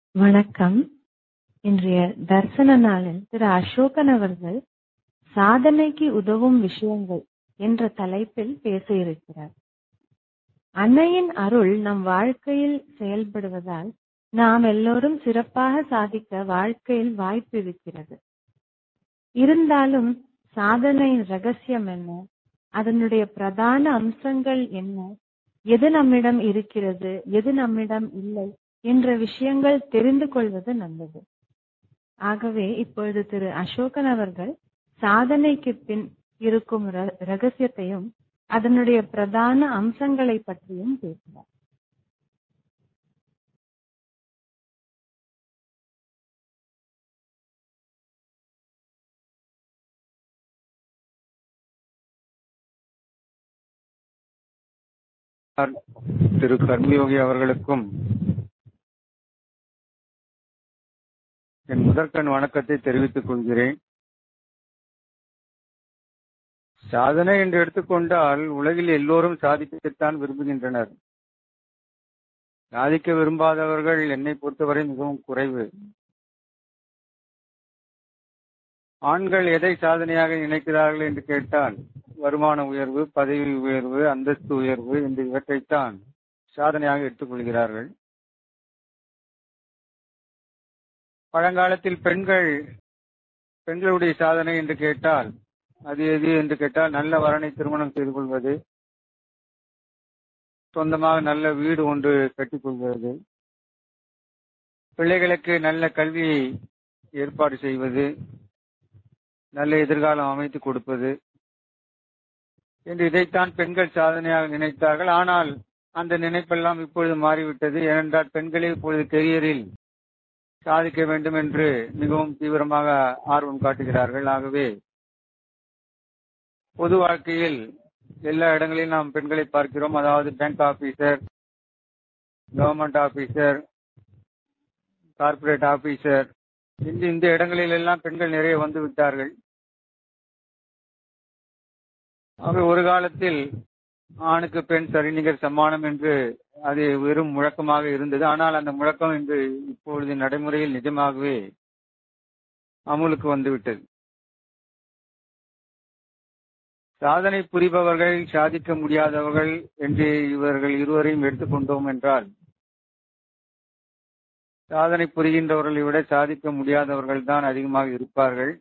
வணக்கம் இன்றைய தர்சன நாளில் திரு அசோகன் அவர்கள் சாதனைக்கு உதவும் விஷயங்கள் என்ற தலைப்பில் பேச இருக்கிறார் அன்னையின் அருள் நம் வாழ்க்கையில் செயல்படுவதால் நாம் எல்லோரும் சிறப்பாக சாதிக்க வாழ்க்கையில் வாய்ப்பு இருக்கிறது இருந்தாலும் சாதனையின் ரகசியம் என்ன அதனுடைய பிரதான அம்சங்கள் என்ன எது நம்மிடம் இருக்கிறது எது நம்மிடம் இல்லை என்ற விஷயங்கள் தெரிந்து கொள்வது நல்லது ஆகவே இப்பொழுது திரு அசோகன் அவர்கள் சாதனைக்கு பின் இருக்கும் ர- ரகசியத்தையும் அதனுடைய பிரதான அம்சங்களை பற்றியும் பேசுவார் திரு கர்மயோகி அவர்களுக்கும் என் முதற்கண் வணக்கத்தை தெரிவித்துக் கொள்கிறேன் சாதனை என்று எடுத்துக்கொண்டால் உலகில் எல்லோரும் சாதிக்கத்தான் விரும்புகின்றனர் சாதிக்க விரும்பாதவர்கள் என்னை பொறுத்தவரை மிகவும் குறைவு ஆண்கள் எதை சாதனையாக நினைக்கிறார்கள் என்று கேட்டால் வருமான உயர்வு பதவி உயர்வு அந்தஸ்து உயர்வு என்று இவற்றைத்தான் சாதனையாக எடுத்துக்கொள்கிறார்கள் பழங்காலத்தில் பெண்கள் பெண்களுடைய சாதனை என்று கேட்டால் அது எது என்று கேட்டால் நல்ல வரனை திருமணம் செய்து கொள்வது சொந்தமாக நல்ல வீடு ஒன்று கட்டிக் கொள்வது பிள்ளைகளுக்கு நல்ல கல்வியை ஏற்பாடு செய்வது நல்ல எதிர்காலம் அமைத்து கொடுப்பது என்று இதைத்தான் பெண்கள் சாதனையாக நினைத்தார்கள் ஆனால் அந்த நினைப்பெல்லாம் இப்பொழுது மாறிவிட்டது ஏனென்றால் பெண்களே இப்பொழுது கெரியரில் சாதிக்க வேண்டும் என்று மிகவும் தீவிரமாக ஆர்வம் காட்டுகிறார்கள் ஆகவே பொது வாழ்க்கையில் எல்லா இடங்களிலும் நாம் பெண்களை பார்க்கிறோம் அதாவது bank officer government officer corporate officer இந்த இந்த இடங்களில் எல்லாம் பெண்கள் நிறைய வந்து விட்டார்கள் ஆகவே ஒரு காலத்தில் ஆணுக்கு பெண் சரிநிகர் சமானம் என்று அது வெறும் முழக்கமாக இருந்தது ஆனால் அந்த முழக்கம் இன்று இப்பொழுது நடைமுறையில் நிஜமாகவே அமுலுக்கு வந்துவிட்டது சாதனை புரிபவர்கள் சாதிக்க முடியாதவர்கள் என்று இவர்கள் இருவரையும் எடுத்துக்கொண்டோம் என்றால் சாதனை புரிகின்றவர்களை விட சாதிக்க முடியாதவர்கள் தான் அதிகமாக இருப்பார்கள்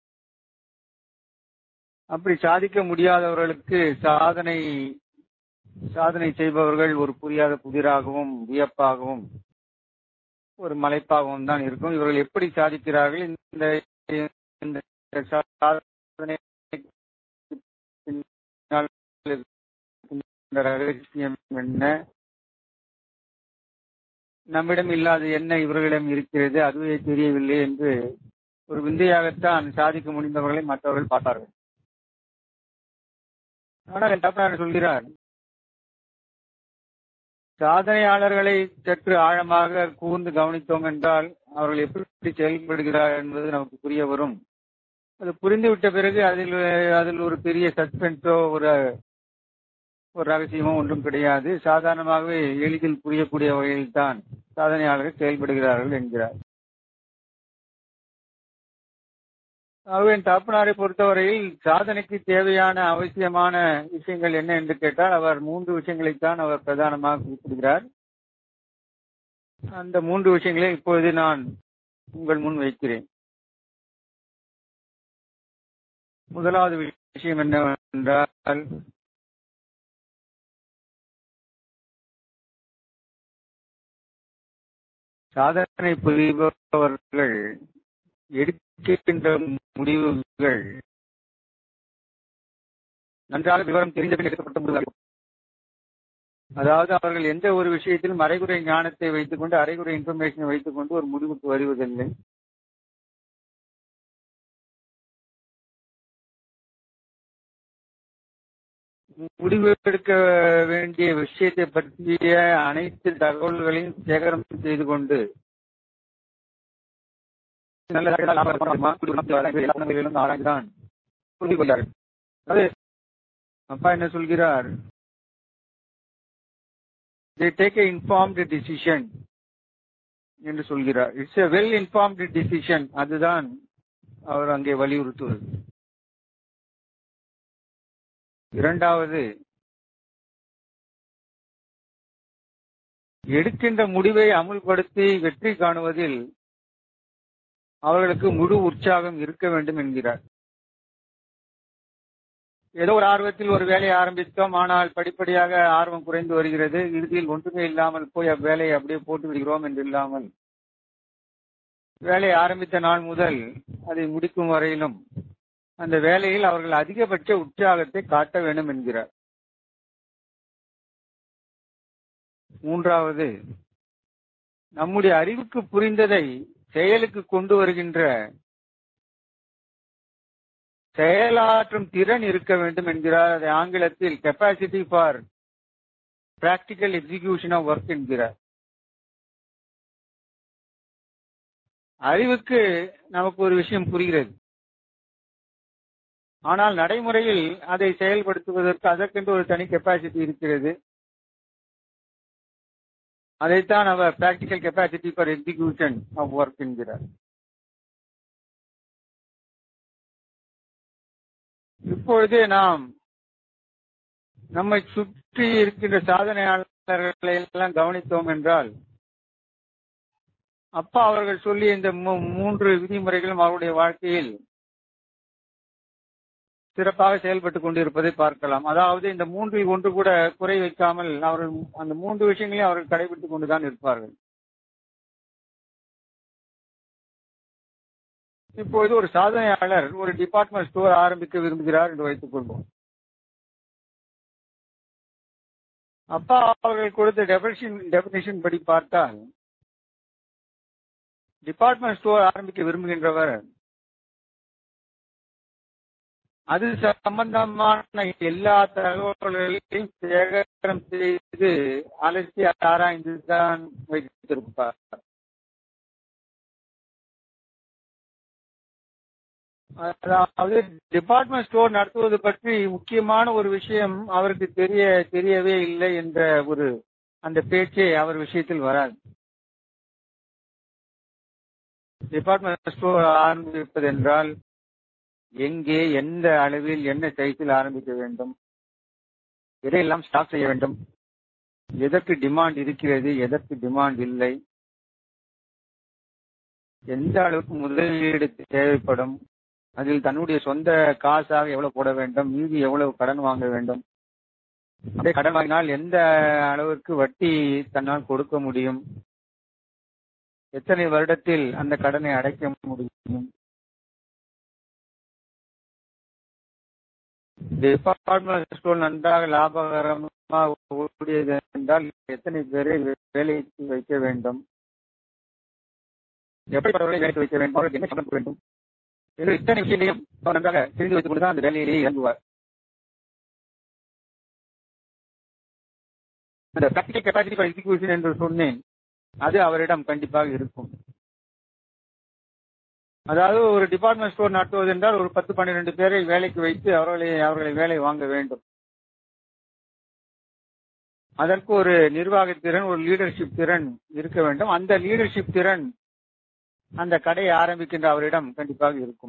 அப்படி சாதிக்க முடியாதவர்களுக்கு சாதனை சாதனை செய்பவர்கள் ஒரு புரியாத புதிராகவும் வியப்பாகவும் ஒரு மலைப்பாகவும் தான் இருக்கும் இவர்கள் எப்படி சாதிக்கிறார்கள் இந்த இந்த சாதனை பின்னால் இந்த ரகசியம் என்ன நம்மிடம் இல்லாத என்ன இவர்களிடம் இருக்கிறது அதுவே தெரியவில்லை என்று ஒரு விந்தையாகத்தான் சாதிக்க முடிந்தவர்களை மற்றவர்கள் பார்த்தார்கள் ஆனால் என் தப்பனார் சொல்கிறார் சாதனையாளர்களை சற்று ஆழமாக கூர்ந்து கவனித்தோம் என்றால் அவர்கள் எப்படி செயல்படுகிறார் என்பது நமக்கு புரிய வரும் அது புரிந்துவிட்ட பிறகு அதில் அதில் ஒரு பெரிய சஸ்பென்ஸோ ஒரு ஒரு ரகசியமோ ஒன்றும் கிடையாது சாதாரணமாகவே எளிதில் புரியக்கூடிய வகையில் தான் சாதனையாளர்கள் செயல்படுகிறார்கள் என்கிறார் ஆகவே என் தகப்பனாரை பொறுத்தவரையில் சாதனைக்கு தேவையான அவசியமான விஷயங்கள் என்ன என்று கேட்டால் அவர் மூன்று விஷயங்களைத்தான் அவர் பிரதானமாக குறிப்பிடுகிறார் அந்த மூன்று விஷயங்களை இப்பொழுது நான் உங்கள் முன் வைக்கிறேன் முதலாவது விஷயம் என்னவென்றால் சாதனை புரிபவர்கள் எடுக்கின்ற முடிவுகள் நன்றாக விவரம் தெரிந்த பின் எடுக்கப்பட்ட முடிவுகள் அதாவது அவர்கள் எந்த ஒரு விஷயத்திலும் அரைகுறை ஞானத்தை வைத்துக் கொண்டு அரைகுறை இன்ஃபர்மேஷனை வைத்துக் கொண்டு ஒரு முடிவுக்கு வருவதில்லை முடிவு எடுக்க வேண்டிய விஷயத்தை பற்றிய அனைத்து தகவல்களையும் சேகரம் செய்து கொண்டு நல்ல ஆராய்ந்துதான் புரிந்து கொண்டார்கள் அதாவது அப்பா என்ன சொல்கிறார் they take a informed decision என்று சொல்கிறார் it's a well informed decision அதுதான் அவர் அங்கே வலியுறுத்துவது இரண்டாவது எடுக்கின்ற முடிவை அமுல்படுத்தி வெற்றி காணுவதில் அவர்களுக்கு முழு உற்சாகம் இருக்க வேண்டும் என்கிறார் ஏதோ ஒரு ஆர்வத்தில் ஒரு வேலையை ஆரம்பித்தோம் ஆனால் படிப்படியாக ஆர்வம் குறைந்து வருகிறது இறுதியில் ஒன்றுமே இல்லாமல் போய் அவ்வேலையை அப்படியே போட்டு விடுகிறோம் என்று இல்லாமல் வேலையை ஆரம்பித்த நாள் முதல் அதை முடிக்கும் வரையிலும் அந்த வேலையில் அவர்கள் அதிகபட்ச உற்சாகத்தை காட்ட வேண்டும் என்கிறார் மூன்றாவது நம்முடைய அறிவுக்கு புரிந்ததை செயலுக்கு கொண்டு வருகின்ற செயலாற்றும் திறன் இருக்க வேண்டும் என்கிறார் அதை ஆங்கிலத்தில் capacity for practical execution of work என்கிறார் அறிவுக்கு நமக்கு ஒரு விஷயம் புரிகிறது ஆனால் நடைமுறையில் அதை செயல்படுத்துவதற்கு அதற்கென்று ஒரு தனி கெப்பாசிட்டி இருக்கிறது அதைத்தான் அவர் practical capacity for execution of work என்கிறார் இப்பொழுது நாம் நம்மை சுற்றி இருக்கின்ற சாதனையாளர்களை எல்லாம் கவனித்தோம் என்றால் அப்பா அவர்கள் சொல்லிய இந்த மூன்று விதிமுறைகளும் அவருடைய வாழ்க்கையில் சிறப்பாக செயல்பட்டுக் கொண்டிருப்பதை பார்க்கலாம் அதாவது இந்த மூன்றில் ஒன்று கூட குறை வைக்காமல் அவர்கள் அந்த மூன்று விஷயங்களையும் அவர்கள் கடைபிடித்துக் கொண்டுதான் இருப்பார்கள் இப்பொழுது ஒரு சாதனையாளர் ஒரு டிபார்ட்மெண்ட் ஸ்டோர் ஆரம்பிக்க விரும்புகிறார் என்று வைத்துக் கொள்வோம் அப்பா அவர்கள் கொடுத்த டெபினிஷன் டெபினிஷன் படி பார்த்தால் டிபார்ட்மெண்ட் ஸ்டோர் ஆரம்பிக்க விரும்புகின்றவர் அது சம்பந்தமான எல்லா தகவல்களையும் சேகரம் செய்து அலசி ஆராய்ந்துதான் வைத்திருப்பார் அதாவது டிபார்ட்மெண்ட் ஸ்டோர் நடத்துவது பற்றி முக்கியமான ஒரு விஷயம் அவருக்கு தெரிய தெரியவே இல்லை என்ற ஒரு அந்த பேச்சே அவர் விஷயத்தில் வராது டிபார்ட்மெண்ட் ஸ்டோர் ஆரம்பிப்பது என்றால் எங்கே எந்த அளவில் என்ன சைஸில் ஆரம்பிக்க வேண்டும் எதையெல்லாம் ஸ்டாக் செய்ய வேண்டும் எதற்கு டிமாண்ட் இருக்கிறது எதற்கு டிமாண்ட் இல்லை எந்த அளவுக்கு முதலீடு தேவைப்படும் அதில் தன்னுடைய சொந்த காசாக எவ்வளவு போட வேண்டும் மீதி எவ்வளவு கடன் வாங்க வேண்டும் அதே கடன் வாங்கினால் எந்த அளவிற்கு வட்டி தன்னால் கொடுக்க முடியும் எத்தனை வருடத்தில் அந்த கடனை அடைக்க முடியும் டிபார்ட்மெண்ட் ஸ்டோர் நன்றாக லாபகரமாக ஓடியது என்றால் எத்தனை பேரை வேலைக்கு வைக்க வேண்டும் எப்படி வேலைக்கு வைக்க வேண்டும் அவர்களுக்கு என்ன சம்பளம் வேண்டும் என்று இத்தனை விஷயங்களையும் அவர் நன்றாக தெரிந்து வைத்துக் கொண்டுதான் அந்த வேலையிலேயே இறங்குவார் அந்த பிராக்டிகல் கெப்பாசிட்டி ஃபார் எக்ஸிகியூஷன் என்று சொன்னேன் அது அவரிடம் கண்டிப்பாக இருக்கும் அதாவது ஒரு டிபார்ட்மெண்ட் ஸ்டோர் நடத்துவது என்றால் ஒரு பத்து பன்னிரண்டு பேரை வேலைக்கு வைத்து அவர்களை அவர்களை வேலை வாங்க வேண்டும் அதற்கு ஒரு நிர்வாக திறன் ஒரு லீடர்ஷிப் திறன் இருக்க வேண்டும் அந்த லீடர்ஷிப் திறன் அந்த கடையை ஆரம்பிக்கின்ற அவரிடம் கண்டிப்பாக இருக்கும்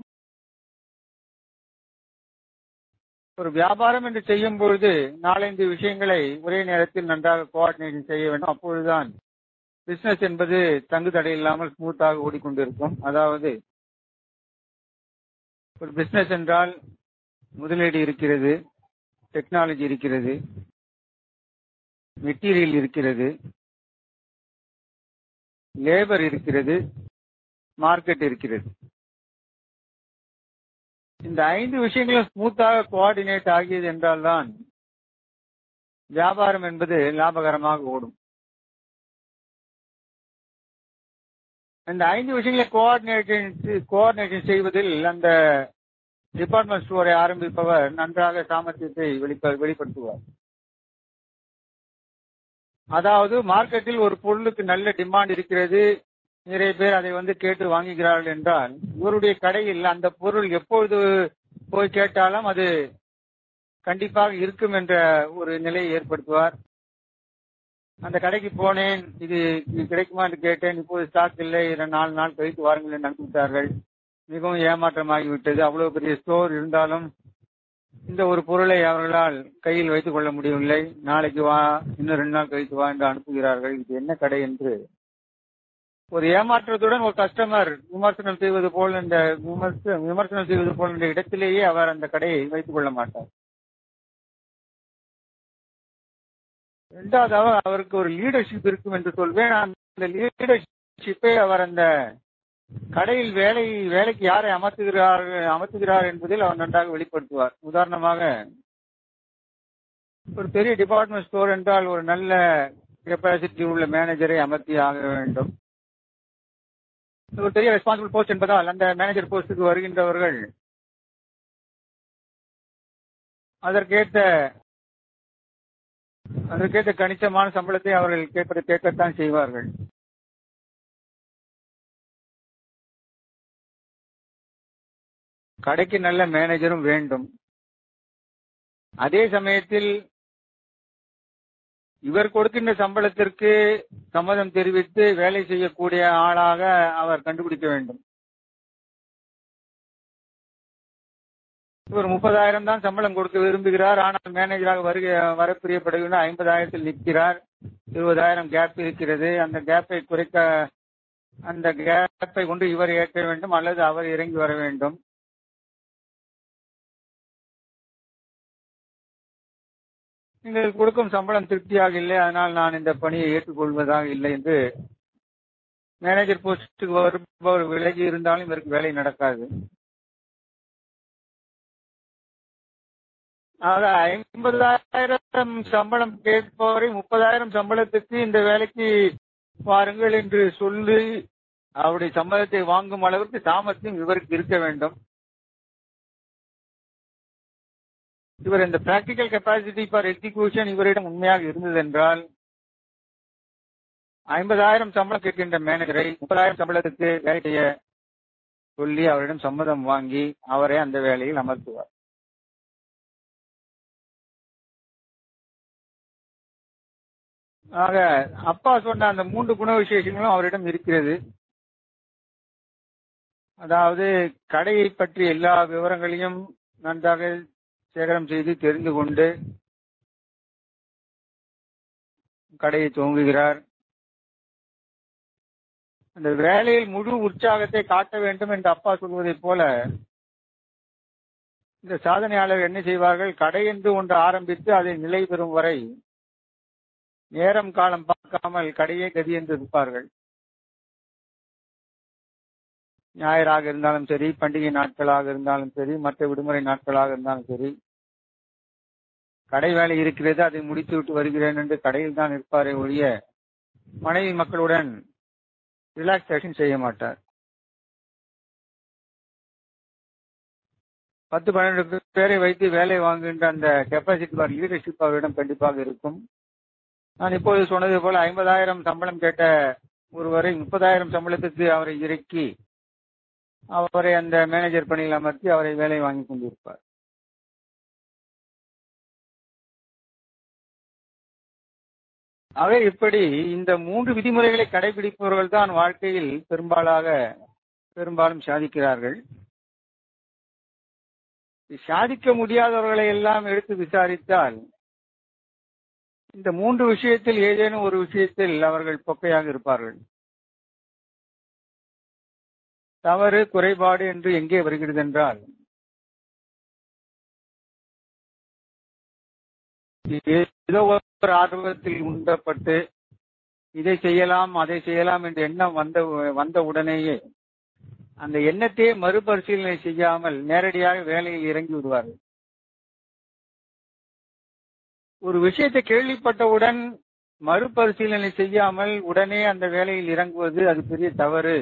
ஒரு வியாபாரம் என்று செய்யும் பொழுது நாலஞ்சு விஷயங்களை ஒரே நேரத்தில் நன்றாக கோஆர்டினேஷன் செய்ய வேண்டும் அப்பொழுதுதான் பிசினஸ் என்பது தங்கு தடை இல்லாமல் ஸ்மூத்தாக ஓடிக்கொண்டிருக்கும் அதாவது ஒரு பிசினஸ் என்றால் முதலீடு இருக்கிறது டெக்னாலஜி இருக்கிறது மெட்டீரியல் இருக்கிறது லேபர் இருக்கிறது மார்க்கெட் இருக்கிறது இந்த ஐந்து விஷயங்களும் ஸ்மூத்தாக கோஆர்டினேட் ஆகியது என்றால்தான் வியாபாரம் என்பது லாபகரமாக ஓடும் இந்த ஐந்து விஷயங்களை கோஆர்டினேஷன் கோஆர்டினேஷன் செய்வதில் அந்த டிபார்ட்மெண்ட் ஸ்டோரை ஆரம்பிப்பவர் நன்றாக சாமர்த்தியத்தை வெளிப்படுத்துவார் அதாவது மார்க்கெட்டில் ஒரு பொருளுக்கு நல்ல டிமாண்ட் இருக்கிறது நிறைய பேர் அதை வந்து கேட்டு வாங்குகிறார்கள் என்றால் இவருடைய கடையில் அந்த பொருள் எப்பொழுது போய் கேட்டாலும் அது கண்டிப்பாக இருக்கும் என்ற ஒரு நிலையை ஏற்படுத்துவார் அந்த கடைக்கு போனேன் இது இது கிடைக்குமா என்று கேட்டேன் இப்போது ஸ்டாக் இல்லை இரண்டு நாலு நாள் கழித்து வாருங்கள் என்று அனுப்பிவிட்டார்கள் மிகவும் ஏமாற்றமாகிவிட்டது அவ்வளவு பெரிய ஸ்டோர் இருந்தாலும் இந்த ஒரு பொருளை அவர்களால் கையில் வைத்துக் கொள்ள முடியவில்லை நாளைக்கு வா இன்னும் ரெண்டு நாள் கழித்து வா என்று அனுப்புகிறார்கள் இது என்ன கடை என்று ஒரு ஏமாற்றத்துடன் ஒரு கஸ்டமர் விமர்சனம் செய்வது போல் இந்த விமர்ச விமர்சனம் செய்வது போல் என்ற இடத்திலேயே அவர் அந்த கடையை வைத்துக் கொள்ள மாட்டார் இரண்டாவதாக அவருக்கு ஒரு லீடர்ஷிப் இருக்கும் என்று சொல்வேன் அந்த லீடர்ஷிப்பை அவர் அந்த கடையில் வேலை வேலைக்கு யாரை அமர்த்துகிறார் அமர்த்துகிறார் என்பதில் அவர் நன்றாக வெளிப்படுத்துவார் உதாரணமாக ஒரு பெரிய டிபார்ட்மெண்ட் ஸ்டோர் என்றால் ஒரு நல்ல கெப்பாசிட்டி உள்ள மேனேஜரை அமர்த்தி ஆக வேண்டும் ஒரு பெரிய ரெஸ்பான்சிபிள் போஸ்ட் என்பதால் அந்த மேனேஜர் போஸ்டுக்கு வருகின்றவர்கள் அதற்கேற்ற அதற்கேற்ற கணிசமான சம்பளத்தை அவர்கள் கேட்பதை கேட்கத்தான் செய்வார்கள் கடைக்கு நல்ல மேனேஜரும் வேண்டும் அதே சமயத்தில் இவர் கொடுக்கின்ற சம்பளத்திற்கு சம்மதம் தெரிவித்து வேலை செய்யக்கூடிய ஆளாக அவர் கண்டுபிடிக்க வேண்டும் இவர் முப்பதாயிரம் தான் சம்பளம் கொடுக்க விரும்புகிறார் ஆனால் மேனேஜராக வருக வர பிரியப்படுகின்ற ஐம்பதாயிரத்தில் நிற்கிறார் இருபதாயிரம் கேப் இருக்கிறது அந்த கேப்பை குறைக்க அந்த கேப்பை கொண்டு இவர் ஏற்க வேண்டும் அல்லது அவர் இறங்கி வர வேண்டும் நீங்கள் கொடுக்கும் சம்பளம் திருப்தியாக இல்லை அதனால் நான் இந்த பணியை ஏற்றுக்கொள்வதாக இல்லை என்று மேனேஜர் போஸ்டுக்கு வருபவர் விலகி இருந்தாலும் இவருக்கு வேலை நடக்காது ஆக ஐம்பதாயிரம் சம்பளம் கேட்பவரை முப்பதாயிரம் சம்பளத்துக்கு இந்த வேலைக்கு வாருங்கள் என்று சொல்லி அவருடைய சம்பளத்தை வாங்கும் அளவுக்கு சாமர்த்தியம் இவருக்கு இருக்க வேண்டும் இவர் இந்த பிராக்டிக்கல் கெப்பாசிட்டி ஃபார் எக்ஸிகியூஷன் இவரிடம் உண்மையாக இருந்ததென்றால் ஐம்பதாயிரம் சம்பளம் கேட்கின்ற மேனேஜரை முப்பதாயிரம் சம்பளத்துக்கு வேலை செய்ய சொல்லி அவரிடம் சம்மதம் வாங்கி அவரை அந்த வேலையில் அமர்த்துவார் ஆக அப்பா சொன்ன அந்த மூன்று குண விசேஷங்களும் அவரிடம் இருக்கிறது அதாவது கடையை பற்றி எல்லா விவரங்களையும் நன்றாக சேகரம் செய்து தெரிந்து கொண்டு கடையை துவங்குகிறார் அந்த வேலையில் முழு உற்சாகத்தை காட்ட வேண்டும் என்று அப்பா சொல்வதைப் போல இந்த சாதனையாளர் என்ன செய்வார்கள் கடை என்று ஒன்று ஆரம்பித்து அதை நிலை பெறும் வரை நேரம் காலம் பார்க்காமல் கடையே கதி என்று இருப்பார்கள் ஞாயிறாக இருந்தாலும் சரி பண்டிகை நாட்களாக இருந்தாலும் சரி மற்ற விடுமுறை நாட்களாக இருந்தாலும் சரி கடை வேலை இருக்கிறது அதை முடித்து விட்டு வருகிறேன் என்று கடையில் தான் இருப்பாரே ஒழிய மனைவி மக்களுடன் ரிலாக்ஸேஷன் செய்ய மாட்டார் பத்து பன்னெண்டு பேரை வைத்து வேலை வாங்குகின்ற அந்த கெப்பாசிட்டி பார் லீடர்ஷிப் அவரிடம் கண்டிப்பாக இருக்கும் நான் இப்போது சொன்னது போல ஐம்பதாயிரம் சம்பளம் கேட்ட ஒருவரை முப்பதாயிரம் சம்பளத்துக்கு அவரை இறக்கி அவரை அந்த மேனேஜர் பணியில் அமர்த்தி அவரை வேலை வாங்கி கொண்டிருப்பார் ஆக இப்படி இந்த மூன்று விதிமுறைகளை கடைபிடிப்பவர்கள் தான் வாழ்க்கையில் பெரும்பாலாக பெரும்பாலும் சாதிக்கிறார்கள் சாதிக்க முடியாதவர்களை எல்லாம் எடுத்து விசாரித்தால் இந்த மூன்று விஷயத்தில் ஏதேனும் ஒரு விஷயத்தில் அவர்கள் பொக்கையாக இருப்பார்கள் தவறு குறைபாடு என்று எங்கே வருகிறது என்றால் ஏதோ ஒரு ஆர்வத்தில் உண்டப்பட்டு இதை செய்யலாம் அதை செய்யலாம் என்ற எண்ணம் வந்த வந்த உடனேயே அந்த எண்ணத்தையே மறுபரிசீலனை செய்யாமல் நேரடியாக வேலையில் இறங்கி விடுவார்கள் ஒரு விஷயத்தை கேள்விப்பட்டவுடன் மறுபரிசீலனை செய்யாமல் உடனே அந்த வேலையில் இறங்குவது அது பெரிய தவறு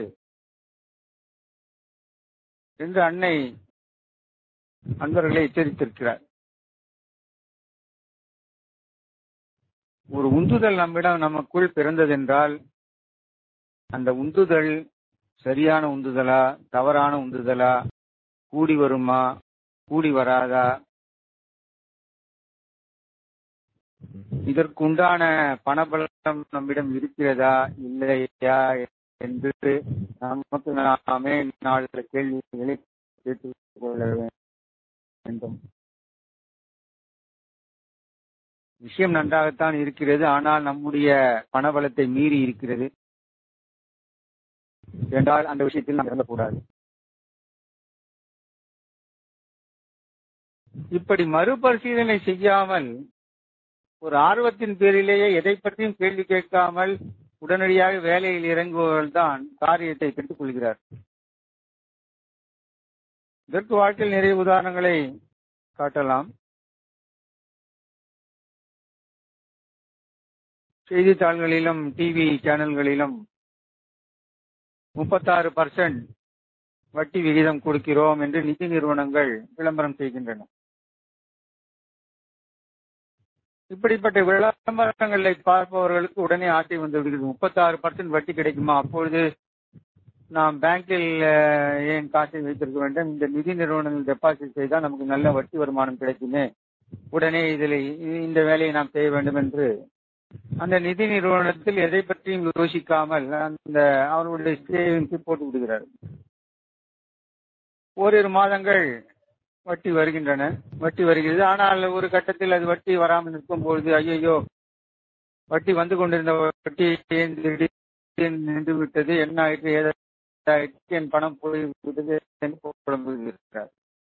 என்று அன்னை அன்பர்களை எச்சரித்திருக்கிறார் ஒரு உந்துதல் நம்மிடம் நமக்குள் பிறந்ததென்றால் அந்த உந்துதல் சரியான உந்துதலா தவறான உந்துதலா கூடி வருமா கூடி வராதா இதற்குண்டான பணபலம் நம்மிடம் இருக்கிறதா இல்லையா என்று நமக்கு நாமே நாலு கேள்விகளை கேட்டுக் கொள்ள வேண்டும் விஷயம் நன்றாகத்தான் இருக்கிறது ஆனால் நம்முடைய பணபலத்தை மீறி இருக்கிறது என்றால் அந்த விஷயத்தில் நாம் இறங்கக்கூடாது இப்படி மறுபரிசீலனை செய்யாமல் ஒரு ஆர்வத்தின் பேரிலேயே எதை பற்றியும் கேள்வி கேட்காமல் உடனடியாக வேலையில் இறங்குபவர்கள் தான் காரியத்தை கெட்டுக் கொள்கிறார் இதற்கு வாழ்க்கையில் நிறைய உதாரணங்களை காட்டலாம் செய்தித்தாள்களிலும் டிவி சேனல்களிலும் முப்பத்தாறு பர்சன்ட் வட்டி விகிதம் கொடுக்கிறோம் என்று நிதி நிறுவனங்கள் விளம்பரம் செய்கின்றன இப்படிப்பட்ட விளம்பரங்களை பார்ப்பவர்களுக்கு உடனே ஆசை வந்து விடுகிறது முப்பத்தாறு பர்சன்ட் வட்டி கிடைக்குமா அப்பொழுது நாம் பேங்கில் ஏன் காசை வைத்திருக்க வேண்டும் இந்த நிதி நிறுவனங்கள் டெபாசிட் செய்தால் நமக்கு நல்ல வட்டி வருமானம் கிடைக்குமே உடனே இதில் இந்த வேலையை நாம் செய்ய வேண்டும் என்று அந்த நிதி நிறுவனத்தில் எதை பற்றியும் யோசிக்காமல் அந்த அவர்களுடைய சேவிங்ஸை போட்டு விடுகிறார் ஓரிரு மாதங்கள் வட்டி வருகின்றன வட்டி வருகிறது ஆனால் ஒரு கட்டத்தில் அது வட்டி வராமல் நிற்கும் பொழுது ஐயோ வட்டி வந்து கொண்டிருந்த வட்டி நின்று விட்டது என்ன ஆயிற்று ஏதாயிற்று என் பணம் போய்விட்டது என்று புலம்புகிறார்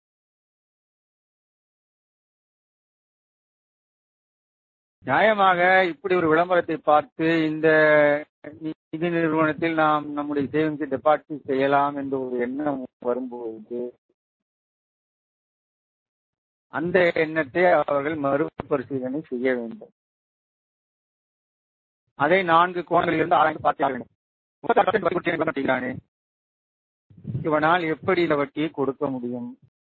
நியாயமாக இப்படி ஒரு விளம்பரத்தை பார்த்து இந்த நிதி நிறுவனத்தில் நாம் நம்முடைய சேவிங்ஸ் டெபாசிட் செய்யலாம் என்ற ஒரு எண்ணம் வரும்போது அந்த எண்ணத்தை அவர்கள் மறுபரிசீலனை செய்ய வேண்டும் அதை நான்கு கோணங்களில் இருந்து ஆராய்ந்து பார்க்க வேண்டும் இவனால் எப்படி இந்த வட்டியை கொடுக்க முடியும்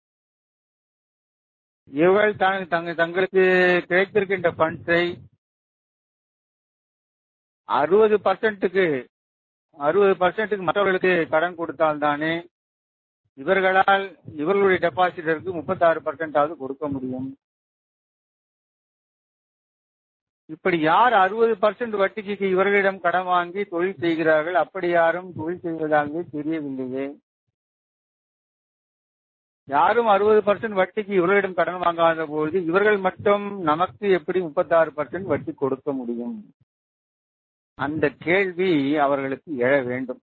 இவர்கள் தங்க தங்களுக்கு கிடைத்திருக்கின்ற பண்ட்ஸை அறுபது பர்சன்ட்டுக்கு அறுபது பர்சன்ட்டுக்கு மற்றவர்களுக்கு கடன் கொடுத்தால் தானே இவர்களால் இவர்களுடைய டெபாசிட்டருக்கு முப்பத்தாறு பர்சன்டாவது கொடுக்க முடியும் இப்படி யார் அறுபது பர்சன்ட் வட்டிக்கு இவர்களிடம் கடன் வாங்கி தொழில் செய்கிறார்கள் அப்படி யாரும் தொழில் செய்வதாகவே தெரியவில்லையே யாரும் அறுபது பர்சன்ட் வட்டிக்கு இவர்களிடம் கடன் வாங்காத போது இவர்கள் மட்டும் நமக்கு எப்படி முப்பத்தாறு பர்சன்ட் வட்டி கொடுக்க முடியும் அந்த கேள்வி அவர்களுக்கு எழ வேண்டும்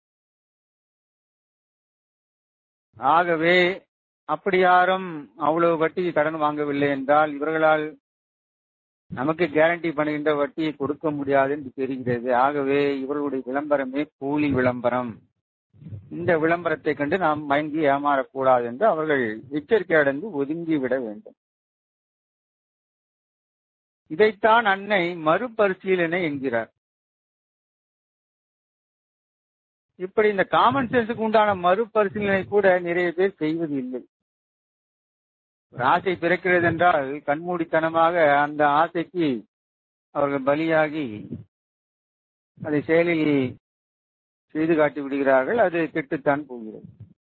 ஆகவே அப்படி யாரும் அவ்வளவு வட்டிக்கு கடன் வாங்கவில்லை என்றால் இவர்களால் நமக்கு கேரண்டி பண்ணுகின்ற வட்டியை கொடுக்க முடியாது என்று தெரிகிறது ஆகவே இவர்களுடைய விளம்பரமே கூலி விளம்பரம் இந்த விளம்பரத்தை கண்டு நாம் மயங்கி ஏமாறக்கூடாது என்று அவர்கள் எச்சரிக்கை அடைந்து ஒதுங்கி விட வேண்டும் இதைத்தான் அன்னை மறுபரிசீலனை என்கிறார் இப்படி இந்த காமன் சென்ஸுக்கு உண்டான மறுபரிசீலனை கூட நிறைய பேர் செய்வது இல்லை ஒரு ஆசை பிறக்கிறது என்றால் கண்மூடித்தனமாக அந்த ஆசைக்கு அவர்கள் பலியாகி அதை செயலில் செய்து காட்டி விடுகிறார்கள் அது கெட்டுத்தான் போகிறது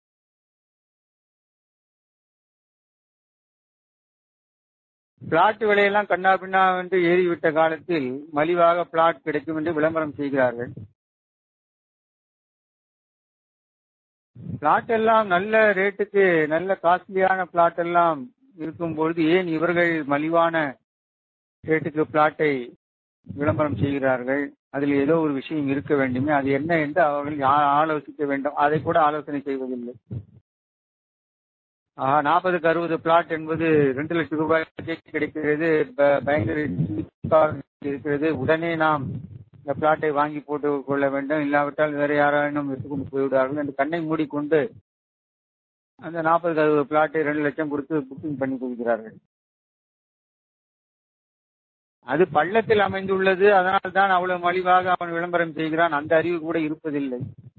பிளாட் விலையெல்லாம் கண்ணா பின்னா என்று ஏறிவிட்ட காலத்தில் மலிவாக பிளாட் கிடைக்கும் என்று விளம்பரம் செய்கிறார்கள் பிளாட் எல்லாம் நல்ல ரேட்டுக்கு நல்ல காஸ்ட்லியான பிளாட் எல்லாம் இருக்கும் பொழுது ஏன் இவர்கள் மலிவான ரேட்டுக்கு பிளாட்டை விளம்பரம் செய்கிறார்கள் அதில் ஏதோ ஒரு விஷயம் இருக்க வேண்டுமே அது என்ன என்று அவர்கள் ஆலோசிக்க வேண்டும் அதை கூட ஆலோசனை செய்வதில்லை ஆஹா நாற்பதுக்கு அறுபது பிளாட் என்பது ரெண்டு லட்சம் ரூபாய்க்கு கிடைக்கிறது பயங்கர இருக்கிறது உடனே நாம் இந்த பிளாட்டை வாங்கி போட்டு கொள்ள வேண்டும் இல்லாவிட்டால் வேற யாராலும் எடுத்துக்கொண்டு போய்விடுவார்கள் என்று கண்ணை மூடிக்கொண்டு அந்த நாற்பதுக்கு அறுபது பிளாட்டை ரெண்டு லட்சம் கொடுத்து புக்கிங் பண்ணி கொடுக்கிறார்கள் அது பள்ளத்தில் அமைந்துள்ளது அதனால் தான் அவ்வளவு மலிவாக அவன் விளம்பரம் செய்கிறான் அந்த அறிவு கூட இருப்பதில்லை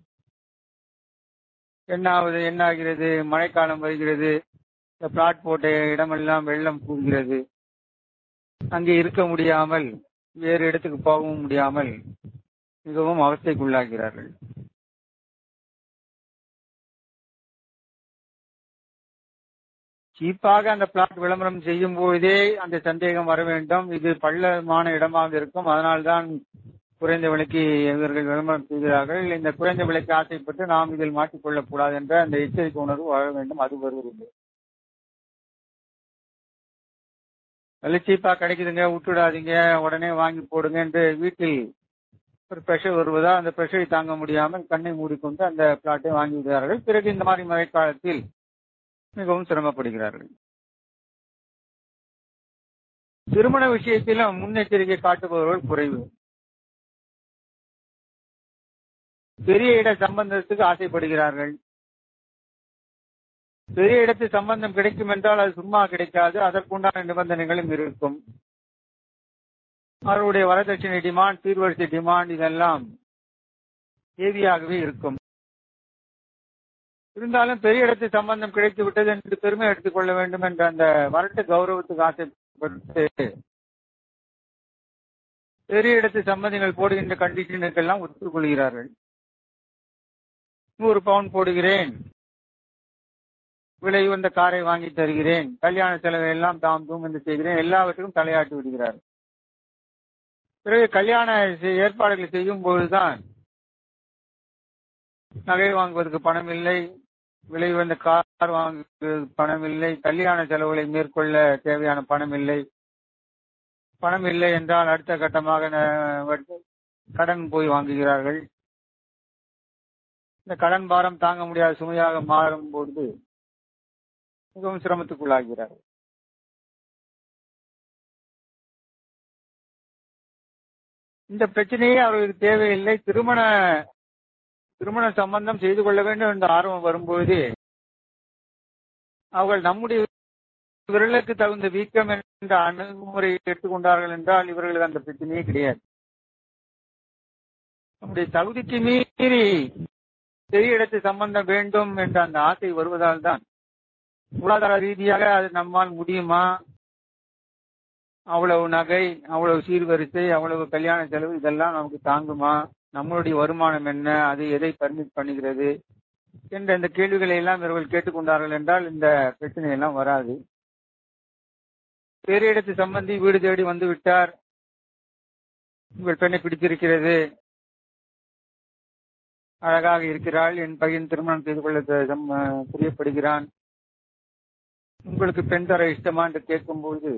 என்னாவது என்ன ஆகிறது மழைக்காலம் வருகிறது இந்த பிளாட் போட்ட இடமெல்லாம் வெள்ளம் பூகிறது அங்கே இருக்க முடியாமல் வேறு இடத்துக்கு போகவும் முடியாமல் மிகவும் அவஸ்தைக்குள்ளாகிறார்கள் சீப்பாக அந்த பிளாட் விளம்பரம் செய்யும் போதே அந்த சந்தேகம் வர வேண்டும் இது பள்ளமான இடமாக இருக்கும் அதனால்தான் குறைந்த விலைக்கு இவர்கள் விளம்பரம் செய்கிறார்கள் இந்த குறைந்த விலைக்கு ஆசைப்பட்டு நாம் இதில் மாட்டிக்கொள்ளக் கூடாது என்ற அந்த எச்சரிக்கை உணர்வு வர வேண்டும் அது வருவதில்லை நல்ல சீப்பா கிடைக்குதுங்க விட்டுடாதீங்க உடனே வாங்கி போடுங்க என்று வீட்டில் ஒரு ப்ரெஷர் வருவதா அந்த ப்ரெஷரை தாங்க முடியாமல் கண்ணை மூடிக்கொண்டு அந்த பிளாட்டை வாங்கி விடுகிறார்கள் பிறகு இந்த மாதிரி மழைக்காலத்தில் மிகவும் சிரமப்படுகிறார்கள் திருமண விஷயத்திலும் முன்னெச்சரிக்கை காட்டுபவர்கள் குறைவு பெரிய இட சம்பந்தத்துக்கு ஆசைப்படுகிறார்கள் பெரிய இடத்து சம்பந்தம் கிடைக்கும் என்றால் அது சும்மா கிடைக்காது அதற்குண்டான நிபந்தனைகளும் இருக்கும் அவருடைய வரதட்சணை டிமாண்ட் சீர்வரிசை டிமாண்ட் இதெல்லாம் ஹேவியாகவே இருக்கும் இருந்தாலும் பெரிய இடத்து சம்பந்தம் கிடைத்து விட்டது என்று பெருமை எடுத்துக் கொள்ள வேண்டும் என்ற அந்த வரட்டு கௌரவத்துக்கு ஆசைப்பட்டு பெரிய இடத்து சம்பந்தங்கள் போடுகின்ற கண்டிஷனுக்கெல்லாம் ஒத்துக்கொள்கிறார்கள் நூறு பவுன் போடுகிறேன் விலை வந்த காரை வாங்கி தருகிறேன் கல்யாண செலவை எல்லாம் தாம் தூம் என்று செய்கிறேன் எல்லாவற்றுக்கும் தலையாட்டி விடுகிறார் பிறகு கல்யாண ஏற்பாடுகளை செய்யும் பொழுதுதான் நகை வாங்குவதற்கு பணம் இல்லை விலை வந்த கார் வாங்குவதற்கு பணம் இல்லை கல்யாண செலவுகளை மேற்கொள்ள தேவையான பணம் இல்லை பணம் இல்லை என்றால் அடுத்த கட்டமாக கடன் போய் வாங்குகிறார்கள் இந்த கடன் பாரம் தாங்க முடியாத சுமையாக மாறும் பொழுது மிகவும் சிரமத்துக்குள்ளாகிறார் இந்த பிரச்சனையே அவர்களுக்கு தேவையில்லை திருமண திருமண சம்பந்தம் செய்து கொள்ள வேண்டும் என்ற ஆர்வம் வரும்பொழுது அவர்கள் நம்முடைய விரலுக்கு தகுந்த வீக்கம் என்ற அணுகுமுறையை எடுத்துக்கொண்டார்கள் என்றால் இவர்களுக்கு அந்த பிரச்சனையே கிடையாது நம்முடைய தகுதிக்கு மீறி பெரிய இடத்து சம்பந்தம் வேண்டும் என்ற அந்த ஆசை வருவதால் தான் பொருளாதார ரீதியாக அது நம்மால் முடியுமா அவ்வளவு நகை அவ்வளவு சீர்வரிசை அவ்வளவு கல்யாண செலவு இதெல்லாம் நமக்கு தாங்குமா நம்மளுடைய வருமானம் என்ன அது எதை பர்மிட் பண்ணுகிறது என்ற இந்த கேள்விகளை எல்லாம் இவர்கள் கேட்டுக்கொண்டார்கள் என்றால் இந்த பிரச்சனை எல்லாம் வராது பெரிய இடத்து சம்பந்தி வீடு தேடி வந்து விட்டார் உங்கள் பெண்ணை பிடித்திருக்கிறது அழகாக இருக்கிறாள் என் பையன் திருமணம் செய்து கொள்ள பிரியப்படுகிறான் உங்களுக்கு பெண் தர இஷ்டமா என்று கேட்கும்போது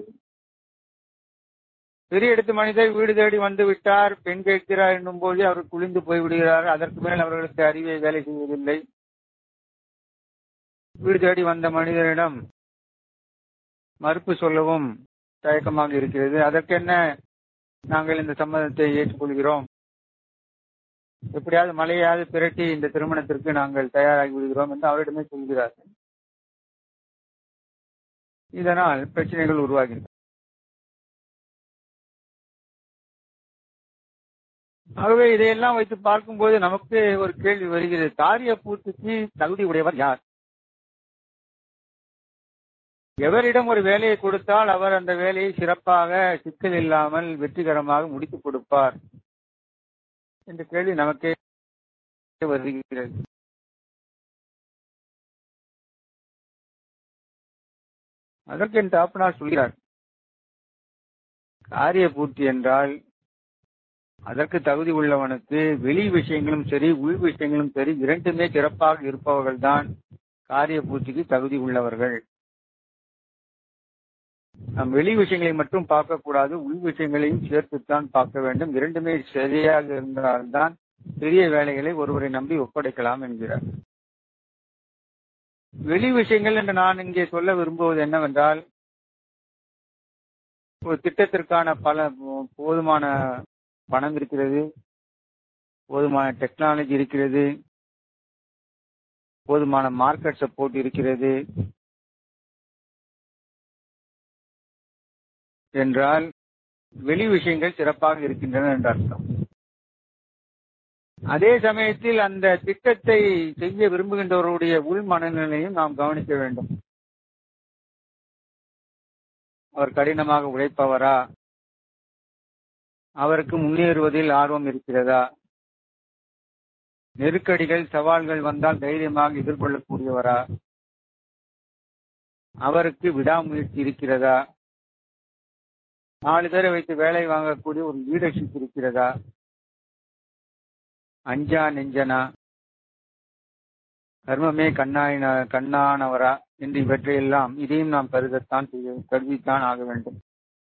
பெரிய இடத்து மனிதர் வீடு தேடி வந்து விட்டார் பெண் கேட்கிறார் என்னும் போது அவர் குளிந்து போய் விடுகிறார் அதற்கு மேல் அவர்களுக்கு அறிவை வேலை செய்வதில்லை வீடு தேடி வந்த மனிதரிடம் மறுப்பு சொல்லவும் தயக்கமாக இருக்கிறது அதற்கென்ன நாங்கள் இந்த சம்மதத்தை ஏற்றுக்கொள்கிறோம் எப்படியாவது மழையாவது பிரட்டி இந்த திருமணத்திற்கு நாங்கள் தயாராகி விடுகிறோம் என்று அவரிடமே சொல்கிறார்கள் இதனால் பிரச்சனைகள் உருவாகின்றன ஆகவே இதையெல்லாம் வைத்து பார்க்கும்போது நமக்கு ஒரு கேள்வி வருகிறது காரிய பூர்த்திக்கு தகுதி உடையவர் யார் எவரிடம் ஒரு வேலையை கொடுத்தால் அவர் அந்த வேலையை சிறப்பாக சிக்கல் இல்லாமல் வெற்றிகரமாக முடித்துக் கொடுப்பார் என்ற கேள்வி நமக்கே வருகிறது அதற்கு என் தாப்பனார் சொல்கிறார் காரிய பூர்த்தி என்றால் அதற்கு தகுதி உள்ளவனுக்கு வெளி விஷயங்களும் சரி உள் விஷயங்களும் சரி இரண்டுமே சிறப்பாக இருப்பவர்கள் தான் காரிய பூர்த்திக்கு தகுதி உள்ளவர்கள் நம் வெளி விஷயங்களை மட்டும் பார்க்கக்கூடாது உள் விஷயங்களையும் சேர்த்துத்தான் பார்க்க வேண்டும் இரண்டுமே சரியாக இருந்தால்தான் பெரிய வேலைகளை ஒருவரை நம்பி ஒப்படைக்கலாம் என்கிறார் வெளி விஷயங்கள் என்று நான் இங்கே சொல்ல விரும்புவது என்னவென்றால் ஒரு திட்டத்திற்கான பல போதுமான பணம் இருக்கிறது போதுமான டெக்னாலஜி இருக்கிறது போதுமான மார்க்கெட் சப்போர்ட் இருக்கிறது என்றால் வெளி விஷயங்கள் சிறப்பாக இருக்கின்றன என்ற அர்த்தம் அதே சமயத்தில் அந்த திட்டத்தை செய்ய விரும்புகின்றவருடைய உள் மனநிலையும் நாம் கவனிக்க வேண்டும் அவர் கடினமாக உழைப்பவரா அவருக்கு முன்னேறுவதில் ஆர்வம் இருக்கிறதா நெருக்கடிகள் சவால்கள் வந்தால் தைரியமாக எதிர்கொள்ளக்கூடியவரா அவருக்கு விடாமுயற்சி இருக்கிறதா நாலு பேரை வைத்து வேலை வாங்கக்கூடிய ஒரு லீடர்ஷிப் இருக்கிறதா அஞ்சா நெஞ்சனா கர்மமே கண்ணாயின கண்ணானவரா என்று இவற்றையெல்லாம் இதையும் நாம் கருதத்தான் செய்ய கருதித்தான் ஆக வேண்டும்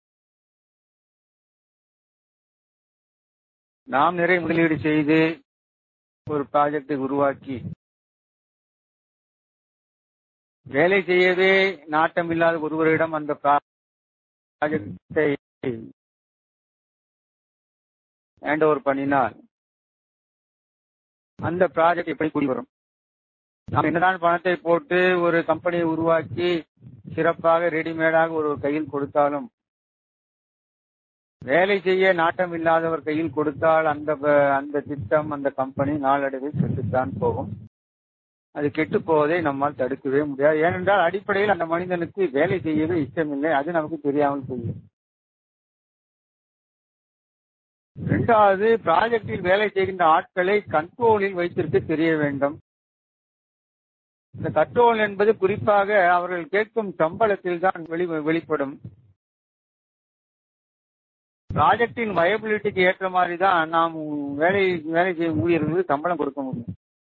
நாம் நிறைய முதலீடு செய்து ஒரு ப்ராஜெக்டை உருவாக்கி வேலை செய்யவே நாட்டம் இல்லாத ஒருவரிடம் அந்த ப்ராஜெக்டை ஹேண்ட் ஓவர் பண்ணினால் அந்த ப்ராஜெக்ட் எப்படி கூடி வரும் நாம் என்னதான் பணத்தை போட்டு ஒரு கம்பெனியை உருவாக்கி சிறப்பாக ரெடிமேடாக ஒரு கையில் கொடுத்தாலும் வேலை செய்ய நாட்டம் இல்லாதவர் கையில் கொடுத்தால் அந்த அந்த திட்டம் அந்த கம்பெனி நாளடைவில் கெட்டுத்தான் போகும் அது கெட்டு போவதை நம்மால் தடுக்கவே முடியாது ஏனென்றால் அடிப்படையில் அந்த மனிதனுக்கு வேலை செய்யவே இஷ்டமில்லை அது நமக்கு தெரியாமல் போகும் இரண்டாவது ப்ராஜெக்டில் வேலை செய்கின்ற ஆட்களை கண்ட்ரோலில் வைத்திருக்க தெரிய வேண்டும் இந்த கண்ட்ரோல் என்பது குறிப்பாக அவர்கள் கேட்கும் சம்பளத்தில் தான் வெளி வெளிப்படும் ப்ராஜெக்டின் வயபிலிட்டிக்கு ஏற்ற மாதிரி தான் நாம் வேலை வேலை செய்யும் ஊழியர்களுக்கு சம்பளம் கொடுக்க முடியும்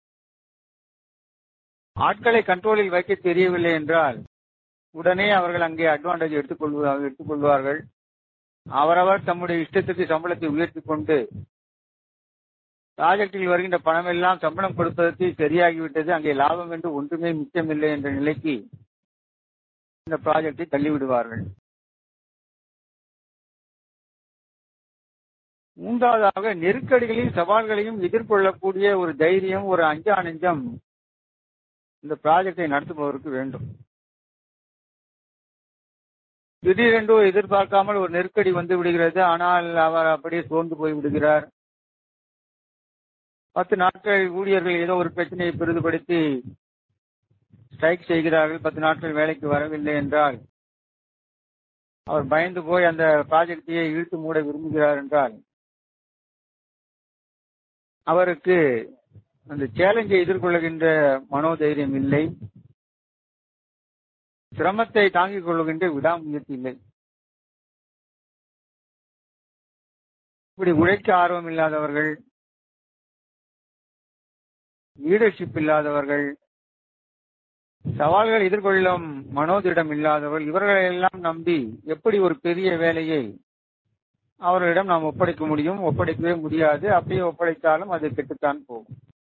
ஆட்களை கண்ட்ரோலில் வைக்க தெரியவில்லை என்றால் உடனே அவர்கள் அங்கே அட்வான்டேஜ் எடுத்துக்கொள்வார்கள் எடுத்துக்கொள்வார்கள் அவரவர் தம்முடைய இஷ்டத்துக்கு சம்பளத்தை உயர்த்தி கொண்டு ப்ராஜெக்டில் வருகின்ற பணம் எல்லாம் சம்பளம் கொடுப்பதற்கு சரியாகிவிட்டது அங்கே லாபம் என்று ஒன்றுமே மிச்சமில்லை என்ற நிலைக்கு இந்த ப்ராஜெக்டை தள்ளிவிடுவார்கள் மூன்றாவதாக நெருக்கடிகளையும் சவால்களையும் எதிர்கொள்ளக்கூடிய ஒரு தைரியம் ஒரு அஞ்சா நெஞ்சம் இந்த ப்ராஜெக்டை நடத்துபவருக்கு வேண்டும் திடீரென்று எதிர்பார்க்காமல் ஒரு நெருக்கடி வந்து விடுகிறது ஆனால் அவர் அப்படியே சோர்ந்து போய் விடுகிறார் பத்து நாட்கள் ஊழியர்கள் ஏதோ ஒரு பிரச்சனையை பெரிதுபடுத்தி ஸ்ட்ரைக் செய்கிறார்கள் பத்து நாட்கள் வேலைக்கு வரவில்லை என்றால் அவர் பயந்து போய் அந்த ப்ராஜெக்டையே இழுத்து மூட விரும்புகிறார் என்றால் அவருக்கு அந்த சேலஞ்சை எதிர்கொள்ளுகின்ற மனோதைரியம் இல்லை சிரமத்தை தாங்கிக் கொள்ளுகின்ற விடாமுயற்சி இல்லை இப்படி உழைக்க ஆர்வம் இல்லாதவர்கள் லீடர்ஷிப் இல்லாதவர்கள் சவால்கள் எதிர்கொள்ளும் மனோதிடம் இல்லாதவர்கள் இவர்களை எல்லாம் நம்பி எப்படி ஒரு பெரிய வேலையை அவர்களிடம் நாம் ஒப்படைக்க முடியும் ஒப்படைக்கவே முடியாது அப்படியே ஒப்படைத்தாலும் அது கெட்டுத்தான் போகும்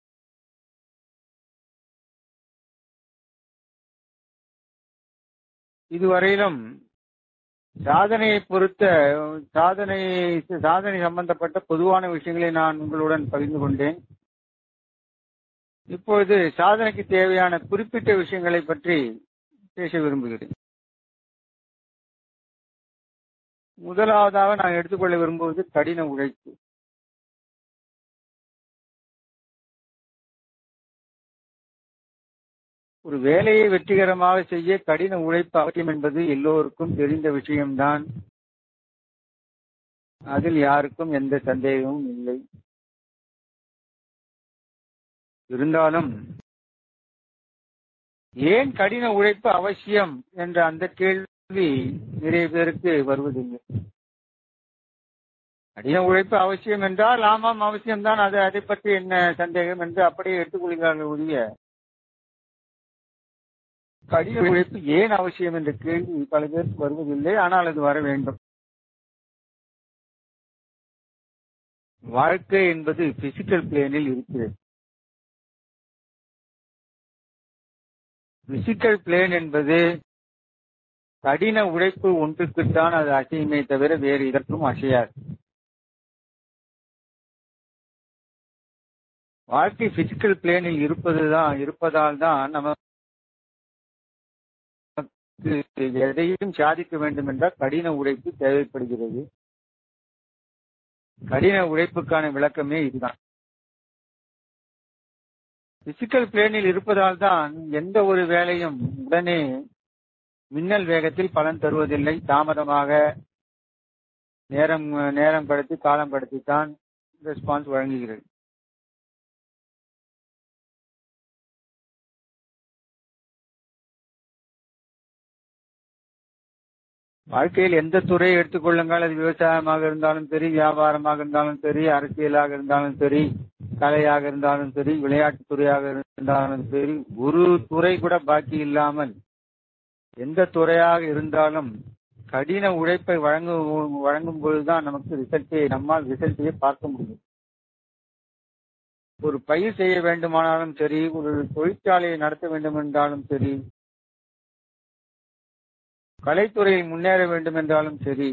இதுவரையிலும் சாதனையை பொறுத்த சாதனை சாதனை சம்பந்தப்பட்ட பொதுவான விஷயங்களை நான் உங்களுடன் பகிர்ந்து கொண்டேன் இப்பொழுது சாதனைக்கு தேவையான குறிப்பிட்ட விஷயங்களை பற்றி பேச விரும்புகிறேன் முதலாவதாக நான் எடுத்துக்கொள்ள விரும்புவது கடின உழைப்பு ஒரு வேலையை வெற்றிகரமாக செய்ய கடின உழைப்பு அவசியம் என்பது எல்லோருக்கும் தெரிந்த விஷயம்தான் அதில் யாருக்கும் எந்த சந்தேகமும் இல்லை இருந்தாலும் ஏன் கடின உழைப்பு அவசியம் என்ற அந்த கேள்வி நிறைய பேருக்கு வருவதில்லை கடின உழைப்பு அவசியம் என்றால் ஆமாம் அவசியம்தான் அது அதை பற்றி என்ன சந்தேகம் என்று அப்படியே எடுத்துக்கொள்கிறார்கள் ஒழிய கடின உழைப்பு ஏன் அவசியம் என்ற கேள்வி பல பேருக்கு வருவதில்லை ஆனால் அது வர வேண்டும் வாழ்க்கை என்பது பிசிக்கல் பிளேனில் இருக்கிறது பிசிக்கல் பிளேன் என்பது கடின உழைப்பு ஒன்றுக்குத்தான் அது அசையுமே தவிர வேறு இதற்கும் அசையாது வாழ்க்கை பிசிக்கல் பிளேனில் இருப்பதுதான் இருப்பதால் தான் நமக்கு எதையும் சாதிக்க வேண்டும் என்றால் கடின உழைப்பு தேவைப்படுகிறது கடின உழைப்புக்கான விளக்கமே இதுதான் பிசிக்கல் பிளேனில் இருப்பதால் தான் எந்த ஒரு வேலையும் உடனே மின்னல் வேகத்தில் பலன் தருவதில்லை தாமதமாக நேரம் நேரம் கடத்தி காலம் கடத்தித்தான் ரெஸ்பான்ஸ் வழங்குகிறது வாழ்க்கையில் எந்த துறையை எடுத்துக்கொள்ளுங்கள் அது விவசாயமாக இருந்தாலும் சரி வியாபாரமாக இருந்தாலும் சரி அரசியலாக இருந்தாலும் சரி கலையாக இருந்தாலும் சரி விளையாட்டுத் துறையாக இருந்தாலும் சரி ஒரு துறை கூட பாக்கி இல்லாமல் எந்த துறையாக இருந்தாலும் கடின உழைப்பை வழங்கும் வழங்கும் பொழுதுதான் நமக்கு ரிசல்ட்டை நம்மால் ரிசல்ட்டையே பார்க்க முடியும் ஒரு பயிர் செய்ய வேண்டுமானாலும் சரி ஒரு தொழிற்சாலையை நடத்த வேண்டும் என்றாலும் சரி கலைத்துறையில் முன்னேற வேண்டும் என்றாலும் சரி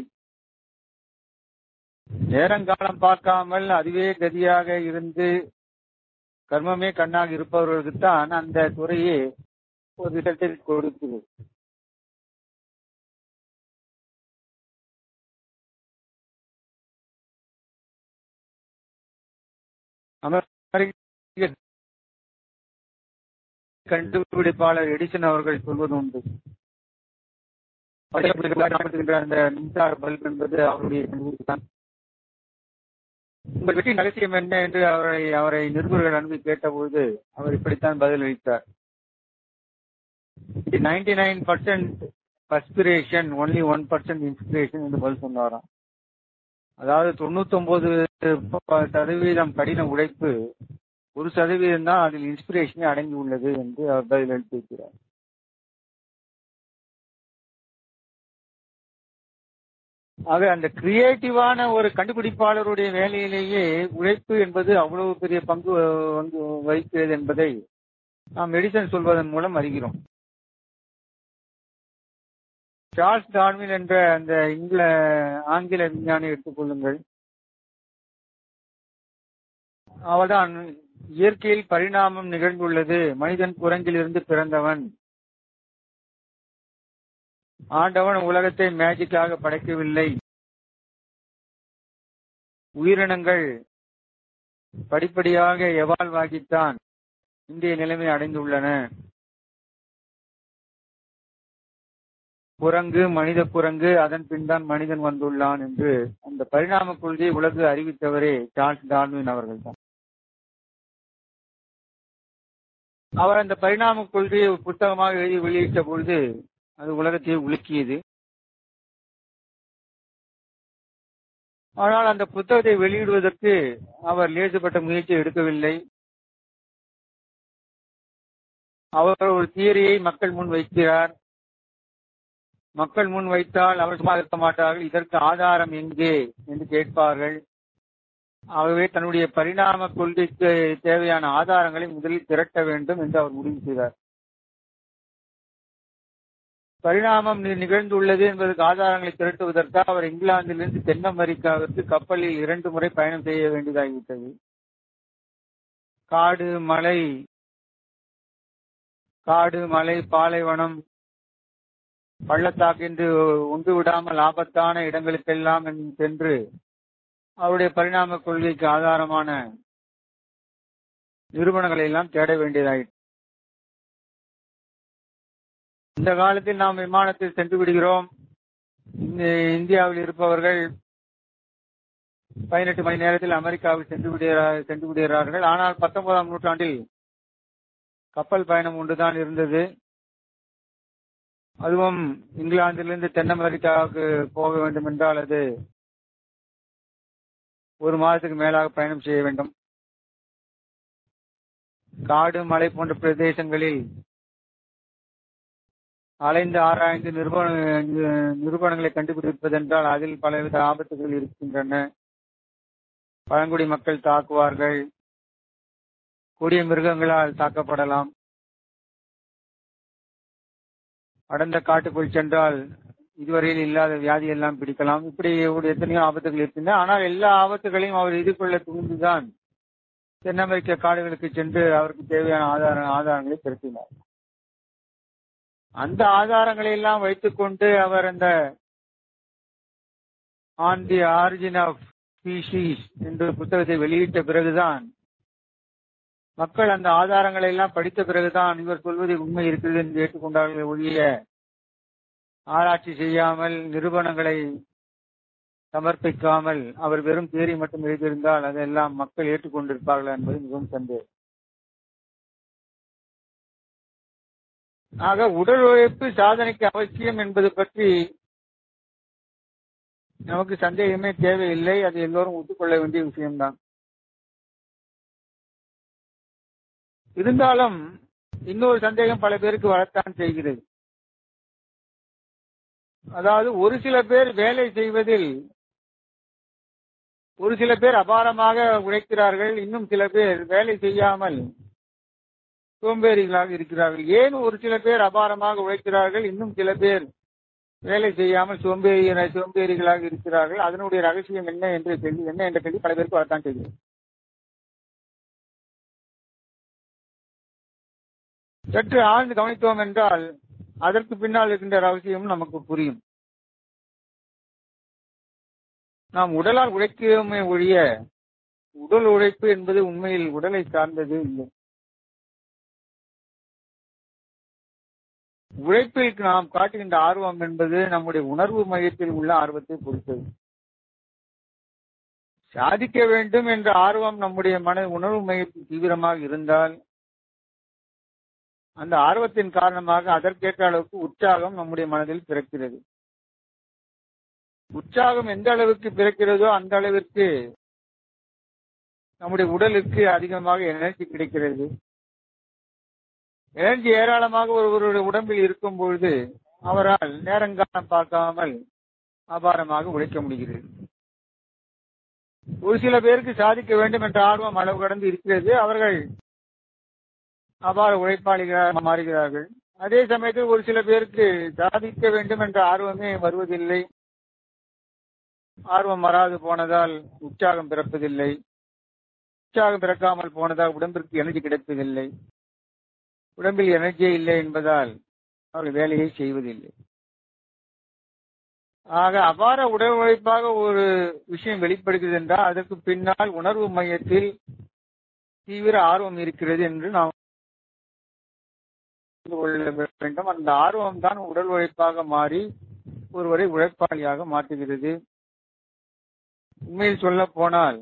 நேரங்காலம் பார்க்காமல் அதுவே கதியாக இருந்து கர்மமே கண்ணாக இருப்பவர்களுக்குத்தான் அந்த துறையே ஒரு இடத்தை கொடுக்குது அமெரிக்க கண்டுபிடிப்பாளர் எடிசன் அவர்கள் சொல்வது உண்டு பயன்படுத்துகின்ற அந்த மின்சார பல்ப் என்பது அவருடைய கண்டுபிடிப்புதான் உங்கள் வெற்றி ரகசியம் என்ன என்று அவரை அவரை நிருபர்கள் அனுப்பி கேட்டபோது அவர் இப்படித்தான் பதிலளித்தார் ninety nine percent perspiration only one percent inspiration என்று பதில் சொன்னாராம் அதாவது தொண்ணூத்தி ஒன்பது சதவீதம் கடின உழைப்பு ஒரு சதவீதம் தான் அதில் இன்ஸ்பிரேஷனே அடங்கி உள்ளது என்று அவர் பதில் அளித்திருக்கிறார் ஆக அந்த கிரியேட்டிவான ஒரு கண்டுபிடிப்பாளருடைய வேலையிலேயே உழைப்பு என்பது அவ்வளவு பெரிய பங்கு வந்து வகிக்கிறது என்பதை நாம் மெடிசன் சொல்வதன் மூலம் அறிகிறோம் சார்ல்ஸ் டார்வின் என்ற அந்த இங்கில ஆங்கில விஞ்ஞானி எடுத்துக்கொள்ளுங்கள் அவர்தான் இயற்கையில் பரிணாமம் நிகழ்ந்துள்ளது மனிதன் குரங்கில் இருந்து பிறந்தவன் ஆண்டவன் உலகத்தை மேஜிக்காக படைக்கவில்லை உயிரினங்கள் படிப்படியாக எவால்வ் ஆகித்தான் இந்திய நிலைமை அடைந்துள்ளன குரங்கு மனித குரங்கு அதன் பின் தான் மனிதன் வந்துள்ளான் என்று அந்த பரிணாம கொள்கையை உலகு அறிவித்தவரே சார்ல்ஸ் டார்வின் அவர்கள் தான் அவர் அந்த பரிணாம கொள்கையை புத்தகமாக எழுதி வெளியிட்ட பொழுது அது உலகத்தையே உலுக்கியது ஆனால் அந்த புத்தகத்தை வெளியிடுவதற்கு அவர் லேசுப்பட்ட முயற்சி எடுக்கவில்லை அவர் ஒரு தியரியை மக்கள் முன் வைக்கிறார் மக்கள் முன் வைத்தால் அவர் சும்மா இருக்க மாட்டார்கள் இதற்கு ஆதாரம் எங்கே என்று கேட்பார்கள் ஆகவே தன்னுடைய பரிணாம கொள்கைக்கு தேவையான ஆதாரங்களை முதலில் திரட்ட வேண்டும் என்று அவர் முடிவு செய்தார் பரிணாமம் நிகழ்ந்துள்ளது என்பதற்கு ஆதாரங்களை திரட்டுவதற்காக அவர் இங்கிலாந்திலிருந்து தென் அமெரிக்காவிற்கு கப்பலில் இரண்டு முறை பயணம் செய்ய வேண்டியதாகிவிட்டது காடு மலை காடு மலை பாலைவனம் பள்ளத்தாக்கு என்று ஒன்று விடாமல் ஆபத்தான இடங்களுக்கெல்லாம் சென்று அவருடைய பரிணாம கொள்கைக்கு ஆதாரமான நிறுவனங்களை எல்லாம் தேட வேண்டியதாயிற்று இந்த காலத்தில் நாம் விமானத்தில் சென்று விடுகிறோம் இந்தியாவில் இருப்பவர்கள் பதினெட்டு மணி நேரத்தில் அமெரிக்காவில் சென்று விடுகிறார் சென்று விடுகிறார்கள் ஆனால் பத்தொன்பதாம் நூற்றாண்டில் கப்பல் பயணம் ஒன்றுதான் இருந்தது அதுவும் இங்கிலாந்திலிருந்து தென் அமெரிக்காவுக்கு போக வேண்டும் என்றால் அது ஒரு மாதத்துக்கு மேலாக பயணம் செய்ய வேண்டும் காடு மலை போன்ற பிரதேசங்களில் அலைந்து ஆராய்ந்து நிறுவன நிறுவனங்களை கண்டுபிடிப்பதென்றால் அதில் பலவித ஆபத்துகள் இருக்கின்றன பழங்குடி மக்கள் தாக்குவார்கள் கொடிய மிருகங்களால் தாக்கப்படலாம் அடர்ந்த காட்டுக்குள் சென்றால் இதுவரையில் இல்லாத வியாதி எல்லாம் பிடிக்கலாம் இப்படி ஒரு எத்தனையோ ஆபத்துகள் இருக்கின்றன ஆனால் எல்லா ஆபத்துகளையும் அவர் எதிர்கொள்ள துணிந்துதான் தென் அமெரிக்க காடுகளுக்கு சென்று அவருக்கு தேவையான ஆதார ஆதாரங்களை திரட்டினார் அந்த ஆதாரங்களை எல்லாம் வைத்துக்கொண்டு அவர் அந்த on the origin of species என்ற புத்தகத்தை வெளியிட்ட பிறகுதான் மக்கள் அந்த ஆதாரங்களை எல்லாம் படித்த பிறகுதான் இவர் சொல்வது உண்மை இருக்கிறது என்று ஏற்றுக்கொண்டார்கள் ஒழிய ஆராய்ச்சி செய்யாமல் நிறுவனங்களை சமர்ப்பிக்காமல் அவர் வெறும் தேரி மட்டும் எழுதியிருந்தால் அதெல்லாம் மக்கள் ஏற்றுக்கொண்டிருப்பார்கள் என்பது மிகவும் சந்தேகம் ஆக உடல் உழைப்பு சாதனைக்கு அவசியம் என்பது பற்றி நமக்கு சந்தேகமே தேவையில்லை அது எல்லோரும் ஒத்துக்கொள்ள வேண்டிய விஷயம்தான் இருந்தாலும் இன்னொரு சந்தேகம் பல பேருக்கு வரத்தான் செய்கிறது அதாவது ஒரு சில பேர் வேலை செய்வதில் ஒரு சில பேர் அபாரமாக உழைக்கிறார்கள் இன்னும் சில பேர் வேலை செய்யாமல் சோம்பேறிகளாக இருக்கிறார்கள் ஏன் ஒரு சில பேர் அபாரமாக உழைக்கிறார்கள் இன்னும் சில பேர் வேலை செய்யாமல் சோம்பேறி சோம்பேறிகளாக இருக்கிறார்கள் அதனுடைய ரகசியம் என்ன என்று கேள்வி என்ன என்ற கேள்வி பல பேருக்கு வரத்தான் செய்கிறது சற்று ஆழ்ந்து கவனித்தோம் என்றால் அதற்கு பின்னால் இருக்கின்ற ரகசியம் நமக்கு புரியும் நாம் உடலால் உழைக்கிறோமே ஒழிய உடல் உழைப்பு என்பது உண்மையில் உடலை சார்ந்தது இல்லை உழைப்பில் நாம் காட்டுகின்ற ஆர்வம் என்பது நம்முடைய உணர்வு மையத்தில் உள்ள ஆர்வத்தை பொறுத்தது சாதிக்க வேண்டும் என்ற ஆர்வம் நம்முடைய மன உணர்வு மையத்தில் தீவிரமாக இருந்தால் அந்த ஆர்வத்தின் காரணமாக அதற்கேற்ற அளவுக்கு உற்சாகம் நம்முடைய மனதில் பிறக்கிறது உற்சாகம் எந்த அளவுக்கு பிறக்கிறதோ அந்த அளவிற்கு நம்முடைய உடலுக்கு அதிகமாக எனர்ஜி கிடைக்கிறது எனர்ஜி ஏராளமாக ஒருவருடைய உடம்பில் இருக்கும் பொழுது அவரால் நேரங்காலம் பார்க்காமல் அபாரமாக உழைக்க முடிகிறது ஒரு சில பேருக்கு சாதிக்க வேண்டும் என்ற ஆர்வம் அளவு கடந்து இருக்கிறது அவர்கள் அபார உழைப்பாளிகளாக மாறுகிறார்கள் அதே சமயத்தில் ஒரு சில பேருக்கு சாதிக்க வேண்டும் என்ற ஆர்வமே வருவதில்லை ஆர்வம் வராது போனதால் உற்சாகம் பிறப்பதில்லை உற்சாகம் பிறக்காமல் போனதால் உடம்பிற்கு எனர்ஜி கிடைப்பதில்லை உடம்பில் எனர்ஜியே இல்லை என்பதால் அவர்கள் வேலையை செய்வதில்லை ஆக அபார உடல் உழைப்பாக ஒரு விஷயம் வெளிப்படுகிறது என்றால் அதற்கு பின்னால் உணர்வு மையத்தில் தீவிர ஆர்வம் இருக்கிறது என்று நாம் கொள்ள வேண்டும் அந்த ஆர்வம் தான் உடல் உழைப்பாக மாறி ஒருவரை உழைப்பாளியாக மாற்றுகிறது உண்மையில் சொல்ல போனால்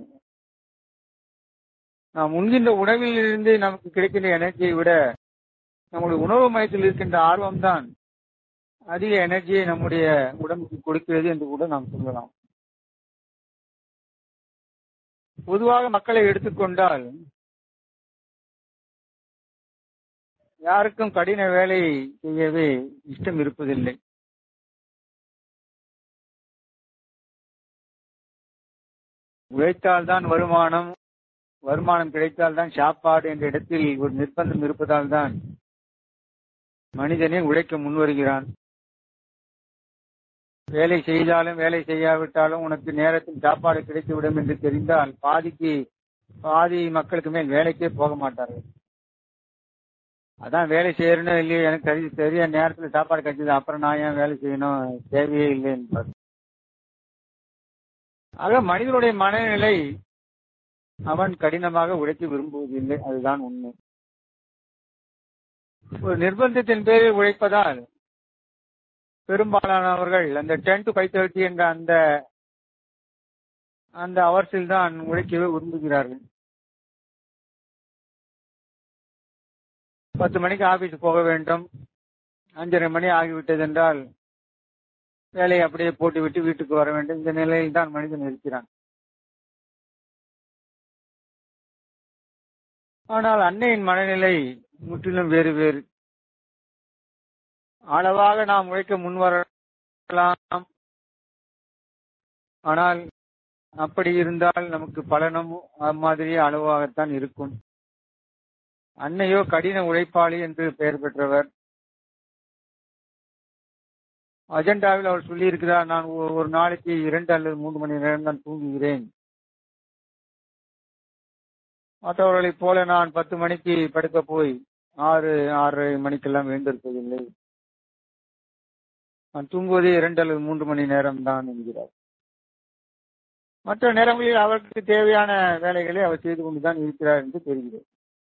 நாம் உண்கின்ற உணவில் இருந்து நமக்கு கிடைக்கின்ற எனர்ஜியை விட நம்முடைய உணவு மையத்தில் இருக்கின்ற ஆர்வம் தான் அதிக எனர்ஜியை நம்முடைய உடம்புக்கு கொடுக்கிறது என்று கூட நாம் சொல்லலாம் பொதுவாக மக்களை எடுத்துக்கொண்டால் யாருக்கும் கடின வேலை செய்யவே இஷ்டம் இருப்பதில்லை உழைத்தால்தான் வருமானம் வருமானம் கிடைத்தால்தான் சாப்பாடு என்ற இடத்தில் ஒரு நிர்பந்தம் இருப்பதால் தான் மனிதனே உழைக்க முன்வருகிறான் வேலை செய்தாலும் வேலை செய்யாவிட்டாலும் உனக்கு நேரத்தில் சாப்பாடு கிடைத்துவிடும் என்று தெரிந்தால் பாதிக்கு பாதி மக்களுக்கு மேல் வேலைக்கே போக மாட்டார்கள் அதான் வேலை செய்யறணும் இல்லையோ எனக்கு சரி சரியா நேரத்துல சாப்பாடு கிடைச்சது அப்புறம் நான் ஏன் வேலை செய்யணும் தேவையே இல்லை என்பார் ஆக மனிதனுடைய மனநிலை அவன் கடினமாக உழைக்க விரும்புவதில்லை அதுதான் உண்மை ஒரு நிர்பந்தத்தின் பேரில் உழைப்பதால் பெரும்பாலானவர்கள் அந்த டென் டு ஃபைவ் தேர்ட்டி என்ற அந்த அந்த அவர்ஸில் தான் உழைக்கவே விரும்புகிறார்கள் பத்து மணிக்கு ஆபீஸ் போக வேண்டும் அஞ்சரை மணி ஆகிவிட்டது என்றால் வேலையை அப்படியே போட்டுவிட்டு வீட்டுக்கு வர வேண்டும் இந்த நிலையில் தான் மனிதன் இருக்கிறான் ஆனால் அன்னையின் மனநிலை முற்றிலும் வேறு வேறு அளவாக நாம் உழைக்க முன்வரலாம் ஆனால் அப்படி இருந்தால் நமக்கு பலனும் அம்மாதிரியே அளவாகத்தான் இருக்கும் அன்னையோ கடின உழைப்பாளி என்று பெயர் பெற்றவர் அஜெண்டாவில் அவர் சொல்லியிருக்கிறார் நான் ஒரு நாளைக்கு இரண்டு அல்லது மூன்று மணி நேரம் தான் தூங்குகிறேன் மற்றவர்களைப் போல நான் பத்து மணிக்கு படுக்க போய் ஆறு ஆறரை மணிக்கெல்லாம் எழுந்திருப்பதில்லை நான் தூங்குவதே இரண்டு அல்லது மூன்று மணி நேரம் தான் என்கிறார் மற்ற நேரங்களில் அவருக்கு தேவையான வேலைகளை அவர் செய்து கொண்டுதான் இருக்கிறார் என்று தெரிகிறது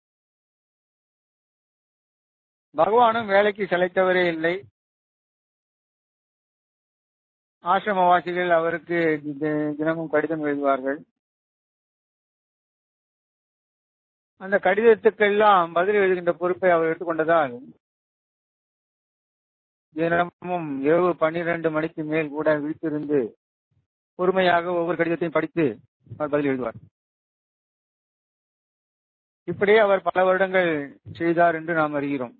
பகவானும் வேலைக்கு செலைத்தவரே இல்லை ஆசிரமவாசிகள் அவருக்கு தினமும் கடிதம் எழுதுவார்கள் அந்த கடிதத்துக்கெல்லாம் பதில் எழுதுகின்ற பொறுப்பை அவர் எடுத்துக்கொண்டதால் தினமும் இரவு பன்னிரண்டு மணிக்கு மேல் கூட வீட்டிலிருந்து பொறுமையாக ஒவ்வொரு கடிதத்தையும் படித்து அவர் பதில் எழுதுவார் இப்படியே அவர் பல வருடங்கள் செய்தார் என்று நாம் அறிகிறோம்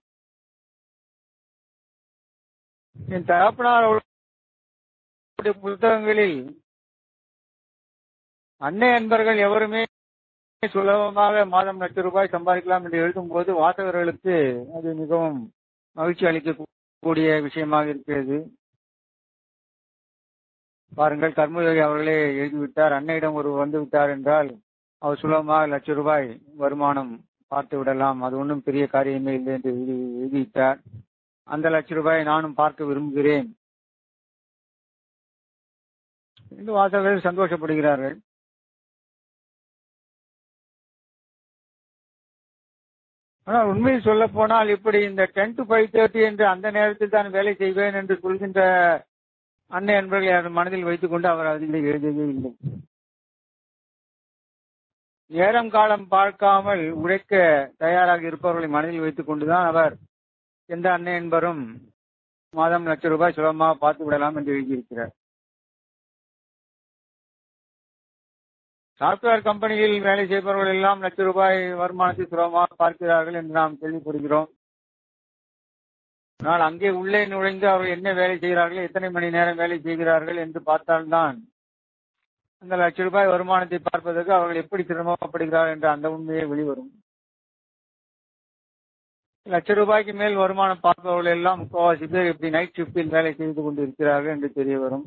என் தகப்பனார் அவருடைய புத்தகங்களில் அன்னை அன்பர்கள் எவருமே சுலபமாக மாதம் லட்சம் ரூபாய் சம்பாதிக்கலாம் என்று எழுதும் போது வாசகர்களுக்கு அது மிகவும் மகிழ்ச்சி அளிக்கக்கூடிய விஷயமாக இருக்கிறது பாருங்கள் கர்மயோகி அவர்களே எழுதிவிட்டார் அன்னையிடம் ஒரு வந்து விட்டார் என்றால் அவர் சுலபமாக லட்சம் ரூபாய் வருமானம் பார்த்து விடலாம் அது ஒன்றும் பெரிய காரியமே இல்லை என்று எழுதி எழுதிவிட்டார் அந்த லட்ச ரூபாயை நானும் பார்க்க விரும்புகிறேன் என்று வாசகர்கள் சந்தோஷப்படுகிறார்கள் ஆனால் உண்மையில் சொல்ல போனால் இப்படி இந்த டென் டு ஃபைவ் தேர்ட்டி என்று அந்த நேரத்தில் தான் வேலை செய்வேன் என்று சொல்கின்ற அன்னை என்பவர்களை மனதில் வைத்துக் கொண்டு அவர் அதில் எழுதவே இல்லை நேரம் காலம் பார்க்காமல் உழைக்க தயாராக இருப்பவர்களை மனதில் வைத்துக் கொண்டுதான் அவர் எந்த அன்னை என்பரும் மாதம் லட்சம் ரூபாய் சுலபமாக பார்த்து விடலாம் என்று எழுதியிருக்கிறார் சாப்ட்வேர் கம்பெனியில் வேலை செய்பவர்கள் எல்லாம் லட்ச ரூபாய் வருமானத்தை சுலபமாக பார்க்கிறார்கள் என்று நாம் கேள்விப்படுகிறோம் ஆனால் அங்கே உள்ளே நுழைந்து அவர்கள் என்ன வேலை செய்கிறார்கள் எத்தனை மணி நேரம் வேலை செய்கிறார்கள் என்று பார்த்தால்தான் அந்த லட்ச ரூபாய் வருமானத்தை பார்ப்பதற்கு அவர்கள் எப்படி சிரமப்படுகிறார்கள் என்ற அந்த உண்மையே வெளிவரும் லட்ச ரூபாய்க்கு மேல் வருமானம் பார்ப்பவர்கள் எல்லாம் முக்காவாசி பேர் இப்படி நைட் ஷிப்டில் வேலை செய்து கொண்டு இருக்கிறார்கள் என்று தெரிய வரும்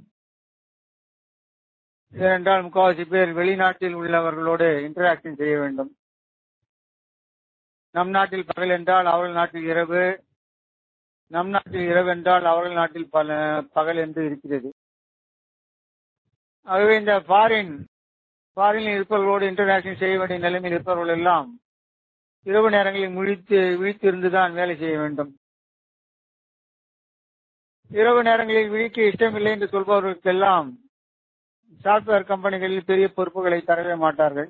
ஏனென்றால் முக்காவாசி பேர் வெளிநாட்டில் உள்ளவர்களோடு இன்டராக்ஷன் செய்ய வேண்டும் நம் நாட்டில் பகல் என்றால் அவர்கள் நாட்டில் இரவு நம் நாட்டில் இரவு என்றால் அவர்கள் நாட்டில் பல பகல் என்று இருக்கிறது ஆகவே இந்த ஃபாரின் ஃபாரினில் இருப்பவர்களோடு இன்டராக்ஷன் செய்ய வேண்டிய நிலைமையில் இருப்பவர்கள் எல்லாம் இரவு நேரங்களில் முழித்து விழித்து இருந்துதான் வேலை செய்ய வேண்டும் இரவு நேரங்களில் விழிக்க இஷ்டமில்லை என்று சொல்பவர்களுக்கெல்லாம் சாப்ட்வேர் கம்பெனிகளில் பெரிய பொறுப்புகளை தரவே மாட்டார்கள்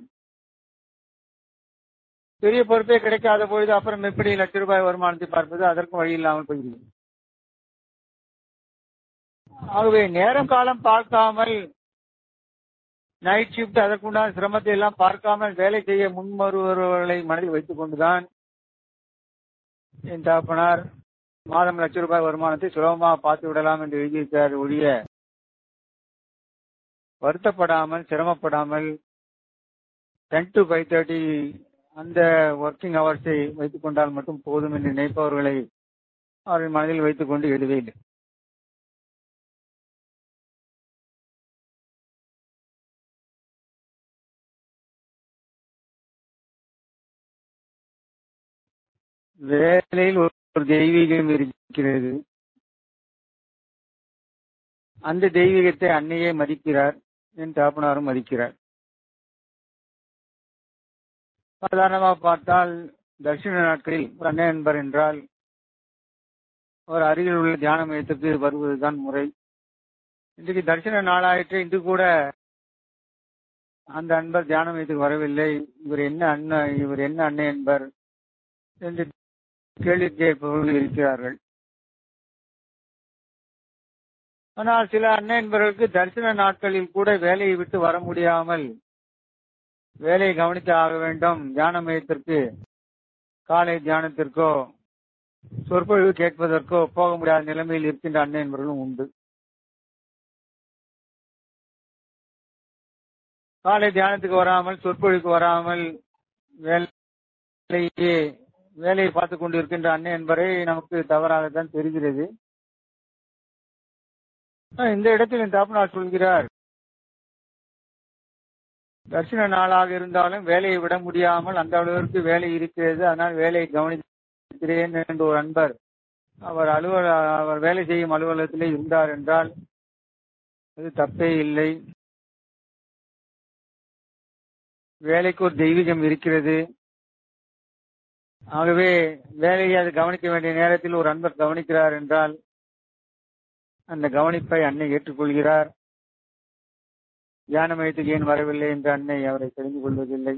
பெரிய பொறுப்பே கிடைக்காத பொழுது அப்புறம் எப்படி லட்ச ரூபாய் வருமானத்தை பார்ப்பது அதற்கும் வழி இல்லாமல் போகிறது ஆகவே நேரம் காலம் பார்க்காமல் நைட் ஷிப்ட் அதற்குண்டான சிரமத்தை எல்லாம் பார்க்காமல் வேலை செய்ய முன்வருபவர்களை மனதில் வைத்துக் கொண்டுதான் என் தகப்பனார் மாதம் லட்ச ரூபாய் வருமானத்தை சுலபமாக பார்த்து விடலாம் என்று எழுதியிருக்கிறார் ஒழிய வருத்தப்படாமல் சிரமப்படாமல் டென் டு ஃபைவ் தேர்ட்டி அந்த ஒர்க்கிங் ஹவர்ஸை வைத்துக் கொண்டால் மட்டும் போதும் என்று நினைப்பவர்களை அவர்கள் மனதில் வைத்துக் கொண்டு எழுதவே இல்லை வேலையில் ஒரு தெய்வீகம் இருக்கிறது அந்த தெய்வீகத்தை அன்னையே மதிக்கிறார் என் தாப்பனாரும் மதிக்கிறார் சாதாரணமாக பார்த்தால் தட்சிண நாட்களில் ஒரு அண்ணன் என்பர் என்றால் அவர் அருகில் உள்ள தியான மையத்துக்கு வருவதுதான் முறை இன்றைக்கு தரிசன நாளாயிற்று இன்று கூட அந்த அன்பர் தியான மையத்துக்கு வரவில்லை இவர் என்ன அண்ணன் இவர் என்ன அண்ணன் என்பர் என்று கேள்வி கேட்பவர்கள் இருக்கிறார்கள் ஆனால் சில அண்ணன் என்பவர்களுக்கு தரிசன நாட்களில் கூட வேலையை விட்டு வர முடியாமல் வேலையை கவனித்து ஆக வேண்டும் தியான மையத்திற்கு காலை தியானத்திற்கோ சொற்பொழிவு கேட்பதற்கோ போக முடியாத நிலைமையில் இருக்கின்ற அண்ணன் என்பவர்களும் உண்டு காலை தியானத்துக்கு வராமல் சொற்பொழிவுக்கு வராமல் வேலையே வேலையை பார்த்துக் கொண்டு இருக்கின்ற அண்ணன் என்பரை நமக்கு தவறாகத்தான் தெரிகிறது இந்த இடத்தில் என் தாப்பனார் சொல்கிறார் தரிசன நாளாக இருந்தாலும் வேலையை விட முடியாமல் அந்த அளவிற்கு வேலை இருக்கிறது அதனால் வேலையை கவனிக்கிறேன் என்ற ஒரு அன்பர் அவர் அலுவல அவர் வேலை செய்யும் அலுவலகத்திலே இருந்தார் என்றால் அது தப்பே இல்லை வேலைக்கு ஒரு தெய்வீகம் இருக்கிறது ஆகவே வேலையை அது கவனிக்க வேண்டிய நேரத்தில் ஒரு அன்பர் கவனிக்கிறார் என்றால் அந்த கவனிப்பை அன்னை ஏற்றுக்கொள்கிறார் தியான மையத்துக்கு ஏன் வரவில்லை என்று அன்னை அவரை தெரிந்து கொள்வதில்லை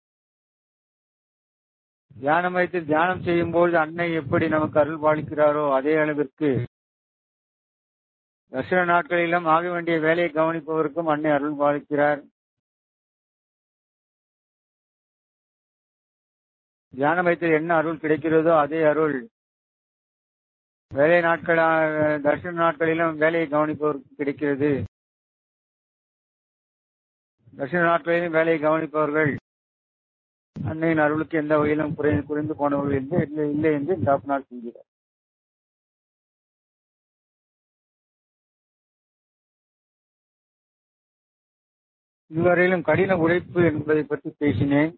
தியான மையத்தில் தியானம் செய்யும் போது அன்னை எப்படி நமக்கு அருள் பாலிக்கிறாரோ அதே அளவிற்கு தர்சன நாட்களிலும் ஆக வேண்டிய வேலையை கவனிப்பவருக்கும் அன்னை அருள் பாலிக்கிறார் தியான மையத்தில் என்ன அருள் கிடைக்கிறதோ அதே அருள் வேலை நாட்களா தர்ஷன நாட்களிலும் வேலையை கவனிப்பவருக்கு கிடைக்கிறது தர்ஷன நாட்களிலும் வேலையை கவனிப்பவர்கள் அன்னையின் அருளுக்கு எந்த வகையிலும் குறைந்து குறைந்து போனவர்கள் என்று இல்லை இல்லை என்று டாப்னால் சொல்கிறார் இதுவரையிலும் கடின உழைப்பு என்பதை பற்றி பேசினேன்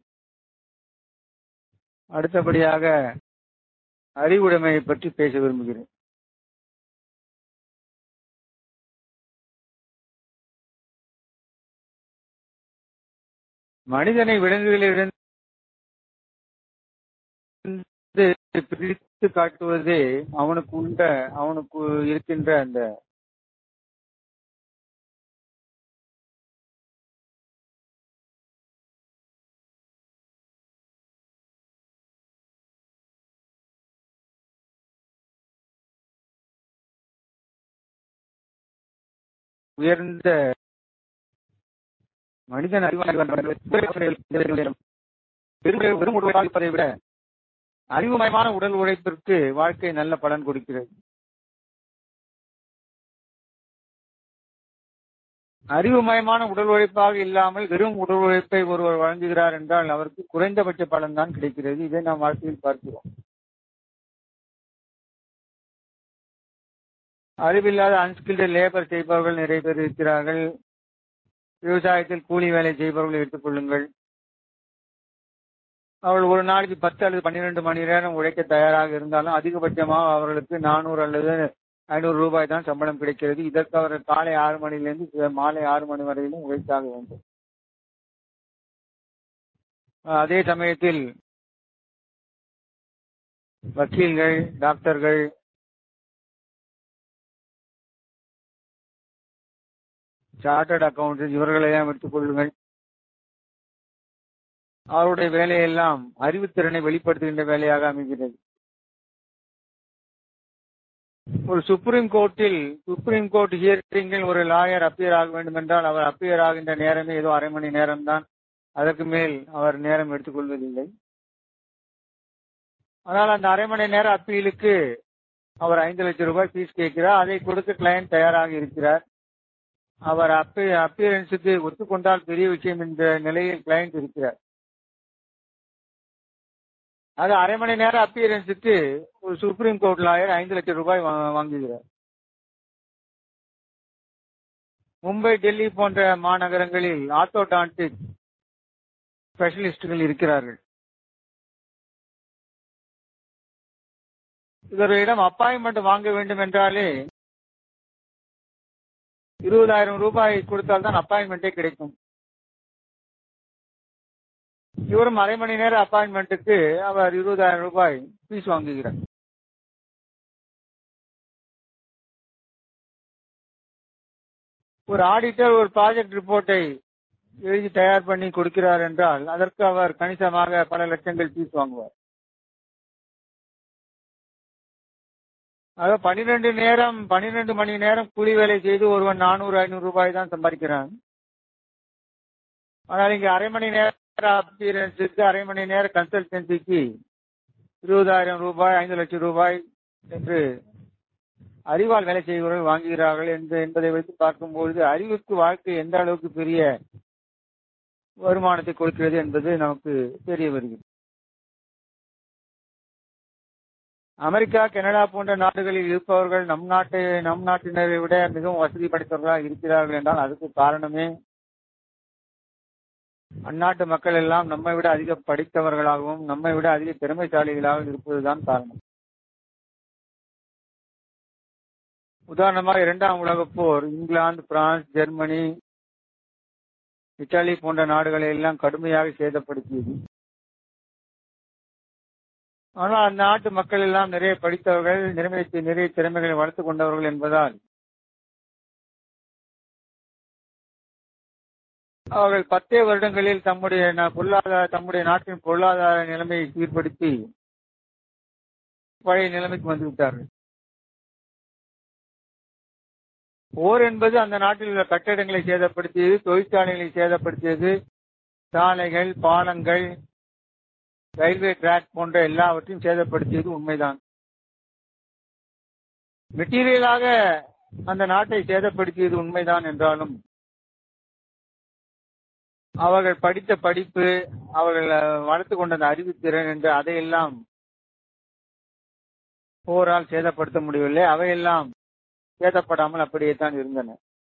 அடுத்தபடியாக அறிவுடைமையை பற்றி பேச விரும்புகிறேன் மனிதனை விலங்குகளிலிருந்து பிரித்து காட்டுவதே அவனுக்கு உண்ட அவனுக்கு இருக்கின்ற அந்த உயர்ந்த மனிதன் வெறும் உழைப்பதை விட அறிவுமயமான உடல் உழைப்பிற்கு வாழ்க்கை நல்ல பலன் கொடுக்கிறது அறிவுமயமான உடல் உழைப்பாக இல்லாமல் வெறும் உடல் உழைப்பை ஒருவர் வழங்குகிறார் என்றால் அவருக்கு குறைந்தபட்ச பலன் தான் கிடைக்கிறது இதை நாம் வாழ்க்கையில் பார்க்கிறோம் அறிவில்லாத அன்ஸ்கில்டு லேபர் செய்பவர்கள் நிறைய பேர் இருக்கிறார்கள் விவசாயத்தில் கூலி வேலை செய்பவர்கள் எடுத்துக் கொள்ளுங்கள் அவர்கள் ஒரு நாளைக்கு பத்து அல்லது பன்னிரண்டு மணி நேரம் உழைக்க தயாராக இருந்தாலும் அதிகபட்சமாக அவர்களுக்கு நானூறு அல்லது ஐநூறு ரூபாய் தான் சம்பளம் கிடைக்கிறது இதற்கு அவர்கள் காலை ஆறு மணியிலிருந்து மாலை ஆறு மணி வரையிலும் உழைத்தாக வேண்டும் அதே சமயத்தில் வக்கீல்கள் டாக்டர்கள் சார்ட்டர்ட் அக்கௌண்டன்ட் இவர்களையெல்லாம் எடுத்துக் கொள்ளுங்கள் அவருடைய வேலையெல்லாம் அறிவுத்திறனை வெளிப்படுத்துகின்ற வேலையாக அமைகிறது ஒரு சுப்ரீம் கோர்ட்டில் சுப்ரீம் கோர்ட் ஹியரிங்கில் ஒரு லாயர் அப்பியர் ஆக வேண்டும் என்றால் அவர் அப்பியர் ஆகின்ற நேரமே ஏதோ அரை மணி நேரம் தான் அதற்கு மேல் அவர் நேரம் எடுத்துக்கொள்வதில்லை ஆனால் அந்த அரை மணி நேர அப்பீலுக்கு அவர் ஐந்து லட்சம் ரூபாய் ஃபீஸ் கேட்கிறார் அதை கொடுக்க கிளையண்ட் தயாராக இருக்கிறார் அவர் அப்பியரன்ஸுக்கு ஒத்துக்கொண்டால் பெரிய விஷயம் என்ற நிலையில் கிளையண்ட் இருக்கிறார் அது அரை மணி நேரம் அப்பியரன்ஸுக்கு ஒரு சுப்ரீம் கோர்ட் லாயர் ஐந்து லட்சம் ரூபாய் வாங்குகிறார் மும்பை டெல்லி போன்ற மாநகரங்களில் ஆர்த்தோடான்டிக் ஸ்பெஷலிஸ்டுகள் இருக்கிறார்கள் இவர்களிடம் அப்பாயின்மெண்ட் வாங்க வேண்டும் என்றாலே இருபதாயிரம் ரூபாய் கொடுத்தால் தான் அப்பாயின்மெண்டே கிடைக்கும் இவரும் அரை மணி நேர அப்பாயின்மெண்ட்டுக்கு அவர் இருபதாயிரம் ரூபாய் ஃபீஸ் வாங்குகிறார் ஒரு ஆடிட்டர் ஒரு ப்ராஜெக்ட் ரிப்போர்ட்டை எழுதி தயார் பண்ணி கொடுக்கிறார் என்றால் அதற்கு அவர் கணிசமாக பல லட்சங்கள் ஃபீஸ் வாங்குவார் ஆக பனிரெண்டு நேரம் பனிரெண்டு மணி நேரம் கூலி வேலை செய்து ஒருவன் நானூறு ஐநூறு ரூபாய் தான் சம்பாதிக்கிறான் ஆனால் இங்க அரை மணி நேர அப்பியரன்ஸுக்கு அரை மணி நேர கன்சல்டன்சிக்கு இருபதாயிரம் ரூபாய் ஐந்து லட்சம் ரூபாய் என்று அறிவால் வேலை செய்பவர்கள் வாங்குகிறார்கள் என்று என்பதை வைத்து பார்க்கும்பொழுது அறிவுக்கு வாழ்க்கை எந்த அளவுக்கு பெரிய வருமானத்தை கொடுக்கிறது என்பது நமக்கு தெரிய வருகிறது அமெரிக்கா கனடா போன்ற நாடுகளில் இருப்பவர்கள் நம் நாட்டு நம் நாட்டினரை விட மிகவும் வசதி படைத்தவர்களாக இருக்கிறார்கள் என்றால் அதுக்கு காரணமே அந்நாட்டு மக்கள் எல்லாம் நம்மை விட அதிக படித்தவர்களாகவும் நம்மை விட அதிக திறமைசாலிகளாகவும் இருப்பதுதான் காரணம் உதாரணமாக இரண்டாம் உலகப் போர் இங்கிலாந்து பிரான்ஸ் ஜெர்மனி இத்தாலி போன்ற நாடுகளை எல்லாம் கடுமையாக சேதப்படுத்தியது ஆனால் அந்த நாட்டு மக்கள் எல்லாம் நிறைய படித்தவர்கள் நிறைய நிறைய திறமைகளை வளர்த்துக் கொண்டவர்கள் என்பதால் அவர்கள் பத்தே வருடங்களில் தம்முடைய பொருளாதார தம்முடைய நாட்டின் பொருளாதார நிலைமையை சீர்படுத்தி பழைய நிலைமைக்கு வந்துவிட்டார்கள் போர் என்பது அந்த நாட்டில் உள்ள கட்டடங்களை சேதப்படுத்தியது தொழிற்சாலைகளை சேதப்படுத்தியது சாலைகள் பாலங்கள் ரயில்வே டிராக் போன்ற எல்லாவற்றையும் சேதப்படுத்தியது உண்மைதான் மெட்டீரியலாக அந்த நாட்டை சேதப்படுத்தியது உண்மைதான் என்றாலும் அவர்கள் படித்த படிப்பு அவர்கள் வளர்த்து கொண்ட அந்த அறிவுத்திறன் என்று அதையெல்லாம் போரால் சேதப்படுத்த முடியவில்லை அவையெல்லாம் சேதப்படாமல் அப்படியே தான் இருந்தன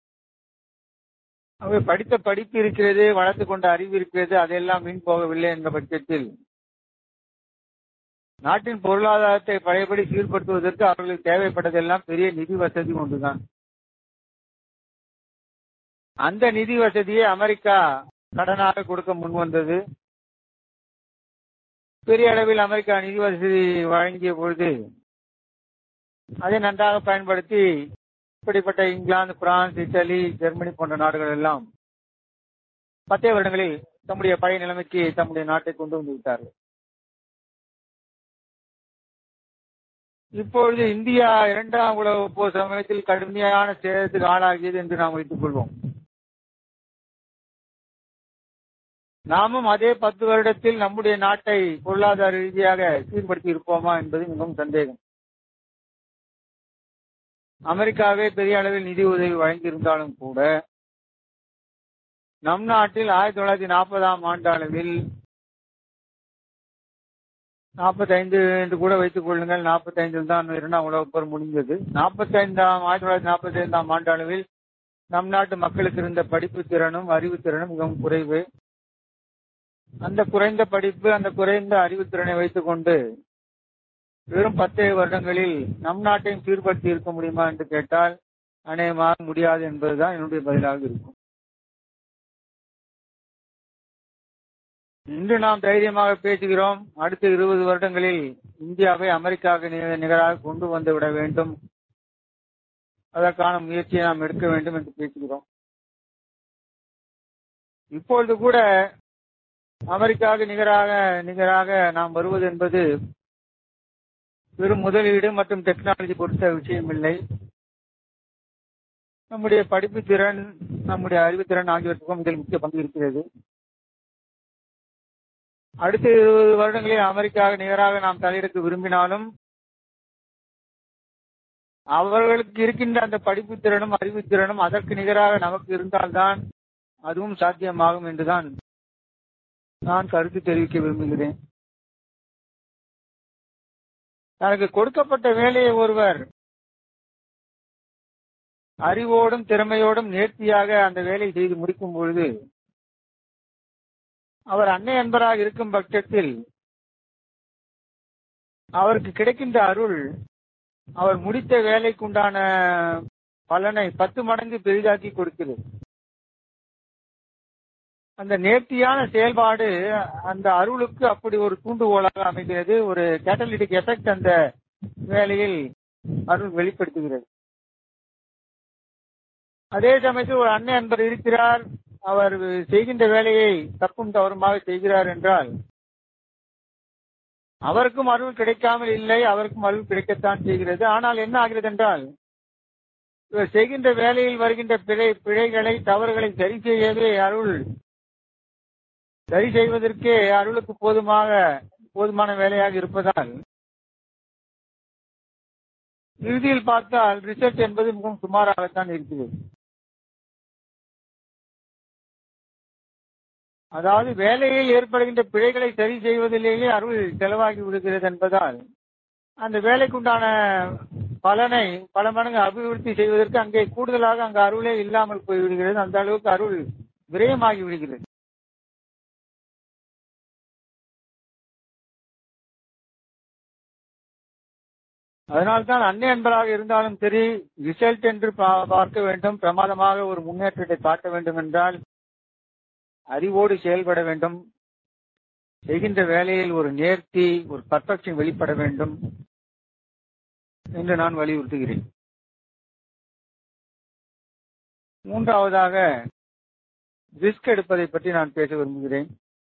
அவை படித்த படிப்பு இருக்கிறது வளர்த்து கொண்ட அறிவு இருக்கிறது அதெல்லாம் வீண் போகவில்லை என்ற பட்சத்தில் நாட்டின் பொருளாதாரத்தை பழையபடி சீர்படுத்துவதற்கு அவர்களுக்கு தேவைப்பட்டதெல்லாம் பெரிய நிதி வசதி ஒன்றுதான் அந்த நிதி வசதியை அமெரிக்கா கடனாக கொடுக்க முன் வந்தது பெரிய அளவில் அமெரிக்கா நிதி வசதி வழங்கிய பொழுது அதை நன்றாக பயன்படுத்தி இப்படிப்பட்ட இங்கிலாந்து பிரான்ஸ் இத்தாலி ஜெர்மனி போன்ற நாடுகள் எல்லாம் பத்தே வருடங்களில் தம்முடைய பழைய நிலைமைக்கு தம்முடைய நாட்டை கொண்டு வந்து விட்டார்கள் இப்பொழுது இந்தியா இரண்டாம் உலக போர் சமயத்தில் கடுமையான சேதத்துக்கு ஆளாகியது என்று நாம் வைத்துக் கொள்வோம் நாமும் அதே பத்து வருடத்தில் நம்முடைய நாட்டை பொருளாதார ரீதியாக சீர்படுத்தி இருப்போமா என்பது மிகவும் சந்தேகம் அமெரிக்காவே பெரிய அளவில் நிதி உதவி வழங்கியிருந்தாலும் கூட நம் நாட்டில் ஆயிரத்தி தொள்ளாயிரத்தி நாற்பதாம் ஆண்டு அளவில் நாற்பத்தைந்து என்று கூட வைத்துக் கொள்ளுங்கள் நாற்பத்தைந்தில் தான் இரண்டாம் உலகப் போர் முடிந்தது நாற்பத்தைந்தாம் ஆயிரத்தி தொள்ளாயிரத்தி நாற்பத்தி ஐந்தாம் ஆண்டு அளவில் நம் நாட்டு மக்களுக்கு இருந்த படிப்பு திறனும் அறிவு திறனும் மிகவும் குறைவு அந்த குறைந்த படிப்பு அந்த குறைந்த அறிவுத்திறனை வைத்துக் கொண்டு வெறும் பத்தே வருடங்களில் நம் நாட்டையும் சீர்படுத்தி இருக்க முடியுமா என்று கேட்டால் அநேகமாக முடியாது என்பதுதான் என்னுடைய பதிலாக இருக்கும் இன்று நாம் தைரியமாக பேசுகிறோம் அடுத்த இருபது வருடங்களில் இந்தியாவை அமெரிக்காவுக்கு நிகராக கொண்டு வந்து விட வேண்டும் அதற்கான முயற்சியை நாம் எடுக்க வேண்டும் என்று பேசுகிறோம் இப்பொழுது கூட அமெரிக்காவுக்கு நிகராக நிகராக நாம் வருவது என்பது வெறும் முதலீடு மற்றும் டெக்னாலஜி பொறுத்த விஷயம் இல்லை நம்முடைய படிப்பு திறன் நம்முடைய அறிவுத்திறன் ஆகியவற்றுக்கும் இதில் முக்கிய பங்கு இருக்கிறது அடுத்த இருபது வருடங்களில் அமெரிக்காவுக்கு நிகராக நாம் தலையிடக்க விரும்பினாலும் அவர்களுக்கு இருக்கின்ற அந்த படிப்பு திறனும் அறிவுத்திறனும் அதற்கு நிகராக நமக்கு இருந்தால்தான் அதுவும் சாத்தியமாகும் என்றுதான் நான் கருத்து தெரிவிக்க விரும்புகிறேன் தனக்கு கொடுக்கப்பட்ட வேலையை ஒருவர் அறிவோடும் திறமையோடும் நேர்த்தியாக அந்த வேலை செய்து முடிக்கும் பொழுது அவர் அன்னை அன்பராக இருக்கும் பட்சத்தில் அவருக்கு கிடைக்கின்ற அருள் அவர் முடித்த வேலைக்குண்டான பலனை பத்து மடங்கு பெரிதாக்கி கொடுக்கிறது அந்த நேர்த்தியான செயல்பாடு அந்த அருளுக்கு அப்படி ஒரு தூண்டுகோலாக அமைகிறது ஒரு கேட்டலிட்டிக் எஃபெக்ட் அந்த வேலையில் அருள் வெளிப்படுத்துகிறது அதே சமயத்தில் ஒரு அன்னை அன்பர் இருக்கிறார் அவர் செய்கின்ற வேலையை தப்பும் தவறுமாக செய்கிறார் என்றால் அவருக்கும் அருள் கிடைக்காமல் இல்லை அவருக்கும் அருள் கிடைக்கத்தான் செய்கிறது ஆனால் என்ன ஆகிறது என்றால் இவர் செய்கின்ற வேலையில் வருகின்ற பிழை பிழைகளை தவறுகளை சரி செய்யவே அருள் சரி செய்வதற்கே அருளுக்கு போதுமாக போதுமான வேலையாக இருப்பதால் இறுதியில் பார்த்தால் ரிசர்ச் என்பது மிகவும் சுமாராகத்தான் இருக்கிறது அதாவது வேலையில் ஏற்படுகின்ற பிழைகளை சரி செய்வதிலேயே அருள் செலவாகி விடுகிறது என்பதால் அந்த வேலைக்குண்டான பலனை பல மடங்கு அபிவிருத்தி செய்வதற்கு அங்கே கூடுதலாக அங்கு அருளே இல்லாமல் போய்விடுகிறது அந்த அளவுக்கு அருள் விரயமாகி விடுகிறது அதனால்தான் அன்னை அன்பராக இருந்தாலும் சரி ரிசல்ட் என்று பார்க்க வேண்டும் பிரமாதமாக ஒரு முன்னேற்றத்தை காட்ட வேண்டும் என்றால் அறிவோடு செயல்பட வேண்டும் செய்கின்ற வேலையில் ஒரு நேர்த்தி ஒரு பர்ஃபெக்ஷன் வெளிப்பட வேண்டும் என்று நான் வலியுறுத்துகிறேன் மூன்றாவதாக ரிஸ்க் எடுப்பதை பற்றி நான் பேச விரும்புகிறேன்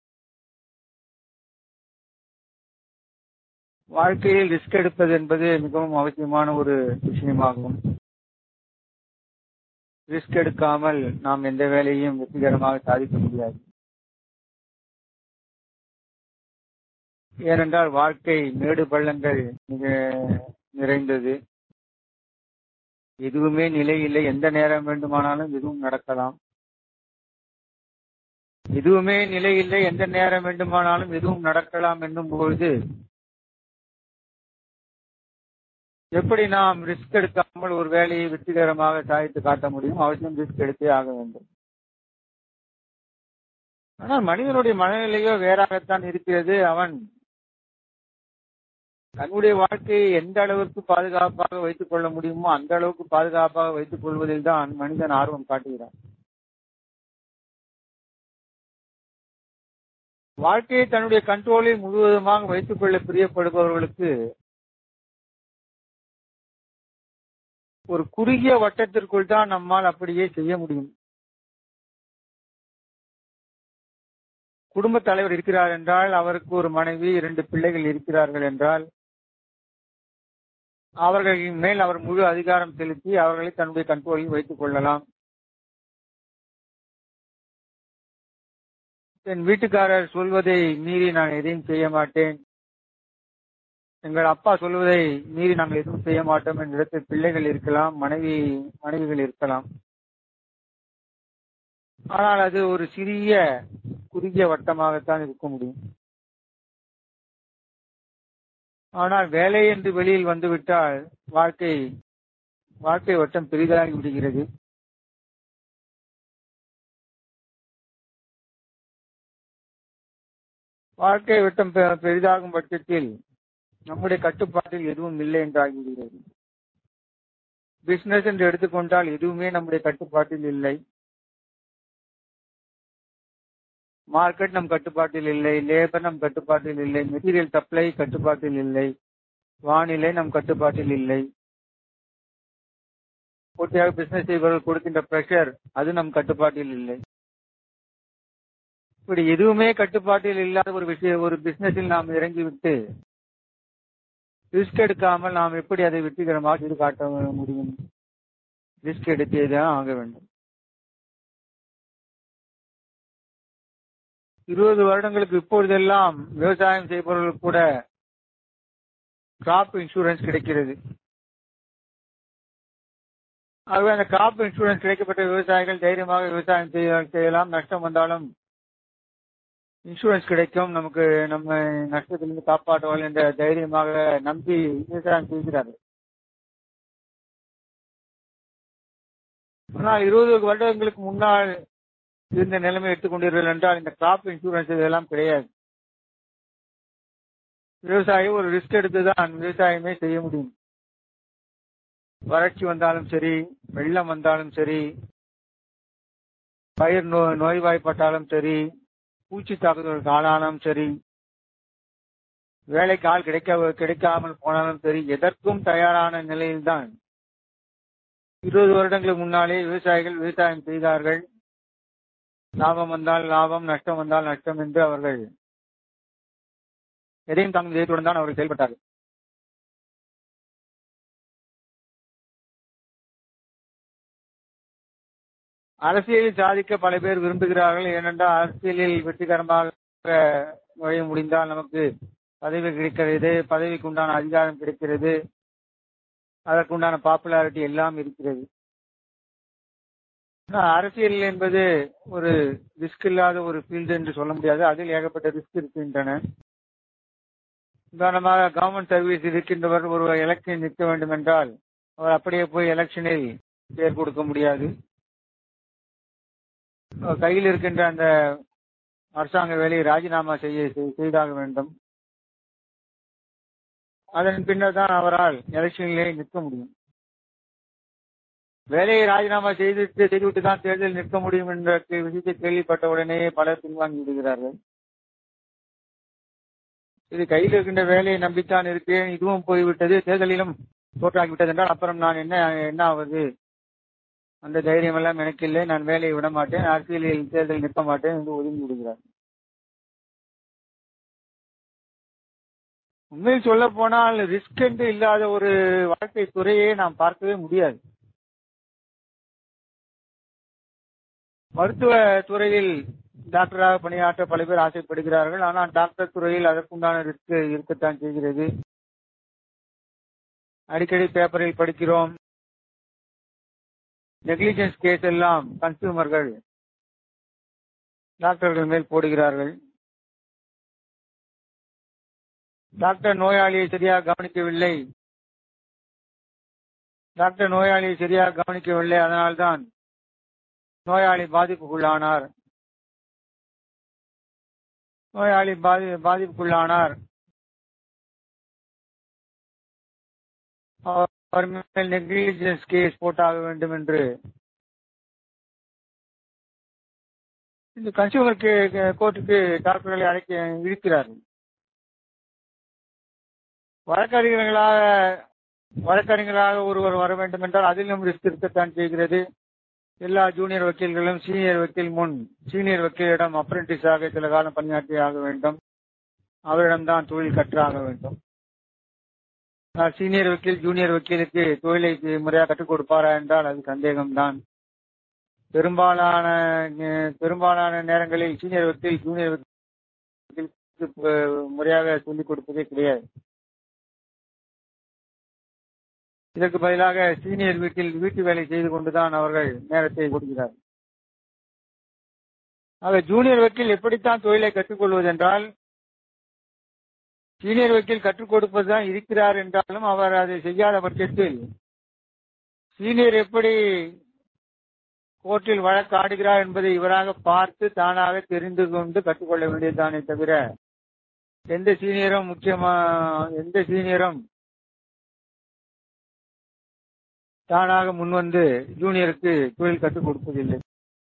வாழ்க்கையில் ரிஸ்க் எடுப்பது என்பது மிகவும் அவசியமான ஒரு விஷயமாகும் ரிஸ்க் எடுக்காமல் நாம் எந்த வேலையும் வெற்றிகரமாக சாதிக்க முடியாது ஏனென்றால் வாழ்க்கை மேடு பள்ளங்கள் மிக நிறைந்தது எதுவுமே நிலை இல்லை எந்த நேரம் வேண்டுமானாலும் எதுவும் நடக்கலாம் எதுவுமே நிலை இல்லை எந்த நேரம் வேண்டுமானாலும் எதுவும் நடக்கலாம் என்னும் பொழுது எப்படி நாம் ரிஸ்க் எடுக்காமல் ஒரு வேலையை வெற்றிகரமாக சாதித்து காட்ட முடியும் அவசியம் ரிஸ்க் எடுத்தே ஆக வேண்டும் ஆனால் மனிதனுடைய மனநிலையோ வேறாகத்தான் இருக்கிறது அவன் தன்னுடைய வாழ்க்கையை எந்த அளவுக்கு பாதுகாப்பாக வைத்துக் கொள்ள முடியுமோ அந்த அளவுக்கு பாதுகாப்பாக வைத்துக் கொள்வதில் தான் மனிதன் ஆர்வம் காட்டுகிறான் வாழ்க்கையை தன்னுடைய கண்ட்ரோலில் முழுவதுமாக வைத்துக் கொள்ள பிரியப்படுபவர்களுக்கு ஒரு குறுகிய வட்டத்திற்குள் தான் நம்மால் அப்படியே செய்ய முடியும் குடும்ப தலைவர் இருக்கிறார் என்றால் அவருக்கு ஒரு மனைவி இரண்டு பிள்ளைகள் இருக்கிறார்கள் என்றால் அவர்களின் மேல் அவர் முழு அதிகாரம் செலுத்தி அவர்களை தன்னுடைய கண்ட்ரோலில் வைத்துக் கொள்ளலாம் என் வீட்டுக்காரர் சொல்வதை மீறி நான் எதையும் செய்ய மாட்டேன் எங்கள் அப்பா சொல்வதை மீறி நாங்கள் எதுவும் செய்ய மாட்டோம் என்ற இடத்தில் பிள்ளைகள் இருக்கலாம் மனைவி மனைவிகள் இருக்கலாம் ஆனால் அது ஒரு சிறிய குறுகிய வட்டமாகத்தான் இருக்க முடியும் ஆனால் வேலை என்று வெளியில் வந்துவிட்டால் வாழ்க்கை வாழ்க்கை வட்டம் பெரிதாகி விடுகிறது வாழ்க்கை வட்டம் பெ- பெரிதாகும் பட்சத்தில் நம்முடைய கட்டுப்பாட்டில் எதுவும் இல்லை என்றாகிவிடுகிறது பிசினஸ் என்று எடுத்துக்கொண்டால் எதுவுமே நம்முடைய கட்டுப்பாட்டில் இல்லை மார்க்கெட் நம் கட்டுப்பாட்டில் இல்லை லேபர் நம் கட்டுப்பாட்டில் இல்லை மெட்டீரியல் சப்ளை கட்டுப்பாட்டில் இல்லை வானிலை நம் கட்டுப்பாட்டில் இல்லை போட்டியாக பிசினஸ் செய்பவர்கள் கொடுக்கின்ற பிரஷர் அது நம் கட்டுப்பாட்டில் இல்லை இப்படி எதுவுமே கட்டுப்பாட்டில் இல்லாத ஒரு விஷயம் ஒரு பிசினஸில் நாம் இறங்கிவிட்டு ரிஸ்க் எடுக்காமல் நாம் எப்படி அதை வெற்றிகரமாக செய்து காட்ட முடியும் ரிஸ்க் எடுத்தேதான் ஆக வேண்டும் இருபது வருடங்களுக்கு இப்பொழுதெல்லாம் விவசாயம் செய்பவர்களுக்கு கூட கிராப் இன்சூரன்ஸ் கிடைக்கிறது ஆகவே அந்த கிராப் இன்சூரன்ஸ் கிடைக்கப்பட்ட விவசாயிகள் தைரியமாக விவசாயம் செய்ய- செய்யலாம் நஷ்டம் வந்தாலும் இன்சூரன்ஸ் கிடைக்கும் நமக்கு நம்ம நஷ்டத்திலிருந்து காப்பாற்றுவார்கள் என்ற தைரியமாக நம்பி விவசாயம் செய்கிறார்கள் ஆனால் இருபது வருடங்களுக்கு முன்னால் இருந்த நிலைமை எடுத்துக்கொண்டீர்கள் என்றால் இந்த கிராப் இன்சூரன்ஸ் இதெல்லாம் கிடையாது விவசாயி ஒரு ரிஸ்க் எடுத்துதான் விவசாயமே செய்ய முடியும் வறட்சி வந்தாலும் சரி வெள்ளம் வந்தாலும் சரி பயிர் நோ நோய்வாய்ப்பட்டாலும் சரி பூச்சி தாக்குதலுக்கு ஆளானாலும் சரி வேலைக்கு ஆள் கிடைக்க கிடைக்காமல் போனாலும் சரி எதற்கும் தயாரான நிலையில்தான் இருபது வருடங்களுக்கு முன்னாலே விவசாயிகள் விவசாயம் செய்தார்கள் லாபம் வந்தால் லாபம் நஷ்டம் வந்தால் நஷ்டம் என்று அவர்கள் எதையும் தாங்கும் விதத்துடன் தான் அவர்கள் செயல்பட்டார்கள் அரசியலில் சாதிக்க பல பேர் விரும்புகிறார்கள் ஏனென்றால் அரசியலில் வெற்றிகரமாக நுழைய முடிந்தால் நமக்கு பதவி கிடைக்கிறது பதவிக்கு உண்டான அதிகாரம் கிடைக்கிறது அதற்குண்டான பாப்புலாரிட்டி எல்லாம் இருக்கிறது ஆனா, அரசியல் என்பது ஒரு ரிஸ்க் இல்லாத ஒரு ஃபீல்டு என்று சொல்ல முடியாது அதில் ஏகப்பட்ட ரிஸ்க் இருக்கின்றன உதாரணமாக கவர்மெண்ட் சர்வீஸ் இருக்கின்றவர் ஒரு எலெக்ஷன் நிற்க வேண்டும் என்றால் அவர் அப்படியே போய் எலெக்ஷனில் பேர் கொடுக்க முடியாது அவர் கையில் இருக்கின்ற அந்த அரசாங்க வேலையை ராஜினாமா செய்ய செய்- செய்தாக வேண்டும் அதன் பின்னர் தான் அவரால் எலெக்ஷனிலே நிற்க முடியும் வேலையை ராஜினாமா செய்துவிட்டு செய்துவிட்டு தான் தேர்தலில் நிற்க முடியும் என்ற கே- விஷயத்தை கேள்விப்பட்ட உடனே பலர் பின்வாங்கி விடுகிறார்கள் இது கையில் இருக்கின்ற வேலையை நம்பித்தான் இருக்கிறேன் இதுவும் போய்விட்டது தேர்தலிலும் தோற்றாகிவிட்டது என்றால் அப்புறம் நான் என்ன என்ன ஆவது அந்த தைரியம் எல்லாம் எனக்கு இல்லை நான் வேலையை விட மாட்டேன் அரசியலில் தேர்தல் நிற்க மாட்டேன் என்று ஒதுங்கி விடுகிறார் உண்மையில் சொல்ல போனால் ரிஸ்க் என்று இல்லாத ஒரு வாழ்க்கை துறையே நாம் பார்க்கவே முடியாது மருத்துவ துறையில் டாக்டராக பணியாற்ற பல பேர் ஆசைப்படுகிறார்கள் ஆனால் டாக்டர் துறையில் அதற்குண்டான ரிஸ்க் இருக்கத்தான் செய்கிறது அடிக்கடி பேப்பரில் படிக்கிறோம் நெக்லிஜென்ஸ் கேஸ் எல்லாம் கன்சியூமர்கள் டாக்டர்கள் மேல் போடுகிறார்கள் டாக்டர் நோயாளியை சரியாக கவனிக்கவில்லை டாக்டர் நோயாளியை சரியாக கவனிக்கவில்லை அதனால்தான் நோயாளி பாதிப்புக்குள்ளானார் நோயாளி பாதி பாதிப்புக்குள்ளானார் அவர் மேல் நெக்லிஜென்ஸ் கேஸ் போட்டாக வேண்டும் என்று இந்த கன்சியூமர் கோர்ட்டுக்கு டாக்டர்களை அழைக்க இருக்கிறார்கள் வழக்கறிஞர்களாக வழக்கறிஞர்களாக ஒருவர் வர வேண்டும் என்றால் அதிலும் ரிஸ்க் இருக்கத்தான் செய்கிறது எல்லா ஜூனியர் வக்கீல்களும் சீனியர் வக்கீல் முன் சீனியர் வக்கீலிடம் அப்ரெண்டிஸாக சில காலம் பணியாற்றி ஆக வேண்டும் அவரிடம்தான் தொழில் கற்றாக வேண்டும் சீனியர் வக்கீல் ஜூனியர் வக்கீலுக்கு தொழிலை முறையாக கற்றுக் கொடுப்பாரா என்றால் அது சந்தேகம்தான் பெரும்பாலான பெரும்பாலான நேரங்களில் சீனியர் வக்கீல் ஜூனியர் வக்கீலுக்கு முறையாக சொல்லிக் கொடுப்பதே கிடையாது இதற்கு பதிலாக சீனியர் வீட்டில் வீட்டு வேலை செய்து கொண்டுதான் அவர்கள் நேரத்தை கொடுக்கிறார்கள் ஆக ஜூனியர் வக்கீல் எப்படித்தான் தொழிலை கற்றுக்கொள்வது என்றால் சீனியர் வக்கீல் கற்றுக் கொடுப்பதுதான் இருக்கிறார் என்றாலும் அவர் அதை செய்யாத பட்சத்தில் சீனியர் எப்படி கோர்ட்டில் வழக்காடுகிறார் என்பதை இவராக பார்த்து தானாக தெரிந்து கொண்டு கற்றுக்கொள்ள வேண்டியதுதானே தவிர எந்த சீனியரும் முக்கியமா எந்த சீனியரும் தானாக முன்வந்து ஜூனியருக்கு தொழில் கற்றுக் கொடுப்பதில்லை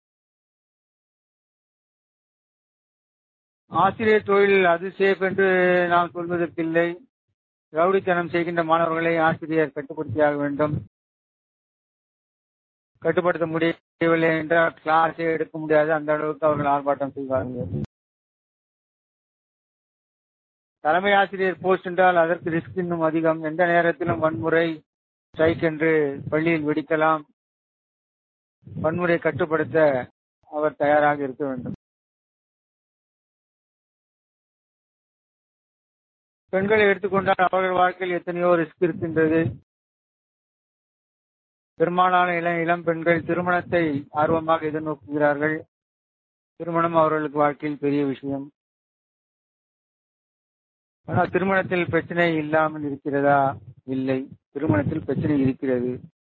ஆசிரியர் தொழில் அது சேஃப் என்று நாம் சொல்வதற்கில்லை ரவுடித்தனம் செய்கின்ற மாணவர்களை ஆசிரியர் கட்டுப்படுத்தியாக வேண்டும் கட்டுப்படுத்த முடியவில்லை என்றால் கிளாஸே எடுக்க முடியாது அந்த அளவுக்கு அவர்கள் ஆர்ப்பாட்டம் செய்வார்கள் தலைமை ஆசிரியர் போஸ்ட் என்றால் அதற்கு ரிஸ்க் இன்னும் அதிகம் எந்த நேரத்திலும் வன்முறை ஸ்ட்ரைக் என்று பள்ளியில் வெடிக்கலாம் வன்முறை கட்டுப்படுத்த அவர் தயாராக இருக்க வேண்டும் பெண்களை எடுத்துக்கொண்டால் அவர்கள் வாழ்க்கையில் எத்தனையோ ரிஸ்க் இருக்கின்றது பெரும்பாலான இளம் இளம் பெண்கள் திருமணத்தை ஆர்வமாக எதிர்நோக்குகிறார்கள் திருமணம் அவர்களுக்கு வாழ்க்கையில் பெரிய விஷயம் ஆனால் திருமணத்தில் பிரச்சனை இல்லாமல் இருக்கிறதா இல்லை திருமணத்தில் பிரச்சனை இருக்கிறது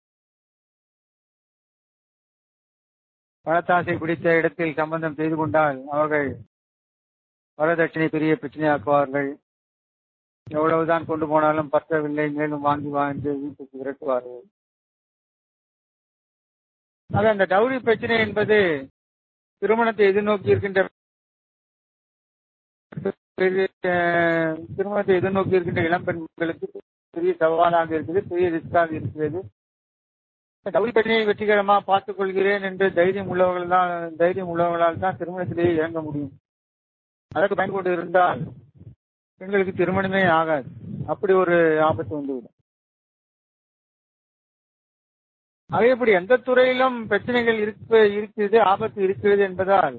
பணத்தாசை பிடித்த இடத்தில் சம்பந்தம் செய்து கொண்டால் அவர்கள் வரதட்சணை பெரிய பிரச்சனையாக்குவார்கள் எவ்வளவுதான் கொண்டு போனாலும் பற்றவில்லை மேலும் வாங்கி வாங்கி வீட்டுக்கு விரட்டுவார்கள் ஆக அந்த டவுரி பிரச்சனை என்பது திருமணத்தை எதிர்நோக்கி இருக்கின்ற திருமணத்தை எதிர்நோக்கி இருக்கின்ற இளம் பெண்களுக்கு பெரிய சவாலாக இருக்குது பெரிய ரிஸ்காக இருக்கிறது டவுரி பிரச்சனையை வெற்றிகரமா பார்த்துக் கொள்கிறேன் என்று தைரியம் உள்ளவர்கள் தான் தைரியம் உள்ளவர்களால் தான் திருமணத்திலேயே இறங்க முடியும் அதற்கு பயன்பட்டு இருந்தால் பெண்களுக்கு திருமணமே ஆகாது அப்படி ஒரு ஆபத்து வந்துவிடும் அதே எப்படி எந்த துறையிலும் பிரச்சனைகள் இருக்க இருக்கிறது ஆபத்து இருக்கிறது என்பதால்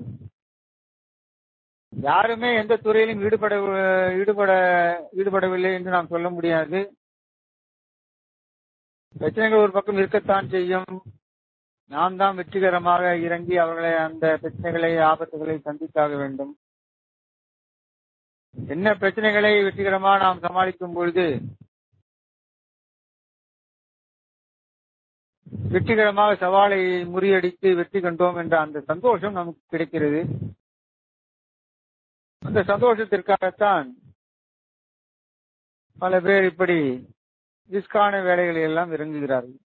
யாருமே எந்த துறையிலும் ஈடுபட ஈடுபட ஈடுபடவில்லை என்று நாம் சொல்ல முடியாது பிரச்சனைகள் ஒரு பக்கம் இருக்கத்தான் செய்யும் நாம் தான் வெற்றிகரமாக இறங்கி அவர்களை அந்த பிரச்சனைகளை ஆபத்துகளை சந்தித்தாக வேண்டும் என்ன பிரச்சனைகளை வெற்றிகரமாக நாம் சமாளிக்கும் பொழுது வெற்றிகரமாக சவாலை முறியடித்து வெற்றி கண்டோம் என்ற அந்த சந்தோஷம் நமக்கு கிடைக்கிறது அந்த சந்தோஷத்திற்காகத்தான் பல பேர் இப்படி ரிஸ்கான வேலைகளில் எல்லாம் இறங்குகிறார்கள்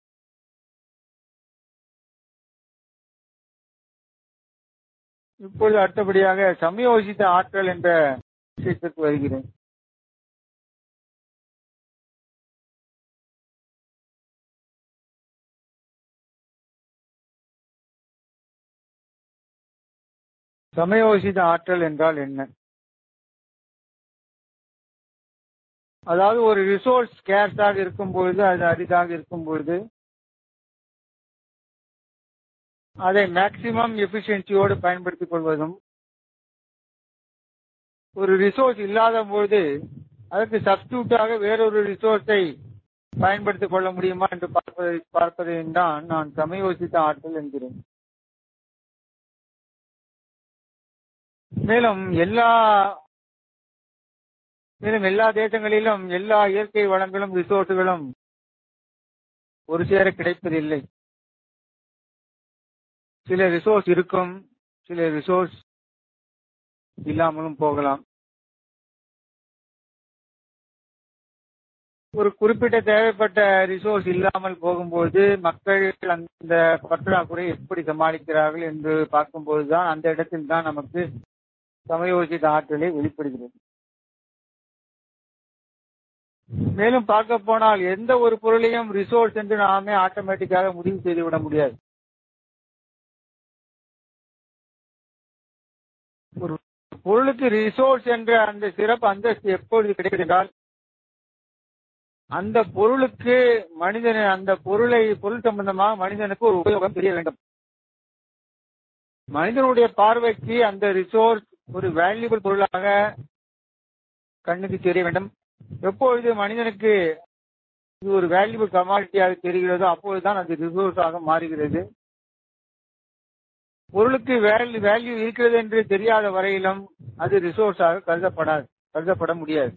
இப்பொழுது அடுத்தபடியாக சமயோசித்த ஆற்றல் என்ற விஷயத்திற்கு வருகிறேன் சமயோசித ஆற்றல் என்றால் என்ன அதாவது ஒரு ரிசோர்ஸ் ஸ்கேர்ஸாக இருக்கும் பொழுது அது அரிதாக இருக்கும் பொழுது அதை மேக்சிமம் எஃபிஷியன்சியோடு பயன்படுத்திக் கொள்வதும் ஒரு ரிசோர்ஸ் இல்லாத போது அதற்கு சப்ஸ்டியூட்டாக வேறொரு ரிசோர்ஸை பயன்படுத்திக் கொள்ள முடியுமா என்று பார்ப்பதை பார்ப்பதையும் தான் நான் சமயோசித்த ஆற்றல் என்கிறேன் மேலும் எல்லா மேலும் எல்லா தேசங்களிலும் எல்லா இயற்கை வளங்களும் ரிசோர்ஸுகளும் ஒரு சேர கிடைப்பதில்லை சில ரிசோர்ஸ் இருக்கும் சில ரிசோர்ஸ் இல்லாமலும் போகலாம் ஒரு குறிப்பிட்ட தேவைப்பட்ட ரிசோர்ஸ் இல்லாமல் போகும்போது மக்கள் அந்த பற்றாக்குறை எப்படி சமாளிக்கிறார்கள் என்று பார்க்கும்போதுதான் அந்த இடத்தில் தான் நமக்கு சமயோசித ஆற்றலை வெளிப்படுகிறது மேலும் பார்க்க போனால் எந்த ஒரு பொருளையும் ரிசோர்ஸ் என்று நாமே ஆட்டோமேட்டிக்காக முடிவு செய்துவிட முடியாது ஒரு பொருளுக்கு ரிசோர்ஸ் என்ற அந்த சிறப்பு அந்தஸ்து எப்பொழுது கிடைக்கிறால் அந்த பொருளுக்கு மனிதன் அந்த பொருளை பொருள் சம்பந்தமாக மனிதனுக்கு ஒரு உபயோகம் தெரிய வேண்டும் மனிதனுடைய பார்வைக்கு அந்த ரிசோர்ஸ் ஒரு வேல்யூபிள் பொருளாக கண்ணுக்கு தெரிய வேண்டும் எப்பொழுது மனிதனுக்கு இது ஒரு வேல்யூபிள் கமாடிட்டியாக தெரிகிறதோ அப்பொழுதுதான் அது ரிசோர்ஸாக மாறுகிறது பொருளுக்கு வேல்யூ வேல்யூ இருக்கிறது என்று தெரியாத வரையிலும் அது ரிசோர்ஸாக கருதப்படாது கருதப்பட முடியாது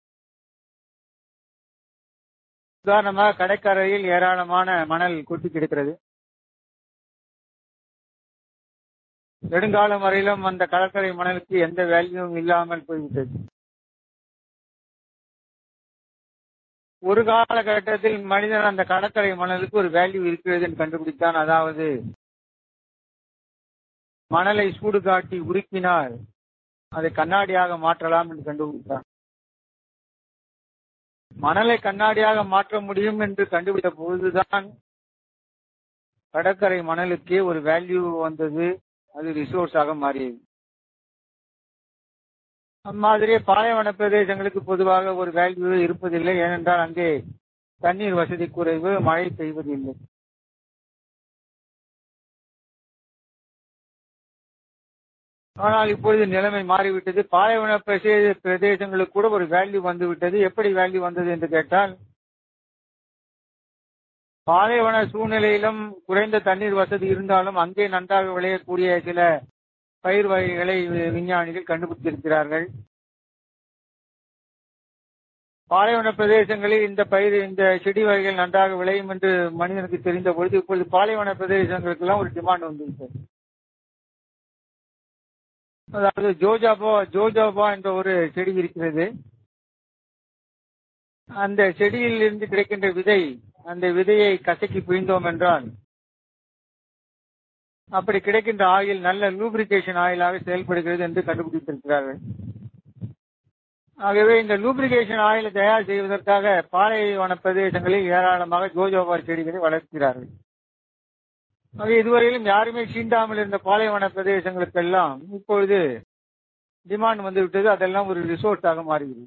உதாரணமாக கடற்கரையில் ஏராளமான மணல் கொட்டி கிடக்கிறது நெடுங்காலம் வரையிலும் அந்த கடற்கரை மணலுக்கு எந்த வேல்யூவும் இல்லாமல் போய்விட்டது ஒரு காலகட்டத்தில் மனிதன் அந்த கடற்கரை மணலுக்கு ஒரு வேல்யூ இருக்கிறது என்று கண்டுபிடித்தான் அதாவது மணலை சூடு காட்டி உருக்கினால் அதை கண்ணாடியாக மாற்றலாம் என்று கண்டுபிடித்தான் மணலை கண்ணாடியாக மாற்ற முடியும் என்று கண்டுபிடித்த பொழுதுதான் கடற்கரை மணலுக்கே ஒரு வேல்யூ வந்தது அது ரிசோர்ஸாக மாறியது அம்மாதிரியே பாலைவன பிரதேசங்களுக்கு பொதுவாக ஒரு வேல்யூ இருப்பதில்லை ஏனென்றால் அங்கே தண்ணீர் வசதி குறைவு மழை பெய்வதில்லை ஆனால் இப்பொழுது நிலைமை மாறிவிட்டது பாலைவன பிரதேச பிரதேசங்களுக்கு கூட ஒரு வேல்யூ வந்துவிட்டது எப்படி வேல்யூ வந்தது என்று கேட்டால் பாலைவன சூழ்நிலையிலும் குறைந்த தண்ணீர் வசதி இருந்தாலும் அங்கே நன்றாக விளையக்கூடிய சில பயிர் வகைகளை விஞ்ஞானிகள் கண்டுபிடித்திருக்கிறார்கள் பாலைவன பிரதேசங்களில் இந்த பயிர் இந்த செடி வகைகள் நன்றாக விளையும் என்று மனிதனுக்கு தெரிந்த பொழுது இப்பொழுது பாலைவன பிரதேசங்களுக்கு எல்லாம் ஒரு டிமாண்ட் வந்துவிட்டது அதாவது ஜோஜாபா ஜோஜாபா என்ற ஒரு செடி இருக்கிறது அந்த செடியில் இருந்து கிடைக்கின்ற விதை அந்த விதையை கசக்கி பிழிந்தோம் என்றால் அப்படி கிடைக்கின்ற ஆயில் நல்ல லூப்ரிகேஷன் ஆயிலாக செயல்படுகிறது என்று கண்டுபிடித்திருக்கிறார்கள் ஆகவே இந்த லூப்ரிகேஷன் ஆயிலை தயார் செய்வதற்காக பாலைவன பிரதேசங்களில் ஏராளமாக ஜோஜோபா செடிகளை வளர்க்கிறார்கள் ஆக இதுவரையிலும் யாருமே சீண்டாமல் இருந்த பாலைவன பிரதேசங்களுக்கெல்லாம் இப்பொழுது டிமாண்ட் வந்து விட்டது அதெல்லாம் ஒரு ரிசோர்ஸாக மாறுகிறது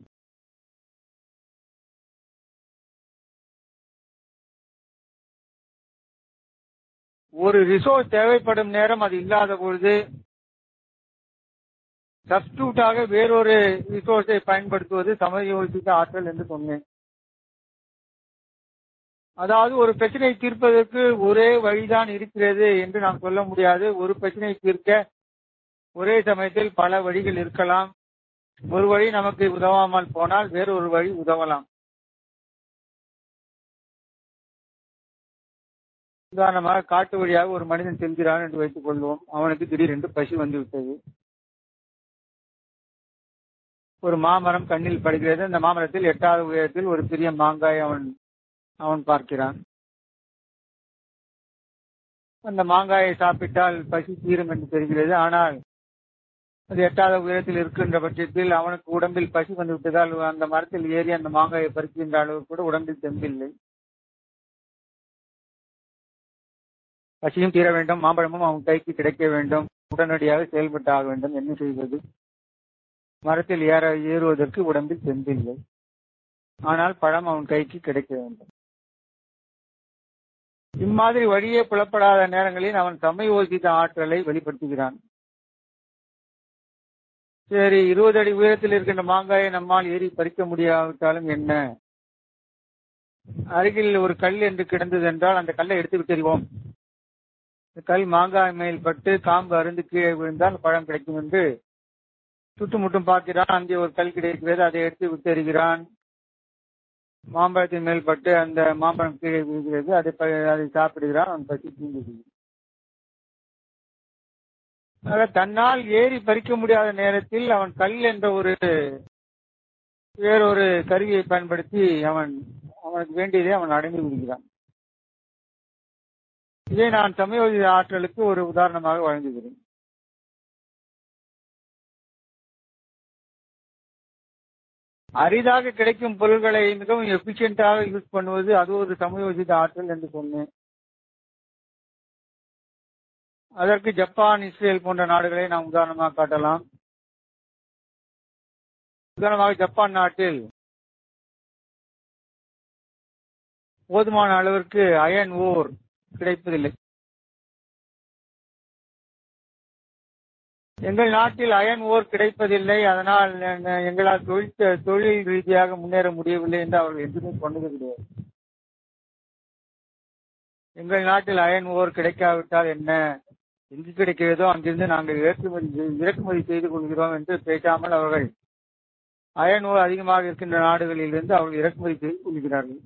ஒரு ரிசோர்ஸ் தேவைப்படும் நேரம் அது இல்லாத பொழுது சப்ஸ்டியூட்டாக வேறொரு ரிசோர்ஸை பயன்படுத்துவது சமயோசித்த ஆற்றல் என்று சொன்னேன் அதாவது ஒரு பிரச்சனை தீர்ப்பதற்கு ஒரே வழிதான் இருக்கிறது என்று நாம் சொல்ல முடியாது ஒரு பிரச்சனை தீர்க்க ஒரே சமயத்தில் பல வழிகள் இருக்கலாம் ஒரு வழி நமக்கு உதவாமல் போனால் வேறொரு வழி உதவலாம் உதாரணமாக காட்டு வழியாக ஒரு மனிதன் செல்கிறான் என்று வைத்துக் கொள்வோம் அவனுக்கு திடீரென்று பசி வந்து விட்டது ஒரு மாமரம் கண்ணில் படுகிறது அந்த மாமரத்தில் எட்டாவது உயரத்தில் ஒரு பெரிய மாங்காய் அவன் அவன் பார்க்கிறான் அந்த மாங்காயை சாப்பிட்டால் பசி தீரும் என்று தெரிகிறது ஆனால் அது எட்டாவது உயரத்தில் இருக்கின்ற பட்சத்தில் அவனுக்கு உடம்பில் பசி வந்து விட்டதால் அந்த மரத்தில் ஏறி அந்த மாங்காயை பறிக்கின்ற அளவு கூட உடம்பில் தெம்பில்லை பசியும் தீர வேண்டும் மாம்பழமும் அவன் கைக்கு கிடைக்க வேண்டும் உடனடியாக செயல்பட்டு ஆக வேண்டும் என்ன செய்வது மரத்தில் ஏற ஏறுவதற்கு உடம்பில் தெம்பில்லை ஆனால் பழம் அவன் கைக்கு கிடைக்க வேண்டும் இம்மாதிரி வழியே புலப்படாத நேரங்களில் அவன் சமயோசித்த ஆற்றலை வெளிப்படுத்துகிறான் சரி இருபது அடி உயரத்தில் இருக்கின்ற மாங்காயை நம்மால் ஏறி பறிக்க முடியாவிட்டாலும் என்ன அருகில் ஒரு கல் என்று கிடந்தது என்றால் அந்த கல்லை எடுத்து விட்டறிவோம் கல் மாங்காய் மேல் பட்டு காம்பு அருந்து கீழே விழுந்தால் பழம் கிடைக்கும் என்று சுட்டுமுட்டும் பார்க்கிறான் அங்கே ஒரு கல் கிடைக்கிறது அதை எடுத்து விட்டறிகிறான் மாம்பழத்தின் மேல் பட்டு அந்த மாம்பழம் கீழே விழுகிறது அதை அதை சாப்பிடுகிறான் அவன் பசி தூங்குகிறது ஆக தன்னால் ஏறி பறிக்க முடியாத நேரத்தில் அவன் கல் என்ற ஒரு வேறொரு கருவியை பயன்படுத்தி அவன் அவனுக்கு வேண்டியதை அவன் அடைந்து விடுகிறான் இதை நான் சமயோஜித ஆற்றலுக்கு ஒரு உதாரணமாக வழங்குகிறேன் அரிதாக கிடைக்கும் பொருள்களை மிகவும் எபிஷியன்டாக யூஸ் பண்ணுவது அது ஒரு சமயோஜித ஆற்றல் என்று சொன்னேன் அதற்கு ஜப்பான் இஸ்ரேல் போன்ற நாடுகளை நாம் உதாரணமாக காட்டலாம் உதாரணமாக ஜப்பான் நாட்டில் போதுமான அளவிற்கு அயன் ஓர் கிடைப்பதில்லை எங்கள் நாட்டில் அயன் ஓர் கிடைப்பதில்லை அதனால் எங்களால் தொழில் தொழில் ரீதியாக முன்னேற முடியவில்லை என்று அவர்கள் எதுவுமே சொன்னது கிடையாது எங்கள் நாட்டில் அயன் ஓர் கிடைக்காவிட்டால் என்ன எங்கு கிடைக்கிறதோ அங்கிருந்து நாங்கள் இறக்குமதி இறக்குமதி செய்து கொள்கிறோம் என்று பேசாமல் அவர்கள் அயன் ஓர் அதிகமாக இருக்கின்ற நாடுகளில் இருந்து அவர்கள் இறக்குமதி செய்து கொள்கிறார்கள்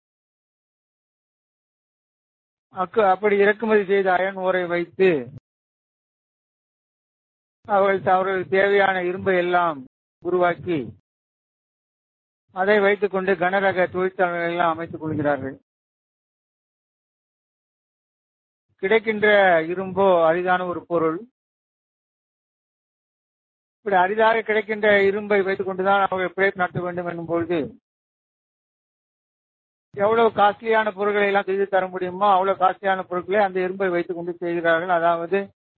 அப்படி இறக்குமதி செய்த அயன் ஓரை வைத்து அவர்கள் அவர்களுக்கு தேவையான இரும்பை எல்லாம் உருவாக்கி அதை வைத்துக் கொண்டு கனரக தொழிற்சாலைகள் எல்லாம் அமைத்துக் கொள்கிறார்கள் கிடைக்கின்ற இரும்போ அரிதான ஒரு பொருள் இப்படி அரிதாக கிடைக்கின்ற இரும்பை வைத்துக் கொண்டுதான் அவர்கள் பிழைப்பு நடத்த வேண்டும் என்னும் பொழுது எவ்வளவு காஸ்ட்லியான பொருட்களை எல்லாம் செய்து தர முடியுமோ அவ்வளவு காஸ்ட்லியான பொருட்களை அந்த இரும்பை வைத்துக் கொண்டு செய்கிறார்கள் அதாவது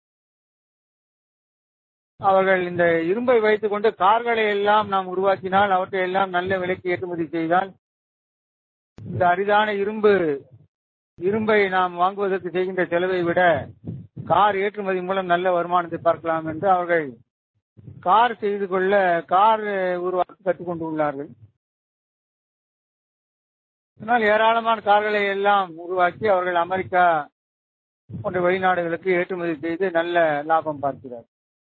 அவர்கள் இந்த இரும்பை வைத்துக் கொண்டு கார்களை எல்லாம் நாம் உருவாக்கினால் அவற்றை எல்லாம் நல்ல விலைக்கு ஏற்றுமதி செய்தால் இந்த அரிதான இரும்பு இரும்பை நாம் வாங்குவதற்கு செய்கின்ற செலவை விட கார் ஏற்றுமதி மூலம் நல்ல வருமானத்தை பார்க்கலாம் என்று அவர்கள் கார் செய்து கொள்ள கார் உருவாக்கி கற்றுக்கொண்டு உள்ளார்கள் இதனால் ஏராளமான கார்களை எல்லாம் உருவாக்கி அவர்கள் அமெரிக்கா போன்ற வெளிநாடுகளுக்கு ஏற்றுமதி செய்து நல்ல லாபம் பார்க்கிறார்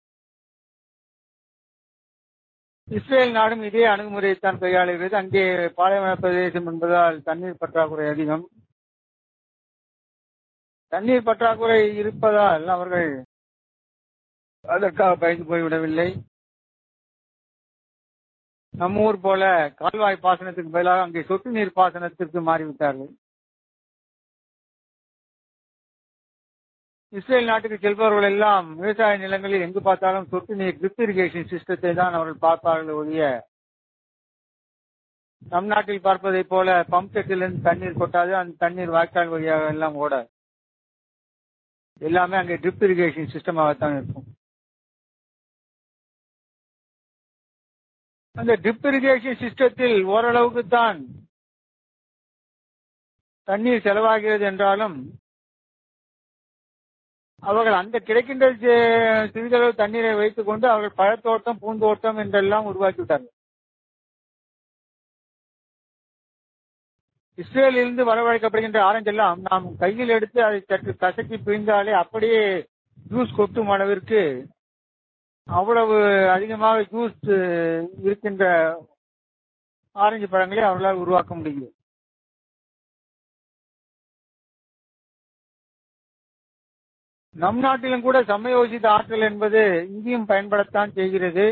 இஸ்ரேல் நாடும் இதே அணுகுமுறையைத்தான் கையாளுகிறது அங்கே பாலைவன பிரதேசம் என்பதால் தண்ணீர் பற்றாக்குறை அதிகம் தண்ணீர் பற்றாக்குறை இருப்பதால் அவர்கள் அதற்காக பயந்து போய்விடவில்லை நம்ம ஊர் போல கால்வாய் பாசனத்துக்கு பதிலாக அங்கே சொட்டு நீர் பாசனத்திற்கு மாறிவிட்டார்கள் இஸ்ரேல் நாட்டுக்கு செல்பவர்கள் எல்லாம் விவசாய நிலங்களில் எங்கு பார்த்தாலும் சொட்டு நீர் ட்ரிப் இரிகேஷன் சிஸ்டத்தை தான் அவர்கள் பார்ப்பார்கள் ஒழிய நம் நாட்டில் பார்ப்பதை போல பம்ப் செட்டிலிருந்து தண்ணீர் கொட்டாது அந்த தண்ணீர் வாய்க்கால் வழியாக எல்லாம் ஓட எல்லாமே அங்கே ட்ரிப் இரிகேஷன் சிஸ்டமாகத்தான் இருக்கும் அந்த ட்ரிப் இரிகேஷன் சிஸ்டத்தில் ஓரளவுக்கு தான் தண்ணீர் செலவாகிறது என்றாலும் அவர்கள் அந்த கிடைக்கின்ற சிறிதளவு தண்ணீரை வைத்துக் கொண்டு அவர்கள் பழத்தோட்டம் பூந்தோட்டம் என்றெல்லாம் உருவாக்கி விட்டார்கள் இஸ்ரேலிருந்து வரவழைக்கப்படுகின்ற ஆரஞ்சு எல்லாம் நாம் கையில் எடுத்து அதை சற்று கசக்கி பிழிந்தாலே அப்படியே ஜூஸ் கொட்டும் அளவிற்கு அவ்வளவு அதிகமாக ஜூஸ் இருக்கின்ற ஆரஞ்சு பழங்களை அவர்களால் உருவாக்க முடியும் நம் நாட்டிலும் கூட சமயோசித ஆற்றல் என்பது இங்கேயும் பயன்படத்தான் செய்கிறது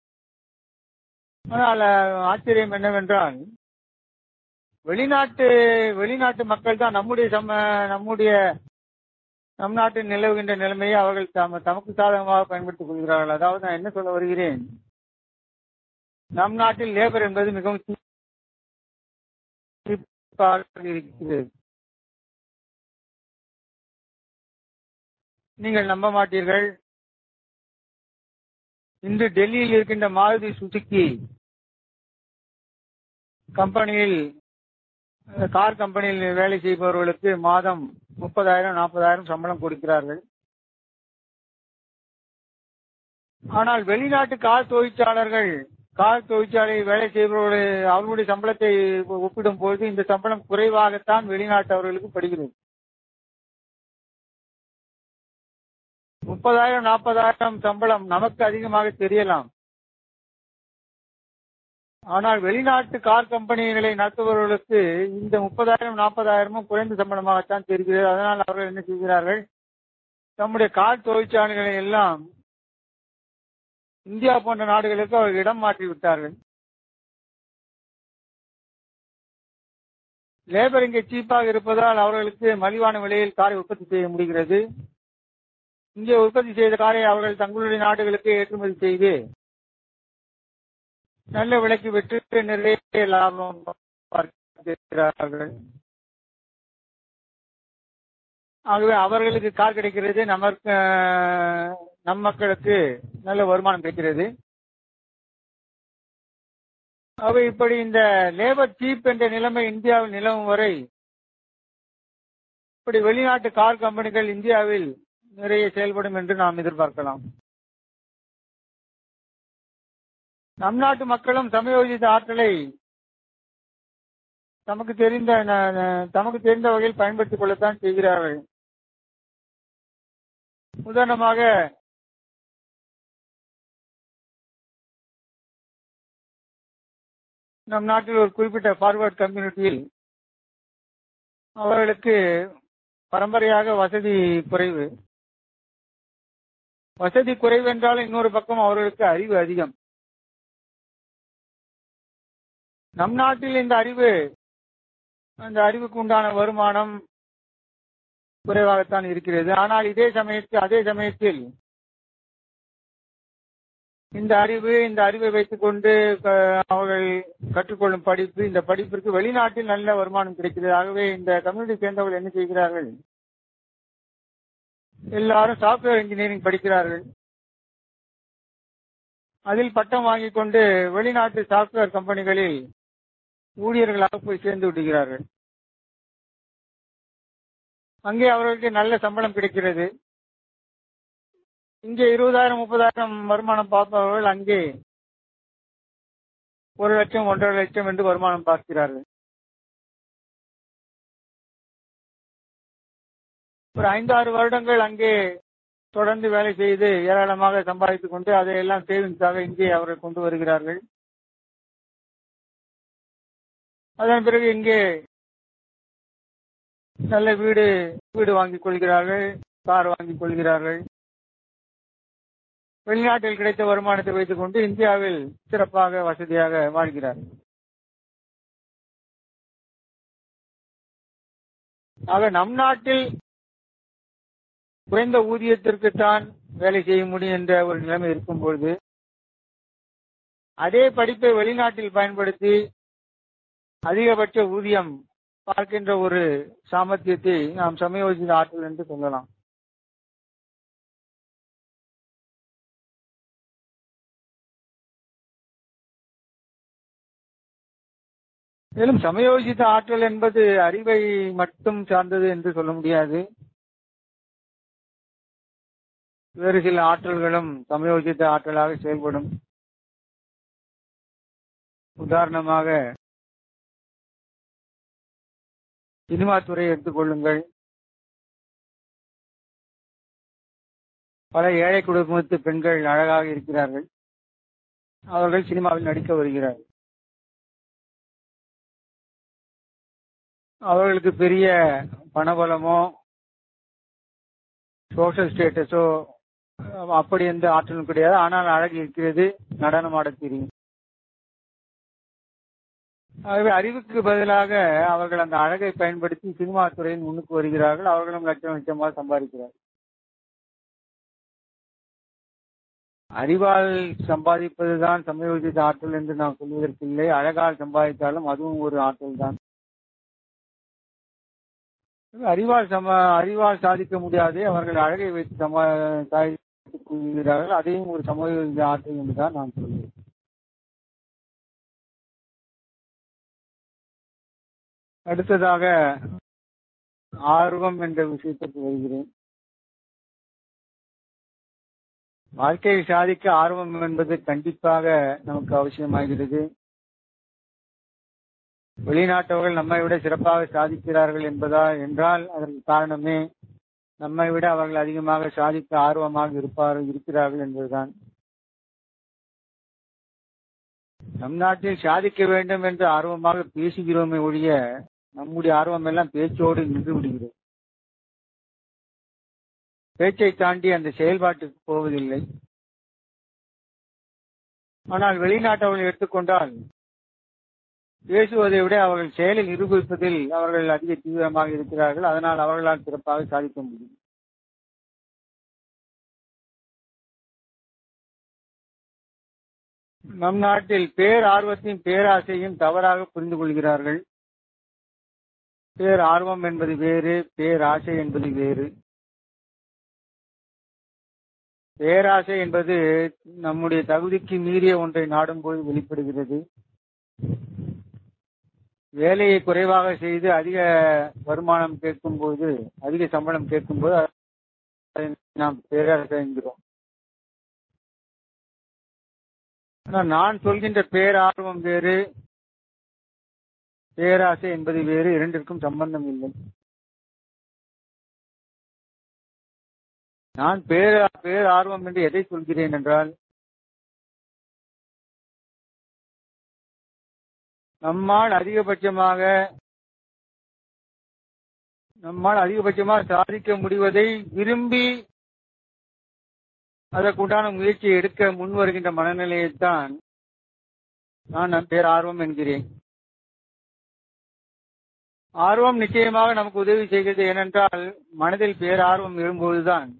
ஆனால் ஆச்சரியம் என்னவென்றால் வெளிநாட்டு வெளிநாட்டு மக்கள் தான் நம்முடைய சம நம்முடைய நம் நாட்டில் நிலவுகின்ற நிலைமையை அவர்கள் தம தமக்கு சாதகமாக பயன்படுத்திக் கொள்கிறார்கள் அதாவது நான் என்ன சொல்ல வருகிறேன் நம் நாட்டில் லேபர் என்பது மிகவும் இருக்கிறது நீங்கள் நம்ப மாட்டீர்கள் இன்று டெல்லியில் இருக்கின்ற மாருதி சுசுக்கி கம்பெனியில் கார் கம்பெனியில் வேலை செய்பவர்களுக்கு மாதம் முப்பதாயிரம் நாற்பதாயிரம் சம்பளம் கொடுக்கிறார்கள் ஆனால் வெளிநாட்டு கார் தொழிற்சாளர்கள் கார் தொழிற்சாலையில் வேலை செய்பவர்கள் அவர்களுடைய சம்பளத்தை ஒப்பிடும் பொழுது இந்த சம்பளம் குறைவாகத்தான் வெளிநாட்டவர்களுக்கு படுகிறது முப்பதாயிரம் நாற்பதாயிரம் சம்பளம் நமக்கு அதிகமாக தெரியலாம் ஆனால் வெளிநாட்டு கார் கம்பெனிகளை நடத்துபவர்களுக்கு இந்த முப்பதாயிரம் நாற்பதாயிரமும் குறைந்த சம்பளமாகத்தான் தெரிகிறது அதனால் அவர்கள் என்ன செய்கிறார்கள் தம்முடைய கார் தொழிற்சாலைகளை எல்லாம் இந்தியா போன்ற நாடுகளுக்கு அவர்கள் இடம் மாற்றி விட்டார்கள் லேபர் இங்கே சீப்பாக இருப்பதால் அவர்களுக்கு மலிவான விலையில் காரை உற்பத்தி செய்ய முடிகிறது இங்கே உற்பத்தி செய்த காரை அவர்கள் தங்களுடைய நாடுகளுக்கு ஏற்றுமதி செய்து நல்ல விலைக்கு விற்று நிறைய லாபம் பார்க்கிறார்கள் ஆகவே அவர்களுக்கு கார் கிடைக்கிறது நமக்கு நம் மக்களுக்கு நல்ல வருமானம் கிடைக்கிறது ஆகவே இப்படி இந்த லேபர் சீப் என்ற நிலைமை இந்தியாவில் நிலவும் வரை இப்படி வெளிநாட்டு கார் கம்பெனிகள் இந்தியாவில் நிறைய செயல்படும் என்று நாம் எதிர்பார்க்கலாம் நம் நாட்டு மக்களும் சமயோஜித ஆற்றலை தமக்கு தெரிந்த தமக்கு தெரிந்த வகையில் பயன்படுத்திக் கொள்ளத்தான் செய்கிறார்கள் உதாரணமாக நம் நாட்டில் ஒரு குறிப்பிட்ட ஃபார்வர்ட் கம்யூனிட்டியில் அவர்களுக்கு பரம்பரையாக வசதி குறைவு வசதி குறைவு என்றாலும் இன்னொரு பக்கம் அவர்களுக்கு அறிவு அதிகம் நம் நாட்டில் இந்த அறிவு அந்த அறிவுக்கு உண்டான வருமானம் குறைவாகத்தான் இருக்கிறது ஆனால் இதே சமயத்தில் அதே சமயத்தில் இந்த அறிவு இந்த அறிவை வைத்துக் கொண்டு அவர்கள் கற்றுக்கொள்ளும் படிப்பு இந்த படிப்பிற்கு வெளிநாட்டில் நல்ல வருமானம் கிடைக்கிறது ஆகவே இந்த கம்யூனிட்டி சேர்ந்தவர்கள் என்ன செய்கிறார்கள் எல்லாரும் சாப்ட்வேர் இன்ஜினியரிங் படிக்கிறார்கள் அதில் பட்டம் வாங்கிக் கொண்டு வெளிநாட்டு சாப்ட்வேர் கம்பெனிகளில் ஊழியர்களாக போய் சேர்ந்து விடுகிறார்கள் அங்கே அவர்களுக்கு நல்ல சம்பளம் கிடைக்கிறது இங்கே இருபதாயிரம் முப்பதாயிரம் வருமானம் பார்ப்பவர்கள் அங்கே ஒரு லட்சம் ஒன்றரை லட்சம் என்று வருமானம் பார்க்கிறார்கள் ஒரு ஐந்தாறு வருடங்கள் அங்கே தொடர்ந்து வேலை செய்து ஏராளமாக சம்பாதித்துக் கொண்டு அதையெல்லாம் சேவிங்ஸாக இங்கே அவர்கள் கொண்டு வருகிறார்கள் அதன் பிறகு இங்கே நல்ல வீடு வீடு வாங்கிக் கொள்கிறார்கள் கார் வாங்கிக் கொள்கிறார்கள் வெளிநாட்டில் கிடைத்த வருமானத்தை வைத்துக் கொண்டு இந்தியாவில் சிறப்பாக வசதியாக வாழ்கிறார்கள் ஆக நம் நாட்டில் குறைந்த ஊதியத்திற்குத்தான் வேலை செய்ய முடியும் என்ற ஒரு நிலைமை இருக்கும் பொழுது அதே படிப்பை வெளிநாட்டில் பயன்படுத்தி அதிகபட்ச ஊதியம் பார்க்கின்ற ஒரு சாமர்த்தியத்தை நாம் சமயோஜித ஆற்றல் என்று சொல்லலாம் மேலும் சமயோஜித ஆற்றல் என்பது அறிவை மட்டும் சார்ந்தது என்று சொல்ல முடியாது வேறு சில ஆற்றல்களும் சமயோஜித ஆற்றலாக செயல்படும் உதாரணமாக சினிமா துறையை எடுத்துக்கொள்ளுங்கள் பல ஏழை குடும்பத்து பெண்கள் அழகாக இருக்கிறார்கள் அவர்கள் சினிமாவில் நடிக்க வருகிறார்கள் அவர்களுக்கு பெரிய பணபலமோ சோஷியல் ஸ்டேட்டஸோ அப்படி எந்த ஆற்றலும் கிடையாது ஆனால் அழகு இருக்கிறது நடனம் ஆட தெரியும் ஆகவே அறிவுக்கு பதிலாக அவர்கள் அந்த அழகை பயன்படுத்தி சினிமா துறையில் முன்னுக்கு வருகிறார்கள் அவர்களும் லட்சம் லட்சமாக சம்பாதிக்கிறார்கள் அறிவால் சம்பாதிப்பதுதான் சமயோஜித ஆற்றல் என்று நாம் சொல்வதற்கில்லை அழகால் சம்பாதித்தாலும் அதுவும் ஒரு ஆற்றல் தான் அறிவால் சம அறிவால் சாதிக்க முடியாதே அவர்கள் அழகை வைத்து சமா சாதித்துக் கொள்கிறார்கள் அதையும் ஒரு சமயோஜித ஆற்றல் என்றுதான் நான் சொல்கிறேன் அடுத்ததாக ஆர்வம் என்ற விஷயத்திற்கு வருகிறேன் வாழ்க்கையை சாதிக்க ஆர்வம் என்பது கண்டிப்பாக நமக்கு அவசியமாகிறது வெளிநாட்டவர்கள் நம்மை விட சிறப்பாக சாதிக்கிறார்கள் என்பதா என்றால் அதற்கு காரணமே நம்மை விட அவர்கள் அதிகமாக சாதிக்க ஆர்வமாக இருப்பார் இருக்கிறார்கள் என்பதுதான் நம் நாட்டில் சாதிக்க வேண்டும் என்று ஆர்வமாக பேசுகிறோமே ஒழிய நம்முடைய ஆர்வம் எல்லாம் பேச்சோடு நின்று விடுகிறது பேச்சை தாண்டி அந்த செயல்பாட்டுக்கு போவதில்லை ஆனால் வெளிநாட்டவர்கள் எடுத்துக்கொண்டால் பேசுவதை விட அவர்கள் செயலில் நிரூபிப்பதில் அவர்கள் அதிக தீவிரமாக இருக்கிறார்கள் அதனால் அவர்களால் சிறப்பாக சாதிக்க முடியும் நம் நாட்டில் பேரார்வத்தையும் பேராசையும் தவறாக புரிந்து கொள்கிறார்கள் பேர் ஆர்வம் என்பது வேறு பேராசை என்பது வேறு பேராசை என்பது நம்முடைய தகுதிக்கு மீறிய ஒன்றை நாடும்போது வெளிப்படுகிறது வேலையை குறைவாக செய்து அதிக வருமானம் கேட்கும்போது அதிக சம்பளம் கேட்கும்போது அதை நாம் பேராசை என்கிறோம் ஆனால் நான் சொல்கின்ற பேரார்வம் வேறு பேராசை என்பது வேறு இரண்டிற்கும் சம்பந்தம் இல்லை நான் பேர பேரார்வம் என்று எதை சொல்கிறேன் என்றால் நம்மால் அதிகபட்சமாக நம்மால் அதிகபட்சமாக சாதிக்க முடிவதை விரும்பி அதற்குண்டான முயற்சியை எடுக்க முன் வருகின்ற மனநிலையைத்தான் நான் பேரார்வம் என்கிறேன் ஆர்வம் நிச்சயமாக நமக்கு உதவி செய்கிறது ஏனென்றால் மனதில் பேரார்வம் எழும்போதுதான்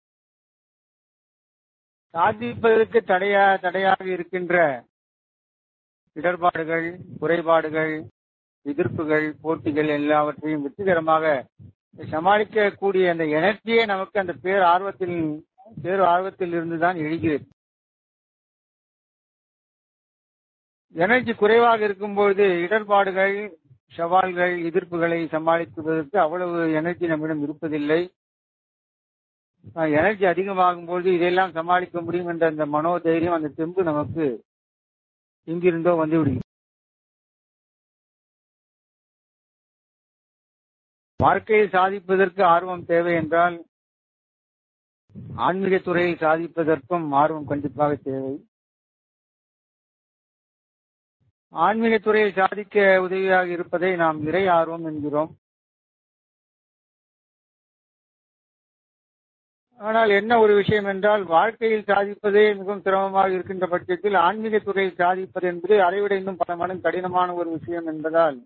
சாதிப்பதற்கு தடையா தடையாக இருக்கின்ற இடர்பாடுகள் குறைபாடுகள் எதிர்ப்புகள் போட்டிகள் எல்லாவற்றையும் வெற்றிகரமாக சமாளிக்கக்கூடிய அந்த எனர்ஜியே நமக்கு அந்த பேர் ஆர்வத்தில் பேர் ஆர்வத்தில் இருந்துதான் எழுகிறது எனர்ஜி குறைவாக இருக்கும்போது இடர்பாடுகள் சவால்கள் எதிர்ப்புகளை சமாளிப்பதற்கு அவ்வளவு எனர்ஜி நம்மிடம் இருப்பதில்லை எனர்ஜி அதிகமாகும் போது இதெல்லாம் சமாளிக்க முடியும் என்ற அந்த மனோதைரியம் அந்த தெம்பு நமக்கு எங்கிருந்தோ வந்து விடுகிறது வாழ்க்கையில் சாதிப்பதற்கு ஆர்வம் தேவை என்றால் ஆன்மீக துறையில் சாதிப்பதற்கும் ஆர்வம் கண்டிப்பாக தேவை ஆன்மீக துறையில் சாதிக்க உதவியாக இருப்பதை நாம் இறை ஆர்வம் என்கிறோம் ஆனால் என்ன ஒரு விஷயம் என்றால் வாழ்க்கையில் சாதிப்பதே மிகவும் சிரமமாக இருக்கின்ற பட்சத்தில் ஆன்மீக துறையில் சாதிப்பது என்பது அதைவிட இன்னும் பல மடங்கு கடினமான ஒரு விஷயம் என்பதால்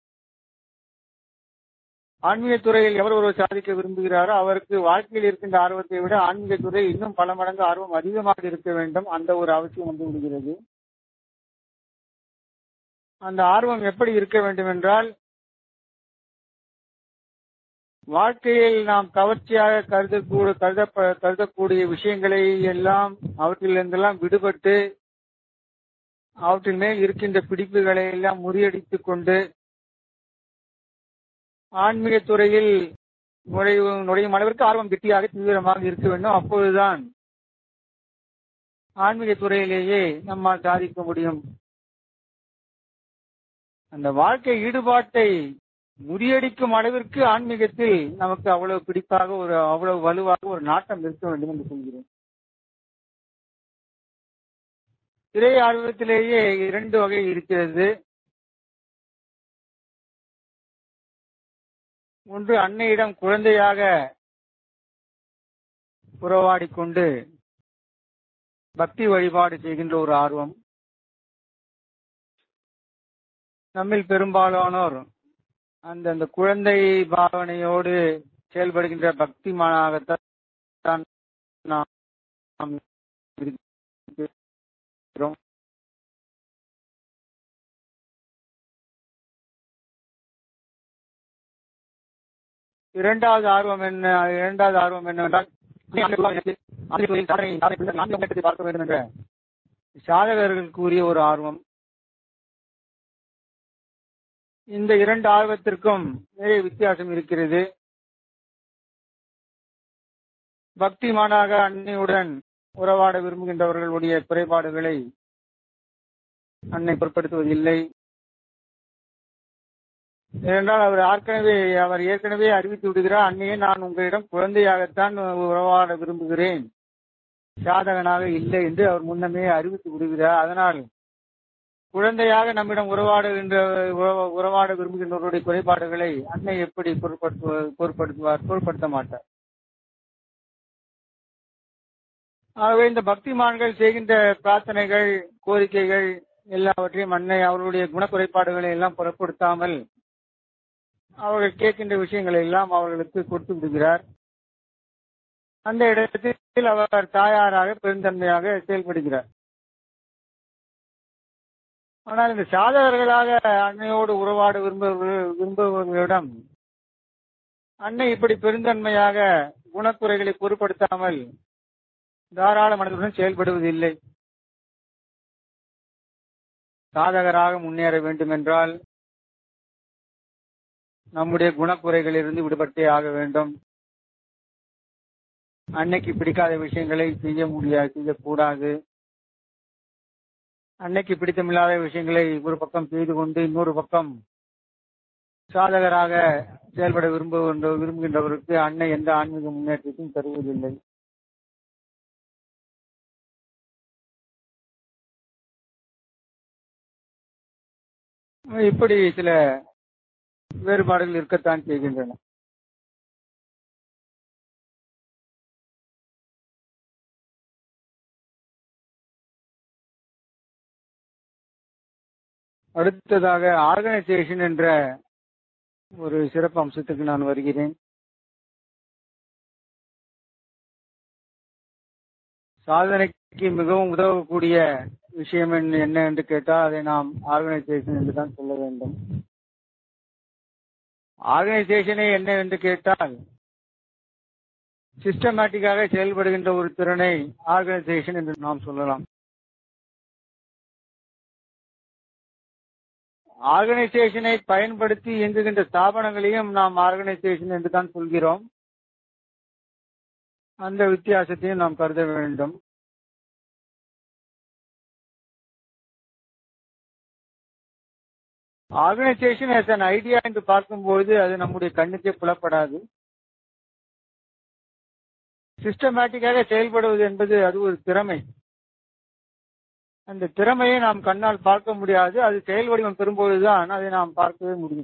ஆன்மீக துறையில் எவர் ஒருவர் சாதிக்க விரும்புகிறாரோ அவருக்கு வாழ்க்கையில் இருக்கின்ற ஆர்வத்தை விட ஆன்மீக துறை இன்னும் பல மடங்கு ஆர்வம் அதிகமாக இருக்க வேண்டும் அந்த ஒரு அவசியம் வந்து விடுகிறது அந்த ஆர்வம் எப்படி இருக்க வேண்டும் என்றால் வாழ்க்கையில் நாம் கவர்ச்சியாக கருதக்கூட கருத கருதக்கூடிய விஷயங்களை எல்லாம் அவற்றிலிருந்தெல்லாம் விடுபட்டு அவற்றின் மேல் இருக்கின்ற பிடிப்புகளை எல்லாம் முறியடித்துக் கொண்டு ஆன்மீக துறையில் நுழைவு நுழையும் அளவிற்கு ஆர்வம் கெட்டியாக தீவிரமாக இருக்க வேண்டும் அப்போதுதான் ஆன்மீக துறையிலேயே நம்மால் சாதிக்க முடியும் அந்த வாழ்க்கை ஈடுபாட்டை முறியடிக்கும் அளவிற்கு ஆன்மீகத்தில் நமக்கு அவ்வளவு பிடிப்பாக ஒரு அவ்வளவு வலுவாக ஒரு நாட்டம் இருக்க வேண்டும் என்று சொல்கிறேன் திரை ஆர்வத்திலேயே இரண்டு வகை இருக்கிறது ஒன்று அன்னையிடம் குழந்தையாக உறவாடிக் கொண்டு பக்தி வழிபாடு செய்கின்ற ஒரு ஆர்வம் நம்மில் பெரும்பாலானோர் அந்த அந்த குழந்தை பாவனையோடு செயல்படுகின்ற பக்திமானாகத்தான் நாம் இருக்கிறோம் இரண்டாவது ஆர்வம் என்ன இரண்டாவது ஆர்வம் என்னவென்றால் பார்க்க வேண்டும் என்ற சாதகர்களுக்கு உரிய ஒரு ஆர்வம் இந்த இரண்டு ஆர்வத்திற்கும் நிறைய வித்தியாசம் இருக்கிறது பக்திமானாக அன்னையுடன் உறவாட விரும்புகின்றவர்களுடைய குறைபாடுகளை அன்னை பொருட்படுத்துவதில்லை ஏனென்றால் அவர் ஏற்கனவே அவர் ஏற்கனவே அறிவித்து விடுகிறார் அன்னையே நான் உங்களிடம் குழந்தையாகத்தான் உறவாட விரும்புகிறேன் சாதகனாக இல்லை என்று அவர் முன்னமே அறிவித்து விடுகிறார் அதனால் குழந்தையாக நம்மிடம் உறவாடுகின்ற உறவ- உறவாட விரும்புகின்றவருடைய குறைபாடுகளை அன்னை எப்படி பொருட்படுத்துவ பொருட்படுத்துவார் பொருட்படுத்த மாட்டார் ஆகவே இந்த பக்திமான்கள் செய்கின்ற பிரார்த்தனைகள் கோரிக்கைகள் எல்லாவற்றையும் அன்னை அவர்களுடைய குணக்குறைபாடுகளை எல்லாம் பொருட்படுத்தாமல் அவர்கள் கேட்கின்ற விஷயங்களை எல்லாம் அவர்களுக்கு கொடுத்து விடுகிறார் அந்த இடத்தில் அவர் தாயாராக பெருந்தன்மையாக செயல்படுகிறார் ஆனால் இந்த சாதகர்களாக அன்னையோடு உறவாட விரும்புபவர்கள் விரும்புபவர்களிடம் அன்னை இப்படி பெருந்தன்மையாக குணக்குறைகளை பொருட்படுத்தாமல் தாராள மனதுடன் செயல்படுவதில்லை சாதகராக முன்னேற வேண்டும் என்றால் நம்முடைய குணக்குறைகளிலிருந்து விடுபட்டே ஆக வேண்டும் அன்னைக்கு பிடிக்காத விஷயங்களை செய்ய முடியாது செய்யக்கூடாது அன்னைக்கு பிடித்தமில்லாத விஷயங்களை ஒரு பக்கம் செய்து கொண்டு இன்னொரு பக்கம் சாதகராக செயல்பட விரும்புகின்ற விரும்புகின்றவருக்கு அன்னை எந்த ஆன்மீக முன்னேற்றத்தையும் தருவதில்லை இப்படி சில வேறுபாடுகள் இருக்கத்தான் செய்கின்றன அடுத்ததாக ஆர்கனைசேஷன் என்ற ஒரு சிறப்பு அம்சத்துக்கு நான் வருகிறேன் சாதனைக்கு மிகவும் உதவக்கூடிய விஷயம் என்ன என்ன என்று கேட்டால் அதை நாம் ஆர்கனைசேஷன் என்று தான் சொல்ல வேண்டும் ஆர்கனைசேஷனே என்ன என்று கேட்டால் சிஸ்டமேட்டிக்காக செயல்படுகின்ற ஒரு திறனை ஆர்கனைசேஷன் என்று நாம் சொல்லலாம் ஆர்கனைசேஷனை பயன்படுத்தி இயங்குகின்ற ஸ்தாபனங்களையும் நாம் ஆர்கனைசேஷன் என்று தான் சொல்கிறோம் அந்த வித்தியாசத்தையும் நாம் கருத வேண்டும் ஆர்கனைசேஷன் as an ஐடியா என்று பார்க்கும்போது அது நம்முடைய கண்ணுக்கே புலப்படாது சிஸ்டமேட்டிக்காக செயல்படுவது என்பது அது ஒரு திறமை அந்த திறமையை நாம் கண்ணால் பார்க்க முடியாது அது செயல் வடிவம் பெறும்போதுதான் அதை நாம் பார்க்கவே முடியும்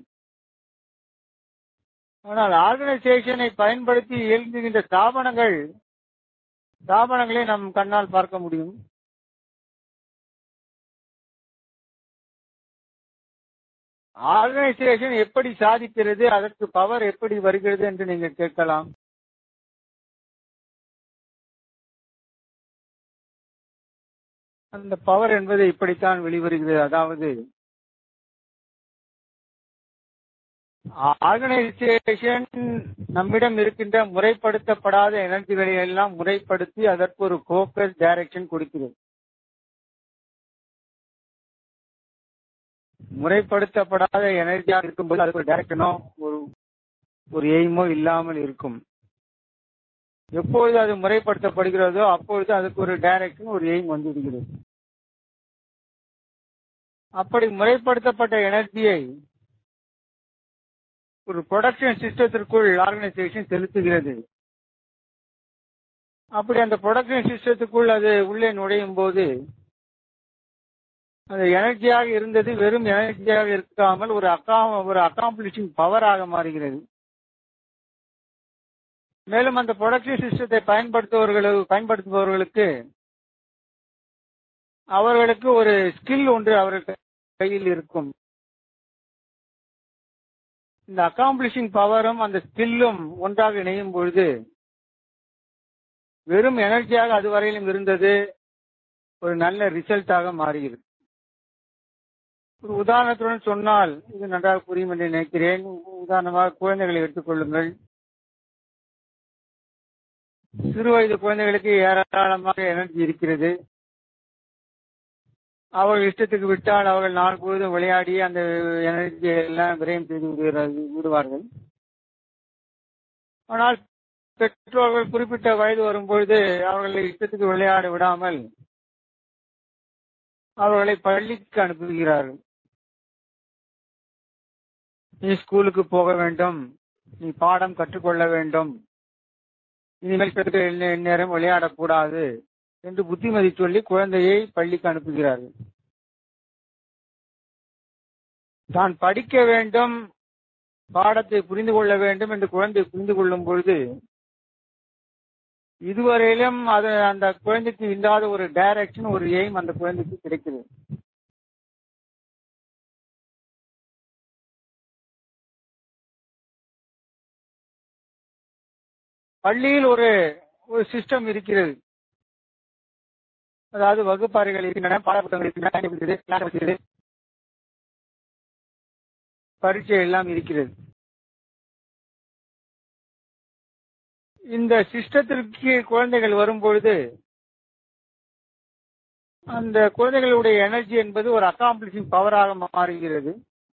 ஆனால் ஆர்கனைசேஷனை பயன்படுத்தி இயங்குகின்ற ஸ்தாபனங்கள் ஸ்தாபனங்களை நாம் கண்ணால் பார்க்க முடியும் ஆர்கனைசேஷன் எப்படி சாதிக்கிறது அதற்கு பவர் எப்படி வருகிறது என்று நீங்கள் கேட்கலாம் அந்த பவர் என்பது இப்படித்தான் வெளிவருகிறது அதாவது ஆர்கனைசேஷன் நம்மிடம் இருக்கின்ற முறைப்படுத்தப்படாத எனர்ஜிகளை எல்லாம் முறைப்படுத்தி அதற்கு ஒரு போக்கஸ் டைரக்ஷன் கொடுக்கிறது முறைப்படுத்தப்படாத எனர்ஜியாக இருக்கும்போது அதுக்கு ஒரு டைரக்ஷனோ ஒரு ஒரு எய்மோ இல்லாமல் இருக்கும் எப்பொழுது அது முறைப்படுத்தப்படுகிறதோ அப்பொழுது அதுக்கு ஒரு டைரக்ஷன் ஒரு எய்ம் வந்துவிடுகிறது அப்படி முறைப்படுத்தப்பட்ட எனர்ஜியை ஒரு ப்ரொடக்ஷன் சிஸ்டத்திற்குள் ஆர்கனைசேஷன் செலுத்துகிறது அப்படி அந்த ப்ரொடக்ஷன் சிஸ்டத்துக்குள் அது உள்ளே நுழையும் போது அந்த எனர்ஜியாக இருந்தது வெறும் எனர்ஜியாக இருக்காமல் ஒரு அக்கா ஒரு அக்காம்பிளிஷிங் பவராக மாறுகிறது மேலும் அந்த ப்ரொடக்ஷன் சிஸ்டத்தை பயன்படுத்துபவர்களுக்கு பயன்படுத்துபவர்களுக்கு அவர்களுக்கு ஒரு ஸ்கில் ஒன்று அவர்கள் கையில் இருக்கும் இந்த அக்காம்பிளிஷிங் பவரும் அந்த ஸ்கில்லும் ஒன்றாக இணையும் பொழுது வெறும் எனர்ஜியாக அதுவரையிலும் இருந்தது ஒரு நல்ல ரிசல்ட்டாக மாறுகிறது ஒரு உதாரணத்துடன் சொன்னால் இது நன்றாக புரியும் என்று நினைக்கிறேன் உதாரணமாக குழந்தைகளை எடுத்துக்கொள்ளுங்கள் சிறு வயது குழந்தைகளுக்கு ஏராளமாக எனர்ஜி இருக்கிறது அவர்கள் இஷ்டத்துக்கு விட்டால் அவர்கள் நாள் பொழுதும் விளையாடி அந்த எனர்ஜி எல்லாம் விரயம் செய்து விடுகிறார்கள் விடுவார்கள் ஆனால் பெற்றோர்கள் குறிப்பிட்ட வயது வரும்பொழுது அவர்களை இஷ்டத்துக்கு விளையாட விடாமல் அவர்களை பள்ளிக்கு அனுப்புகிறார்கள் நீ ஸ்கூலுக்கு போக வேண்டும் நீ பாடம் கற்றுக்கொள்ள வேண்டும் இனிமேல் நேரம் விளையாடக்கூடாது என்று புத்திமதி சொல்லி குழந்தையை பள்ளிக்கு அனுப்புகிறார்கள் தான் படிக்க வேண்டும் பாடத்தை புரிந்து கொள்ள வேண்டும் என்று குழந்தை புரிந்து கொள்ளும் பொழுது இதுவரையிலும் அது அந்த குழந்தைக்கு இல்லாத ஒரு டைரக்ஷன் ஒரு எய்ம் அந்த குழந்தைக்கு கிடைக்கிறது பள்ளியில் ஒரு ஒரு சிஸ்டம் இருக்கிறது அதாவது வகுப்பறைகள் இருக்கின்றன பாடப்புத்தகங்கள் இருக்கின்றன இருக்கிறது பரீட்சை எல்லாம் இருக்கிறது இந்த சிஸ்டத்திற்கு குழந்தைகள் வரும்பொழுது அந்த குழந்தைகளுடைய எனர்ஜி என்பது ஒரு அக்காம்பிளிஷிங் பவராக மாறுகிறது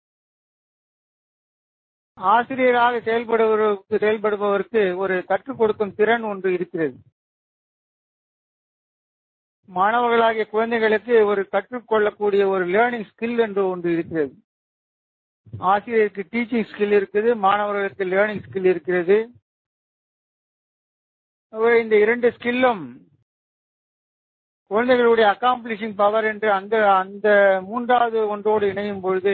ஆசிரியராக செயல்படுபவருக்கு செயல்படுபவருக்கு ஒரு கற்றுக் கொடுக்கும் திறன் ஒன்று இருக்கிறது மாணவர்களாகிய குழந்தைகளுக்கு ஒரு கற்றுக்கொள்ளக்கூடிய ஒரு லேர்னிங் ஸ்கில் என்று ஒன்று இருக்கிறது ஆசிரியருக்கு டீச்சிங் ஸ்கில் இருக்குது மாணவர்களுக்கு லேர்னிங் ஸ்கில் இருக்கிறது இந்த இரண்டு ஸ்கில்லும் குழந்தைகளுடைய அக்காம்பிளிஷிங் பவர் என்று அந்த அந்த மூன்றாவது ஒன்றோடு இணையும் பொழுது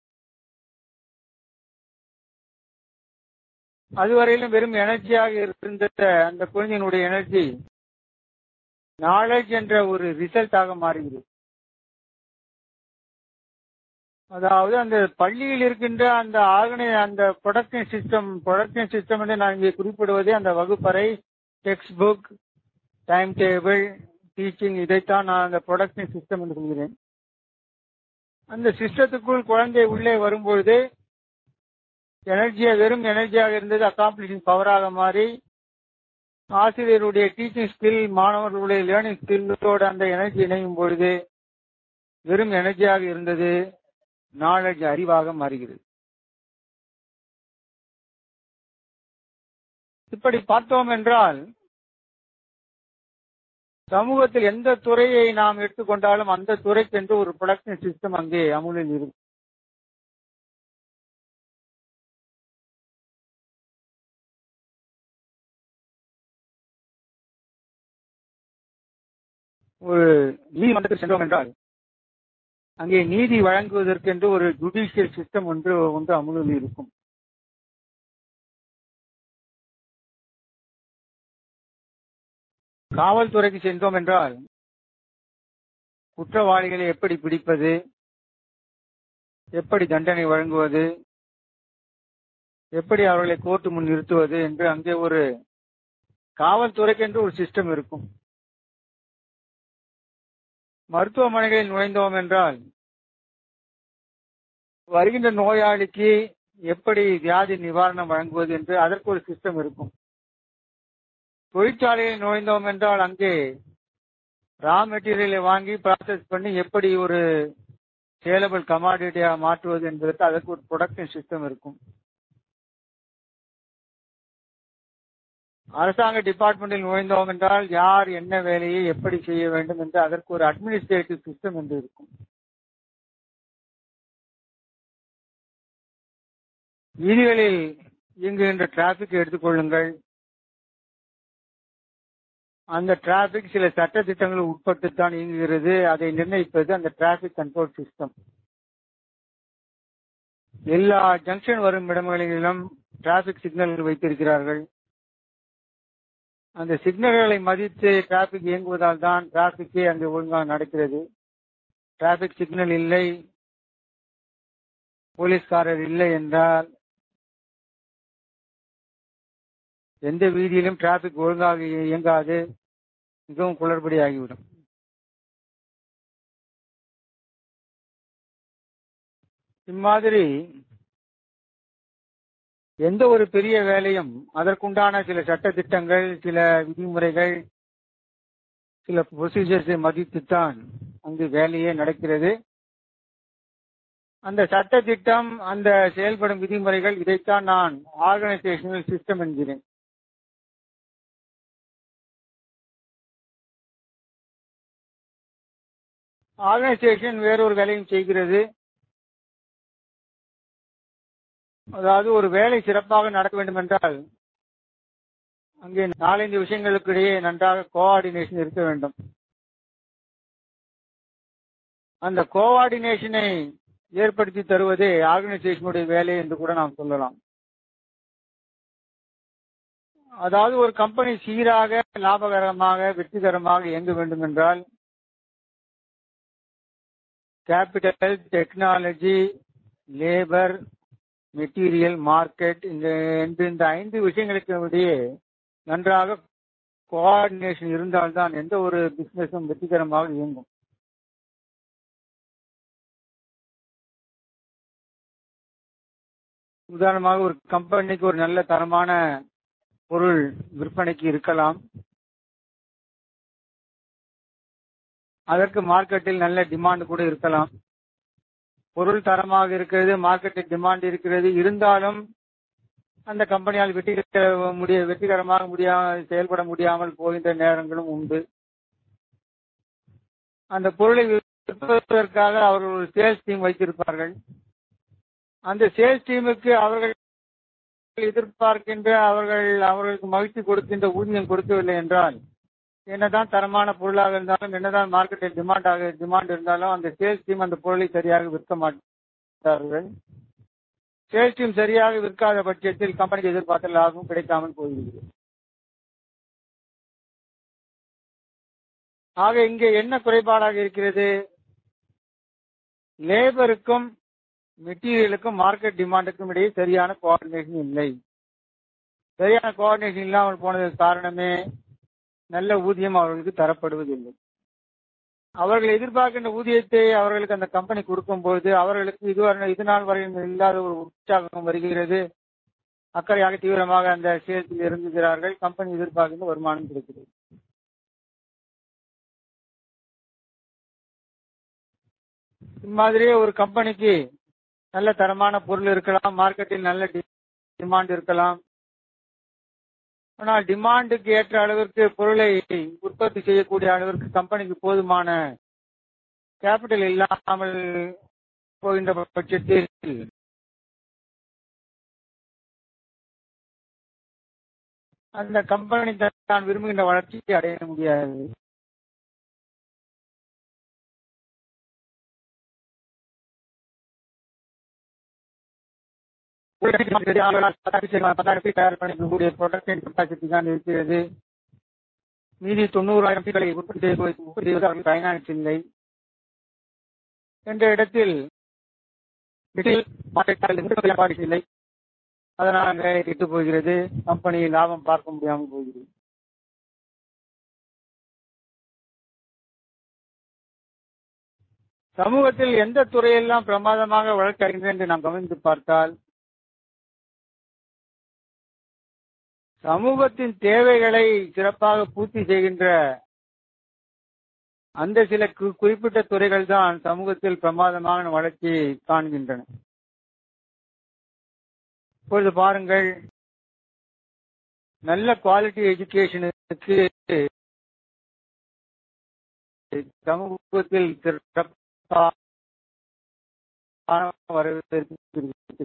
அதுவரையிலும் வெறும் எனர்ஜியாக இருந்த அந்த குழந்தையினுடைய எனர்ஜி நாலேஜ் என்ற ஒரு ரிசல்ட்டாக மாறுகிறது அதாவது அந்த பள்ளியில் இருக்கின்ற அந்த ஆர்கனை அந்த ப்ரொடக்ஷன் சிஸ்டம் ப்ரொடக்ஷன் சிஸ்டம் என்று நான் இங்கே குறிப்பிடுவதே அந்த வகுப்பறை textbook timetable teaching இதைத்தான் நான் அந்த ப்ரொடக்ஷன் சிஸ்டம் என்று சொல்கிறேன் அந்த சிஸ்டத்துக்குள் குழந்தை உள்ளே வரும்பொழுது எனர்ஜியா வெறும் எனர்ஜியாக இருந்தது அக்காம்பிளிஷிங் பவராக மாறி ஆசிரியருடைய டீச்சிங் ஸ்கில் மாணவர்களுடைய லேர்னிங் ஸ்கில்லோடு அந்த எனர்ஜி இணையும் பொழுது வெறும் எனர்ஜியாக இருந்தது நாலேஜ் அறிவாக மாறுகிறது இப்படி பார்த்தோம் என்றால் சமூகத்தில் எந்த துறையை நாம் எடுத்துக்கொண்டாலும் அந்த துறைக்கென்று ஒரு ப்ரொடக்ஷன் சிஸ்டம் அங்கே அமுலில் இருக்கும் ஒரு நீதிமன்றத்தில் சென்றோம் என்றால் அங்கே நீதி வழங்குவதற்கென்று ஒரு ஜுடிஷியல் சிஸ்டம் ஒன்று ஒன்று அமுலில் இருக்கும் காவல்துறைக்கு சென்றோம் என்றால் குற்றவாளிகளை எப்படி பிடிப்பது எப்படி தண்டனை வழங்குவது எப்படி அவர்களை கோர்ட்டு முன் நிறுத்துவது என்று அங்கே ஒரு காவல்துறைக்கென்று ஒரு சிஸ்டம் இருக்கும் மருத்துவமனைகளில் நுழைந்தோம் என்றால் வருகின்ற நோயாளிக்கு எப்படி வியாதி நிவாரணம் வழங்குவது என்று அதற்கு ஒரு சிஸ்டம் இருக்கும் தொழிற்சாலையில் நுழைந்தோம் என்றால் அங்கே ரா மெட்டீரியலை வாங்கி ப்ராசஸ் பண்ணி எப்படி ஒரு சேலபிள் கமாடிட்டியா மாற்றுவது என்பதற்கு அதற்கு ஒரு ப்ரொடக்ஷன் சிஸ்டம் இருக்கும் அரசாங்க டிபார்ட்மெண்டில் நுழைந்தோம் என்றால் யார் என்ன வேலையை எப்படி செய்ய வேண்டும் என்று அதற்கு ஒரு அட்மினிஸ்ட்ரேட்டிவ் சிஸ்டம் என்று இருக்கும் வீதிகளில் இயங்குகின்ற டிராபிக் எடுத்துக்கொள்ளுங்கள் அந்த டிராபிக் சில சட்ட திட்டங்களுக்கு உட்பட்டுத்தான் இயங்குகிறது அதை நிர்ணயிப்பது அந்த டிராபிக் கண்ட்ரோல் சிஸ்டம் எல்லா ஜங்ஷன் வரும் இடங்களிலும் டிராபிக் சிக்னல்கள் வைத்திருக்கிறார்கள் அந்த சிக்னல்களை மதித்து டிராபிக் இயங்குவதால் தான் டிராபிக்கே அங்கு ஒழுங்காக நடக்கிறது டிராபிக் சிக்னல் இல்லை போலீஸ்காரர் இல்லை என்றால் எந்த வீதியிலும் டிராபிக் ஒழுங்காக இயங்காது மிகவும் குளறுபடி ஆகிவிடும் இம்மாதிரி எந்த ஒரு பெரிய வேலையும் அதற்குண்டான சில சட்ட திட்டங்கள் சில விதிமுறைகள் சில ப்ரொசீஜர்ஸை மதித்துத்தான் அங்கு வேலையே நடக்கிறது அந்த சட்ட திட்டம் அந்த செயல்படும் விதிமுறைகள் இதைத்தான் நான் ஆர்கனைசேஷனல் சிஸ்டம் என்கிறேன் ஆர்கனைசேஷன் வேறொரு வேலையும் செய்கிறது அதாவது ஒரு வேலை சிறப்பாக நடக்க வேண்டும் என்றால் அங்கே நாலஞ்சு விஷயங்களுக்கு இடையே நன்றாக கோஆர்டினேஷன் இருக்க வேண்டும் அந்த கோஆர்டினேஷனை ஏற்படுத்தி தருவதே ஆர்கனைசேஷனுடைய வேலை என்று கூட நாம் சொல்லலாம் அதாவது ஒரு கம்பெனி சீராக லாபகரமாக வெற்றிகரமாக இயங்க வேண்டும் என்றால் capital technology labour material market இந்த என்று இந்த ஐந்து விஷயங்களுக்கு இடையே நன்றாக கோஆர்டினேஷன் இருந்தால்தான் எந்த ஒரு பிசினஸும் வெற்றிகரமாக இயங்கும் உதாரணமாக ஒரு கம்பெனிக்கு ஒரு நல்ல தரமான பொருள் விற்பனைக்கு இருக்கலாம் அதற்கு மார்க்கெட்டில் நல்ல டிமாண்ட் கூட இருக்கலாம் பொருள் தரமாக இருக்கிறது மார்க்கெட்டில் டிமாண்ட் இருக்கிறது இருந்தாலும் அந்த கம்பெனியால் வெற்றி முடிய வெற்றிகரமாக முடியாமல் செயல்பட முடியாமல் போகின்ற நேரங்களும் உண்டு அந்த பொருளை விற்பதற்காக அவர்கள் ஒரு சேல்ஸ் டீம் வைத்திருப்பார்கள் அந்த சேல்ஸ் டீமுக்கு அவர்கள் எதிர்பார்க்கின்ற அவர்கள் அவர்களுக்கு மகிழ்ச்சி கொடுக்கின்ற ஊதியம் கொடுக்கவில்லை என்றால் என்னதான் தரமான பொருளாக இருந்தாலும் என்னதான் மார்க்கெட்டில் டிமாண்ட் ஆக டிமாண்ட் இருந்தாலும் அந்த சேல்ஸ் டீம் அந்த பொருளை சரியாக விற்க மாட்டார்கள் சேல்ஸ் டீம் சரியாக விற்காத பட்சத்தில் கம்பெனிக்கு எதிர்பார்த்த லாபம் கிடைக்காமல் போகிறது ஆக இங்கே என்ன குறைபாடாக இருக்கிறது லேபருக்கும் மெட்டீரியலுக்கும் மார்க்கெட் டிமாண்டுக்கும் இடையே சரியான கோஆர்டினேஷன் இல்லை சரியான கோஆர்டினேஷன் இல்லாமல் போனதற்கு காரணமே நல்ல ஊதியம் அவர்களுக்கு தரப்படுவதில்லை அவர்கள் எதிர்பார்க்கின்ற ஊதியத்தை அவர்களுக்கு அந்த கம்பெனி கொடுக்கும்போது அவர்களுக்கு இதுவரை இது நாள் வரை இல்லாத ஒரு உற்சாகம் வருகிறது அக்கறையாக தீவிரமாக அந்த சேலத்தில் இறங்குகிறார்கள் கம்பெனி எதிர்பார்க்கின்ற வருமானம் கிடைக்கிறது இம்மாதிரியே ஒரு கம்பெனிக்கு நல்ல தரமான பொருள் இருக்கலாம் மார்க்கெட்டில் நல்ல டிமாண்ட் இருக்கலாம் ஆனால் டிமாண்டுக்கு ஏற்ற அளவிற்கு பொருளை உற்பத்தி செய்யக்கூடிய அளவிற்கு கம்பெனிக்கு போதுமான கேபிட்டல் இல்லாமல் போகின்ற பட்சத்தில் அந்த கம்பெனி தான் விரும்புகின்ற வளர்ச்சியை அடைய முடியாது தயார் பண்ணிக்கக்கூடிய ப்ரொடக்ஷன் கெப்பாசிட்டி தான் இருக்கிறது மீதி தொண்ணூறாயிரம் பீக்களை உற்பத்தி செய்வது உற்பத்தி செய்வது அவர்கள் ஃபைனான்ஸ் இல்லை என்ற இடத்தில் மார்க்கெட் இல்லை அதனால் அங்கே கெட்டு போகிறது கம்பெனி லாபம் பார்க்க முடியாமல் போகிறது சமூகத்தில் எந்த துறையெல்லாம் பிரமாதமாக வளர்ச்சி அடைகின்றன என்று நாம் கவனித்து பார்த்தால் சமூகத்தின் தேவைகளை சிறப்பாக பூர்த்தி செய்கின்ற அந்த சில குறிப்பிட்ட துறைகள் தான் சமூகத்தில் பிரமாதமான வளர்ச்சியை காண்கின்றன இப்பொழுது பாருங்கள் நல்ல குவாலிட்டி எஜுகேஷனுக்கு சமூகத்தில் வரவேற்கிறது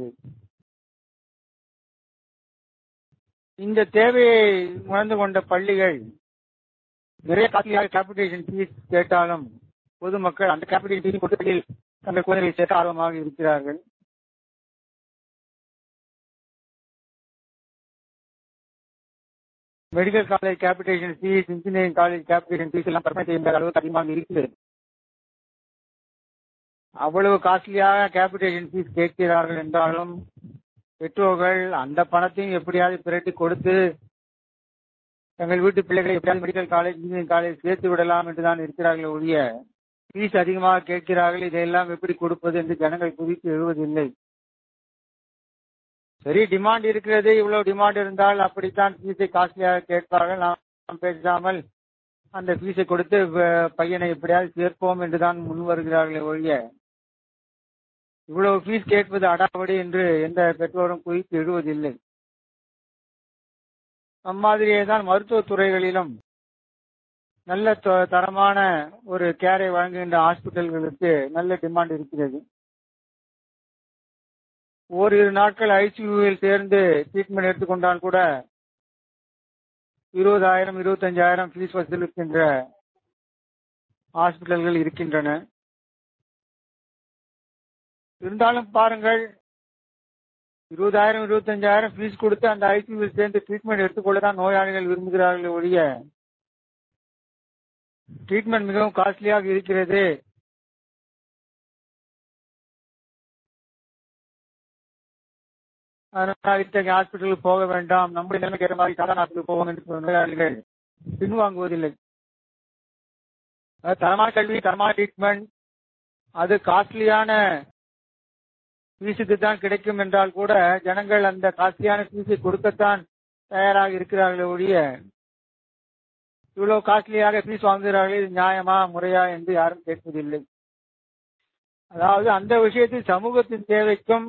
இந்த தேவையை உணர்ந்து கொண்ட பள்ளிகள் நிறைய காஸ்ட்லியாக கேபிடேஷன் ஃபீஸ் கேட்டாலும் பொதுமக்கள் அந்த கேபிடேஷன் ஃபீஸ் கொடுத்து தங்கள் குழந்தைகளை சேர்க்க ஆர்வமாக இருக்கிறார்கள் medical college capitation fees engineering college capitation fees எல்லாம் கற்பனை செய்ய அளவுக்கு அதிகமாக இருக்கிறது அவ்வளவு காஸ்ட்லியாக கேபிடேஷன் ஃபீஸ் கேட்கிறார்கள் என்றாலும் பெற்றோர்கள் அந்த பணத்தையும் எப்படியாவது பிரட்டி கொடுத்து தங்கள் வீட்டு பிள்ளைகளை எப்படியாவது மெடிக்கல் காலேஜ் இன்ஜினியரிங் காலேஜ் சேர்த்து விடலாம் என்றுதான் இருக்கிறார்கள் ஒழிய ஃபீஸ் அதிகமாக கேட்கிறார்கள் இதையெல்லாம் எப்படி கொடுப்பது என்று ஜனங்கள் குறித்து எழுவதில்லை சரி டிமாண்ட் இருக்கிறது இவ்வளவு டிமாண்ட் இருந்தால் அப்படித்தான் ஃபீஸை காஸ்ட்லியாக கேட்பார்கள் நாம் பேசாமல் அந்த ஃபீஸை கொடுத்து வ- பையனை எப்படியாவது சேர்ப்போம் என்றுதான் முன் வருகிறார்களே ஒழிய இவ்வளவு ஃபீஸ் கேட்பது அடாவடி என்று எந்த பெற்றோரும் குறித்து எழுவதில்லை அம்மாதிரியே தான் மருத்துவத் துறைகளிலும் நல்ல த- தரமான ஒரு கேரை வழங்குகின்ற ஹாஸ்பிட்டல்களுக்கு நல்ல டிமாண்ட் இருக்கிறது ஓரிரு நாட்கள் ஐசியூவில் சேர்ந்து ட்ரீட்மெண்ட் எடுத்துக்கொண்டால் கூட இருபதாயிரம் இருபத்தஞ்சாயிரம் ஃபீஸ் வசூலிக்கின்ற ஹாஸ்பிட்டல்கள் இருக்கின்றன இருந்தாலும் பாருங்கள் இருபதாயிரம் இருபத்தஞ்சாயிரம் ஃபீஸ் கொடுத்து அந்த ஐசியூவில் சேர்ந்து ட்ரீட்மெண்ட் எடுத்துக்கொள்ள தான் நோயாளிகள் விரும்புகிறார்கள் ஒழிய ட்ரீட்மெண்ட் மிகவும் காஸ்ட்லியாக இருக்கிறது அதனால் இத்தகைய ஹாஸ்பிட்டலுக்கு போக வேண்டாம் நம்முடைய நிலைமைக்கு ஏற்ற மாதிரி சாதாரண ஹாஸ்பிட்டல் போவோம் என்று சொல்லும் நோயாளிகள் பின்வாங்குவதில்லை அது தரமான கல்வி தரமான ட்ரீட்மெண்ட் அது காஸ்ட்லியான ஃபீஸுக்கு தான் கிடைக்கும் என்றால் கூட ஜனங்கள் அந்த காஸ்ட்லியான ஃபீஸை கொடுக்கத்தான் தயாராக இருக்கிறார்களே ஒழிய இவ்வளவு காஸ்ட்லியாக ஃபீஸ் வாங்குகிறார்கள் இது நியாயமா முறையா என்று யாரும் கேட்பதில்லை அதாவது அந்த விஷயத்தில் சமூகத்தின் தேவைக்கும்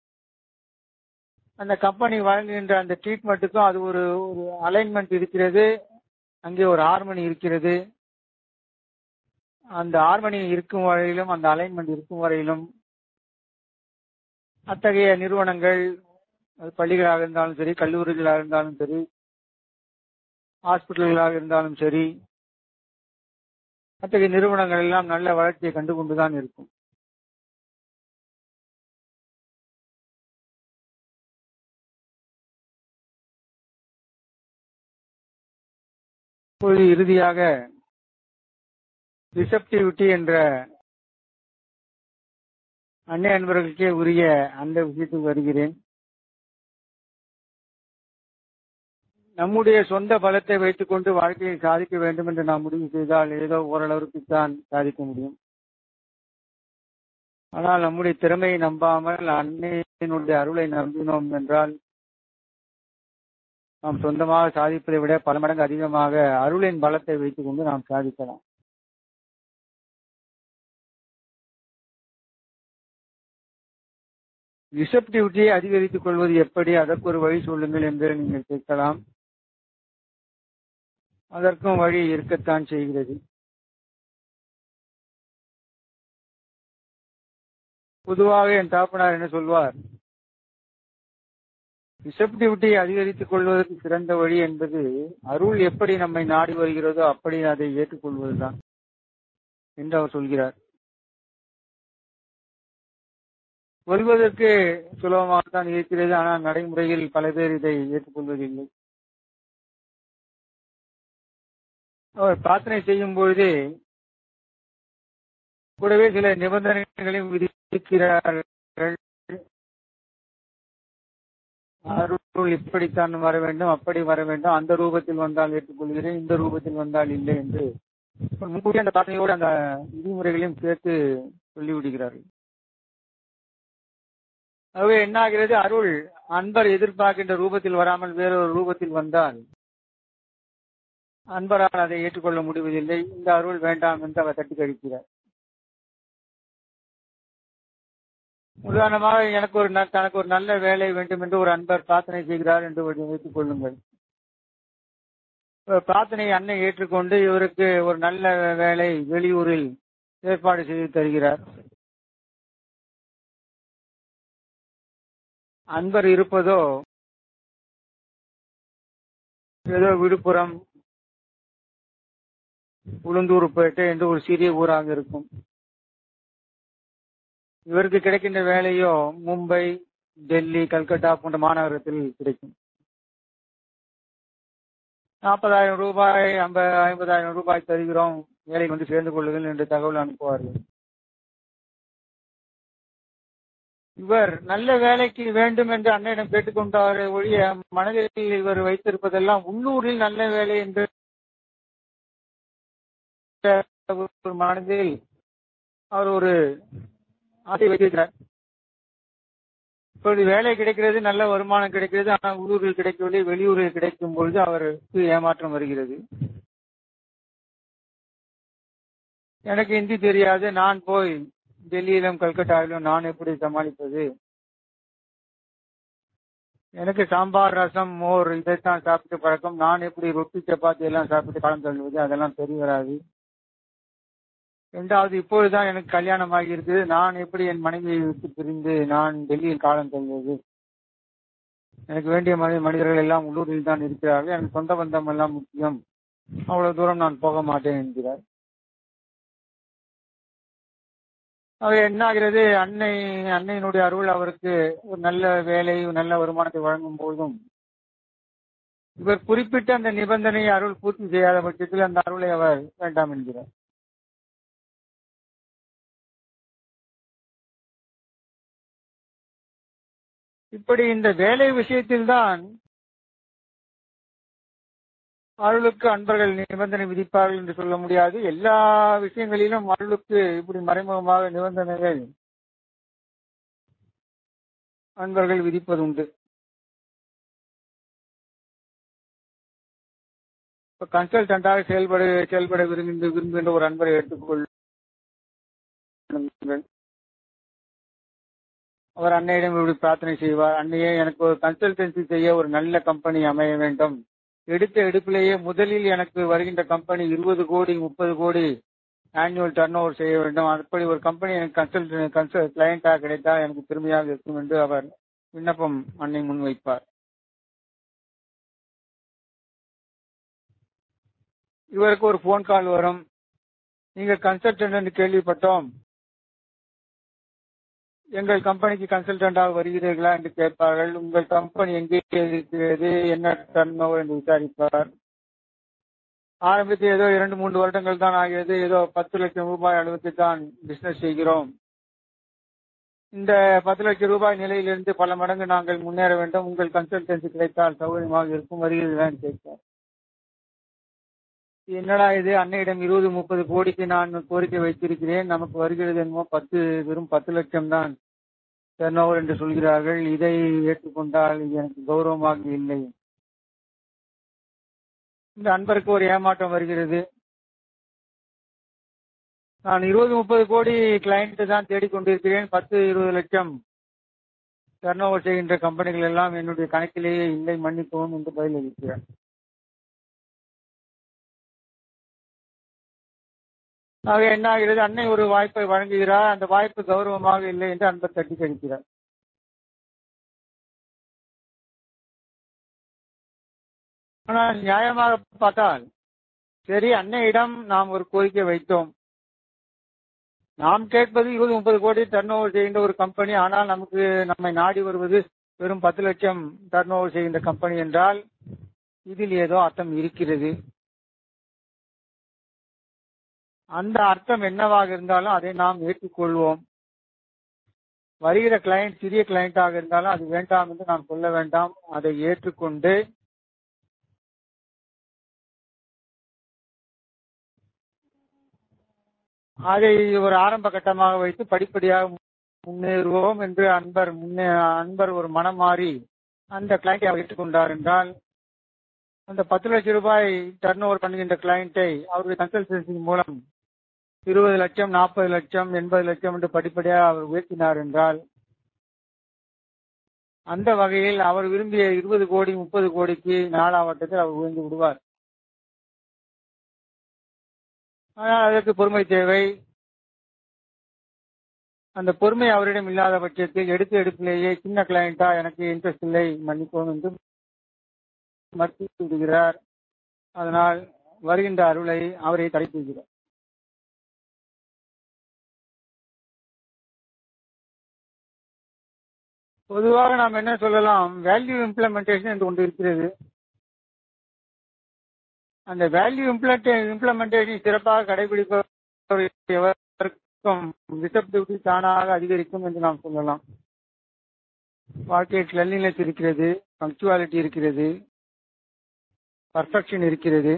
அந்த கம்பெனி வழங்குகின்ற அந்த ட்ரீட்மெண்ட்டுக்கும் அது ஒரு ஒரு அலைன்மெண்ட் இருக்கிறது அங்கே ஒரு ஹார்மனி இருக்கிறது அந்த ஹார்மனி இருக்கும் வரையிலும் அந்த அலைன்மெண்ட் இருக்கும் வரையிலும் அத்தகைய நிறுவனங்கள் அது பள்ளிகளாக இருந்தாலும் சரி கல்லூரிகளாக இருந்தாலும் சரி ஹாஸ்பிட்டல்களாக இருந்தாலும் சரி அத்தகைய நிறுவனங்கள் எல்லாம் நல்ல வளர்ச்சியை கண்டு கொண்டுதான் இருக்கும் இப்போது இறுதியாக ரிசப்டிவிட்டி என்ற அன்னை அன்பர்களுக்கே உரிய அந்த விஷயத்துக்கு வருகிறேன் நம்முடைய சொந்த பலத்தை வைத்துக்கொண்டு வாழ்க்கையை சாதிக்க வேண்டும் என்று நாம் முடிவு செய்தால் ஏதோ ஓரளவுக்கு தான் சாதிக்க முடியும் ஆனால் நம்முடைய திறமையை நம்பாமல் அன்னையினுடைய அருளை நம்பினோம் என்றால் நாம் சொந்தமாக சாதிப்பதை விட பல மடங்கு அதிகமாக அருளின் பலத்தை வைத்துக் கொண்டு நாம் சாதிக்கலாம் ரிசப்டிவிட்டியை அதிகரித்துக் கொள்வது எப்படி அதற்கு ஒரு வழி சொல்லுங்கள் என்று நீங்கள் கேட்கலாம் அதற்கும் வழி இருக்கத்தான் செய்கிறது பொதுவாக என் தாப்பனார் என்ன சொல்வார் ரிசப்டிவிட்டியை அதிகரித்துக் கொள்வதற்கு சிறந்த வழி என்பது அருள் எப்படி நம்மை நாடி வருகிறதோ அப்படி அதை ஏற்றுக்கொள்வதுதான் என்று அவர் சொல்கிறார் சொல்வதற்கு சுலபமாகத்தான் இருக்கிறது ஆனால் நடைமுறையில் பல பேர் இதை ஏற்றுக்கொள்வதில்லை அவர் பிரார்த்தனை செய்யும் பொழுது கூடவே சில நிபந்தனைகளையும் விதிக்கிறார்கள் அருள் இப்படித்தான் வர வேண்டும் அப்படி வர வேண்டும் அந்த ரூபத்தில் வந்தால் ஏற்றுக்கொள்கிறேன் இந்த ரூபத்தில் வந்தால் இல்லை என்று முன்கூட்டி அந்த பிரார்த்தனையோடு அந்த விதிமுறைகளையும் சேர்த்து சொல்லிவிடுகிறார்கள் ஆகவே என்ன ஆகிறது அருள் அன்பர் எதிர்பார்க்கின்ற ரூபத்தில் வராமல் வேறொரு ரூபத்தில் வந்தால் அன்பரால் அதை ஏற்றுக்கொள்ள முடிவதில்லை இந்த அருள் வேண்டாம் என்று அவர் தட்டி கழிக்கிறார் உதாரணமாக எனக்கு ஒரு ந- தனக்கு ஒரு நல்ல வேலை வேண்டும் என்று ஒரு அன்பர் பிரார்த்தனை செய்கிறார் என்று வைத்துக் கொள்ளுங்கள் இப்ப பிரார்த்தனையை அன்னை ஏற்றுக்கொண்டு இவருக்கு ஒரு நல்ல வேலை வெளியூரில் ஏற்பாடு செய்து தருகிறார் அன்பர் இருப்பதோ ஏதோ விழுப்புரம் உளுந்தூர்பேட்டை என்று ஒரு சிறிய ஊராக இருக்கும் இவருக்கு கிடைக்கின்ற வேலையோ மும்பை டெல்லி கல்கத்தா போன்ற மாநகரத்தில் கிடைக்கும் நாற்பதாயிரம் ரூபாய் ஐம்பது ஐம்பதாயிரம் ரூபாய் தருகிறோம் வேலைக்கு வந்து சேர்ந்து கொள்ளுங்கள் என்று தகவல் அனுப்புவார்கள் இவர் நல்ல வேலைக்கு வேண்டும் என்று அன்னையிடம் கேட்டுக்கொண்டார் ஒழிய மனதில் இவர் வைத்திருப்பதெல்லாம் உள்ளூரில் நல்ல வேலை என்று ஒரு மனதில் அவர் ஒரு ஆசை வைத்திருக்கிறார் இப்பொழுது வேலை கிடைக்கிறது நல்ல வருமானம் கிடைக்கிறது ஆனால் உள்ளூரில் கிடைக்கவில்லை வெளியூரில் கிடைக்கும் பொழுது அவருக்கு ஏமாற்றம் வருகிறது எனக்கு ஹிந்தி தெரியாது நான் போய் டெல்லியிலும் கல்கட்டாவிலும் நான் எப்படி சமாளிப்பது எனக்கு சாம்பார் ரசம் மோர் இதைத்தான் சாப்பிட்டு பழக்கம் நான் எப்படி ரொட்டி சப்பாத்தி எல்லாம் சாப்பிட்டு காலம் தள்ளுவது அதெல்லாம் சரி வராது இரண்டாவது இப்பொழுதுதான் எனக்கு கல்யாணம் ஆகி இருக்குது நான் எப்படி என் மனைவியை விட்டு பிரிந்து நான் டெல்லியில் காலம் தள்ளுவது எனக்கு வேண்டிய மனி- மனிதர்கள் எல்லாம் உள்ளூரில் தான் இருக்கிறார்கள் எனக்கு சொந்த பந்தம் எல்லாம் முக்கியம் அவ்வளவு தூரம் நான் போக மாட்டேன் என்கிறார் ஆக என்ன ஆகிறது அன்னை அன்னையினுடைய அருள் அவருக்கு ஒரு நல்ல வேலை ஒரு நல்ல வருமானத்தை வழங்கும் போதும் இவர் குறிப்பிட்ட அந்த நிபந்தனையை அருள் பூர்த்தி செய்யாத பட்சத்தில் அந்த அருளை அவர் வேண்டாம் என்கிறார் இப்படி இந்த வேலை விஷயத்தில்தான் அருளுக்கு அன்பர்கள் நிபந்தனை விதிப்பார்கள் என்று சொல்ல முடியாது எல்லா விஷயங்களிலும் அருளுக்கு இப்படி மறைமுகமாக நிபந்தனைகள் அன்பர்கள் விதிப்பது உண்டு இப்ப கன்சல்டண்டாக செயல்பட செயல்பட விரும்புகின்ற விரும்புகின்ற ஒரு அன்பரை எடுத்துக்கொள்ளுங்கள் அவர் அன்னையிடம் இப்படி பிரார்த்தனை செய்வார் அன்னையே எனக்கு ஒரு கன்சல்டன்சி செய்ய ஒரு நல்ல கம்பெனி அமைய வேண்டும் எடுத்த எடுப்பிலேயே முதலில் எனக்கு வருகின்ற கம்பெனி இருபது கோடி முப்பது கோடி ஆனுவல் டர்ன் ஓவர் செய்ய வேண்டும் அப்படி ஒரு கம்பெனி எனக்கு கன்சல்ட் கன்சல் கிளையண்டாக கிடைத்தால் எனக்கு பெருமையாக இருக்கும் என்று அவர் விண்ணப்பம் அன்னை முன்வைப்பார் இவருக்கு ஒரு போன் கால் வரும் நீங்க கன்சல்டன்ட் கேள்விப்பட்டோம் எங்கள் கம்பெனிக்கு கன்சல்டண்டாக வருகிறீர்களா என்று கேட்பார்கள் உங்கள் கம்பெனி எங்கே இருக்கிறது என்ன டர்ன் ஓவர் என்று விசாரிப்பார் ஆரம்பித்து ஏதோ இரண்டு மூன்று வருடங்கள் தான் ஆகியது ஏதோ பத்து லட்சம் ரூபாய் அளவுக்கு தான் பிசினஸ் செய்கிறோம் இந்த பத்து லட்சம் ரூபாய் நிலையிலிருந்து பல மடங்கு நாங்கள் முன்னேற வேண்டும் உங்கள் கன்சல்டன்சி கிடைத்தால் சௌகரியமாக இருக்கும் வருகிறீர்களா என்று கேட்பார் என்னடா இது அன்னையிடம் இருபது முப்பது கோடிக்கு நான் கோரிக்கை வைத்திருக்கிறேன் நமக்கு வருகிறது என்னமோ பத்து வெறும் பத்து லட்சம் தான் டர்ன் ஓவர் என்று சொல்கிறார்கள் இதை ஏற்றுக்கொண்டால் இது எனக்கு கௌரவமாக இல்லை இந்த அன்பருக்கு ஒரு ஏமாற்றம் வருகிறது நான் இருபது முப்பது கோடி கிளைண்ட் தான் தேடிக்கொண்டிருக்கிறேன் பத்து இருபது லட்சம் டர்ன் ஓவர் செய்கின்ற கம்பெனிகள் எல்லாம் என்னுடைய கணக்கிலேயே இல்லை மன்னிக்கவும் என்று பதிலளிக்கிறார் ஆக என்ன ஆகிறது அன்னை ஒரு வாய்ப்பை வழங்குகிறார் அந்த வாய்ப்பு கௌரவமாக இல்லை என்று அன்பர் தட்டி கழிக்கிறார் ஆனால் நியாயமாக பார்த்தால் சரி அன்னையிடம் நாம் ஒரு கோரிக்கை வைத்தோம் நாம் கேட்பது இருபது முப்பது கோடி டர்ன் ஓவர் செய்கின்ற ஒரு கம்பெனி ஆனால் நமக்கு நம்மை நாடி வருவது வெறும் பத்து லட்சம் டர்ன் ஓவர் செய்கின்ற கம்பெனி என்றால் இதில் ஏதோ அர்த்தம் இருக்கிறது அந்த அர்த்தம் என்னவாக இருந்தாலும் அதை நாம் ஏற்றுக்கொள்வோம் வருகிற கிளையண்ட் சிறிய கிளையண்டாக இருந்தாலும் அது வேண்டாம் என்று நாம் சொல்ல வேண்டாம் அதை ஏற்றுக்கொண்டு அதை ஒரு ஆரம்ப கட்டமாக வைத்து படிப்படியாக முன்னேறுவோம் என்று அன்பர் முன்னே அன்பர் ஒரு மனம் மாறி அந்த கிளைண்டை அவர் ஏற்றுக்கொண்டார் என்றால் அந்த பத்து லட்சம் ரூபாய் டர்ன் ஓவர் பண்ணுகின்ற கிளையண்டை அவருடைய கன்சல்டன்சி மூலம் இருபது லட்சம் நாற்பது லட்சம் எண்பது லட்சம் என்று படிப்படியாக அவர் உயர்த்தினார் என்றால் அந்த வகையில் அவர் விரும்பிய இருபது கோடி முப்பது கோடிக்கு நாலாவட்டத்தில் அவர் உயர்ந்து விடுவார் ஆனால் அதற்கு பொறுமை தேவை அந்த பொறுமை அவரிடம் இல்லாத பட்சத்தில் எடுத்து எடுப்பிலேயே சின்ன கிளையண்டா எனக்கு இன்ட்ரெஸ்ட் இல்லை மன்னிப்போம் என்று மறுத்து விடுகிறார் அதனால் வருகின்ற அருளை அவரை தடை செய்கிறார் பொதுவாக நாம் என்ன சொல்லலாம் வேல்யூ இம்ப்ளிமெண்டேஷன் என்று ஒன்று இருக்கிறது அந்த வேல்யூ இம்ப்ளிமெண்டேஷன் சிறப்பாக கடைபிடிப்பவருக்கும் ரிசப்டிவிட்டி தானாக அதிகரிக்கும் என்று நாம் சொல்லலாம் வாழ்க்கையில் கிளன்லினஸ் இருக்கிறது பங்க்சுவாலிட்டி இருக்கிறது பர்ஃபெக்ஷன் இருக்கிறது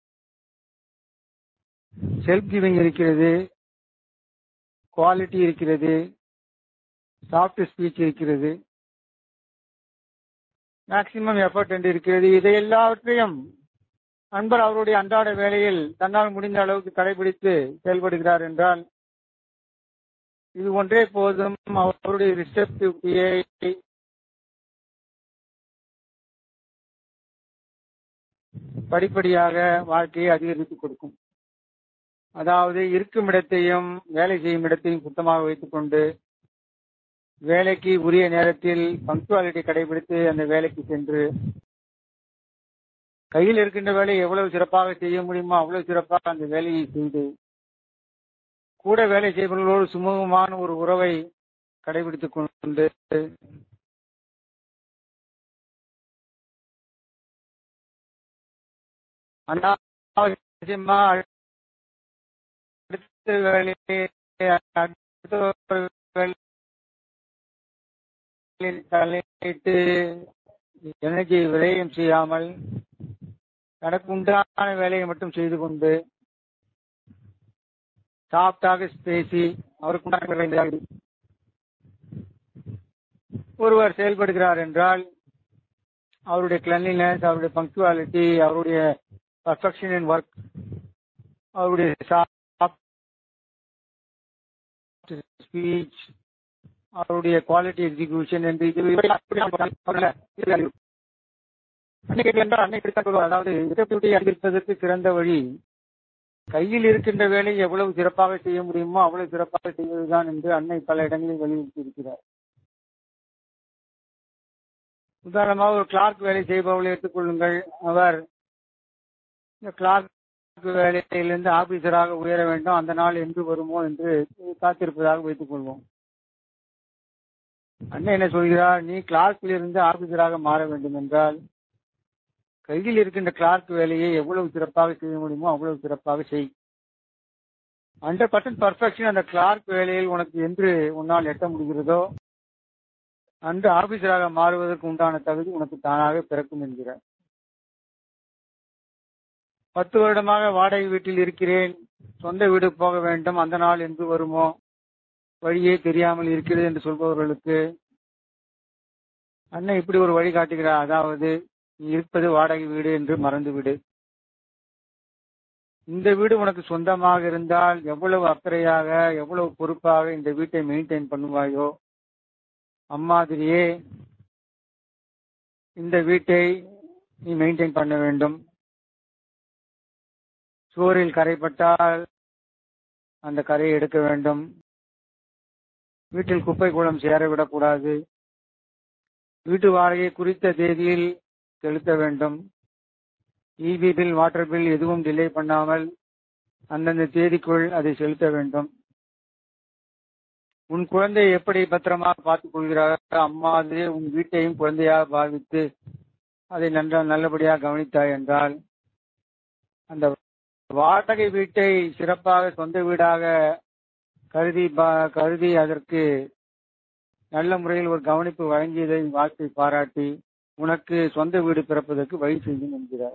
செல்ஃப் கிவிங் இருக்கிறது குவாலிட்டி இருக்கிறது சாஃப்ட் ஸ்பீச் இருக்கிறது மேக்சிமம் எஃபர்ட் என்று இருக்கிறது இதை எல்லாவற்றையும் அன்பர் அவருடைய அன்றாட வேலையில் தன்னால் முடிந்த அளவுக்கு கடைபிடித்து செயல்படுகிறார் என்றால் இது ஒன்றே போதும் அவருடைய ரிசப்டிவிட்டியை படிப்படியாக வாழ்க்கையை அதிகரித்துக் கொடுக்கும் அதாவது இருக்கும் இடத்தையும் வேலை செய்யும் இடத்தையும் சுத்தமாக வைத்துக் கொண்டு வேலைக்கு உரிய நேரத்தில் பங்க்சுவாலிட்டி கடைபிடித்து அந்த வேலைக்கு சென்று கையில் இருக்கின்ற வேலையை எவ்வளவு சிறப்பாக செய்ய முடியுமோ அவ்வளவு சிறப்பாக அந்த வேலையை செய்து கூட வேலை செய்பவர்களோடு சுமூகமான ஒரு உறவை கடைபிடித்துக் கொண்டு அனாவசியமா அடுத்த வேலையை அடுத்த ஒரு வேலையில் தலையிட்டு எனர்ஜி விரயம் செய்யாமல் தனக்கு உண்டான வேலையை மட்டும் செய்து கொண்டு சாப்டாக பேசி அவருக்கு உண்டான வேலை ஒருவர் செயல்படுகிறார் என்றால் அவருடைய கிளன்லினஸ் அவருடைய பங்க்சுவாலிட்டி அவருடைய பர்ஃபெக்ஷன் இன் ஒர்க் அவருடைய ஸ்பீச் அவருடைய குவாலிட்டி எக்ஸிகியூஷன் என்று இது என்றால் அன்னை அதாவது ரிசப்டிவிட்டியை அதிகரிப்பதற்கு சிறந்த வழி கையில் இருக்கின்ற வேலை எவ்வளவு சிறப்பாக செய்ய முடியுமோ அவ்வளவு சிறப்பாக செய்வதுதான் என்று அன்னை பல இடங்களில் வலியுறுத்தி இருக்கிறார் உதாரணமாக ஒரு கிளார்க் வேலை செய்பவர்களை எடுத்துக்கொள்ளுங்கள் அவர் இந்த கிளார்க் வேலையிலிருந்து ஆபீசராக உயர வேண்டும் அந்த நாள் என்று வருமோ என்று காத்திருப்பதாக வைத்துக் கொள்வோம் அண்ணன் என்ன சொல்கிறார் நீ கிளார்க்கில் இருந்து ஆபீசராக மாற வேண்டும் என்றால் கையில் இருக்கின்ற கிளார்க் வேலையை எவ்வளவு சிறப்பாக செய்ய முடியுமோ அவ்வளவு சிறப்பாக செய் ஹண்ட்ரட் பர்சன்ட் பர்ஃபெக்ஷன் அந்த கிளார்க் வேலையில் உனக்கு என்று உன்னால் எட்ட முடிகிறதோ அன்று ஆபீசராக மாறுவதற்கு உண்டான தகுதி உனக்கு தானாக பிறக்கும் என்கிறார் பத்து வருடமாக வாடகை வீட்டில் இருக்கிறேன் சொந்த வீடு போக வேண்டும் அந்த நாள் என்று வருமோ வழியே தெரியாமல் இருக்கிறது என்று சொல்பவர்களுக்கு அண்ணன் இப்படி ஒரு வழி காட்டுகிறார் அதாவது நீ இருப்பது வாடகை வீடு என்று மறந்துவிடு இந்த வீடு உனக்கு சொந்தமாக இருந்தால் எவ்வளவு அக்கறையாக எவ்வளவு பொறுப்பாக இந்த வீட்டை மெயின்டைன் பண்ணுவாயோ அம்மாதிரியே இந்த வீட்டை நீ மெயின்டைன் பண்ண வேண்டும் சுவரில் கரைப்பட்டால் அந்த கரையை எடுக்க வேண்டும் வீட்டில் குப்பை கூடம் சேர விடக்கூடாது வீட்டு வாடகை குறித்த தேதியில் செலுத்த வேண்டும் இபி பில் வாட்டர் பில் எதுவும் டிலே பண்ணாமல் அந்தந்த தேதிக்குள் அதை செலுத்த வேண்டும் உன் குழந்தை எப்படி பத்திரமாக பார்த்துக் கொள்கிறாரோ அம்மாதிரி உன் வீட்டையும் குழந்தையாக பாவித்து அதை நன்ற நல்லபடியாக கவனித்தாய் என்றால் அந்த வாடகை வீட்டை சிறப்பாக சொந்த வீடாக கருதி கருதி அதற்கு நல்ல முறையில் ஒரு கவனிப்பு வழங்கியதை வாழ்க்கை பாராட்டி உனக்கு சொந்த வீடு பிறப்பதற்கு வழி செய்யும் என்கிறார்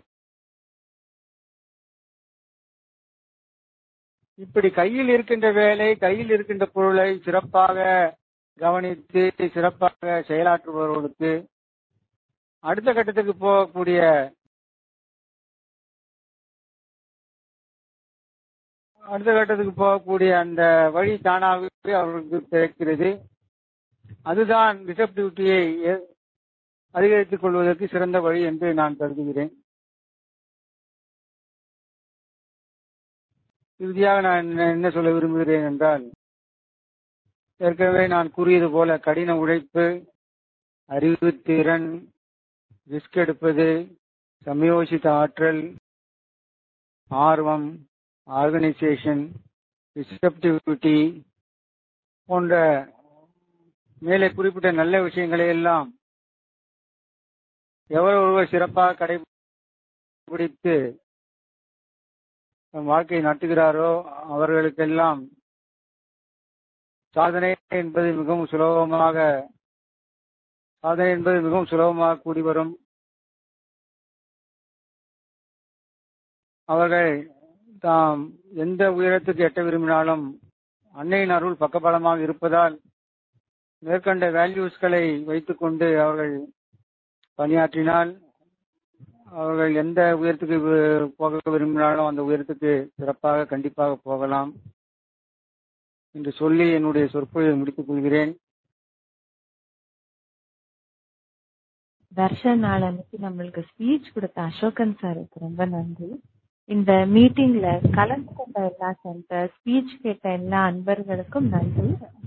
இப்படி கையில் இருக்கின்ற வேலை கையில் இருக்கின்ற பொருளை சிறப்பாக கவனித்து சிறப்பாக செயலாற்றுபவர்களுக்கு அடுத்த கட்டத்துக்கு போகக்கூடிய அடுத்த கட்டத்துக்கு போகக்கூடிய அந்த வழி தானாகவே அவர்களுக்கு கிடைக்கிறது அதுதான் ரிசப்டிவிட்டியை அதிகரித்துக் கொள்வதற்கு சிறந்த வழி என்று நான் கருதுகிறேன் இறுதியாக நான் என்ன சொல்ல விரும்புகிறேன் என்றால் ஏற்கனவே நான் கூறியது போல கடின உழைப்பு அறிவுத்திறன் ரிஸ்க் எடுப்பது சமயோசித்த ஆற்றல் ஆர்வம் ஆர்கனைசேஷன் ரிசப்டிவிட்டி போன்ற மேலே குறிப்பிட்ட நல்ல விஷயங்களை எல்லாம் எவர் ஒருவர் சிறப்பாக கடைபிடித்து வாழ்க்கையை நடத்துகிறாரோ அவர்களுக்கெல்லாம் சாதனை என்பது மிகவும் சுலபமாக சாதனை என்பது மிகவும் சுலபமாக கூடி வரும் அவர்கள் தாம் எந்த உயரத்துக்கு எட்ட விரும்பினாலும் அன்னையின் அருள் பக்கபலமாக இருப்பதால் மேற்கண்ட வேல்யூஸ்களை வைத்துக்கொண்டு அவர்கள் பணியாற்றினால் அவர்கள் எந்த உயரத்துக்கு வி- போக விரும்பினாலும் அந்த உயரத்துக்கு சிறப்பாக கண்டிப்பாக போகலாம் என்று சொல்லி என்னுடைய சொற்பொழிவை முடித்துக் கொள்கிறேன் தர்ஷன் நாள் அன்னைக்கு நம்மளுக்கு ஸ்பீச் கொடுத்த அசோகன் சாருக்கு ரொம்ப நன்றி இந்த மீட்டிங்ல கலந்து கொண்ட எல்லா சென்டர் ஸ்பீச் கேட்ட எல்லா அன்பர்களுக்கும் நன்றி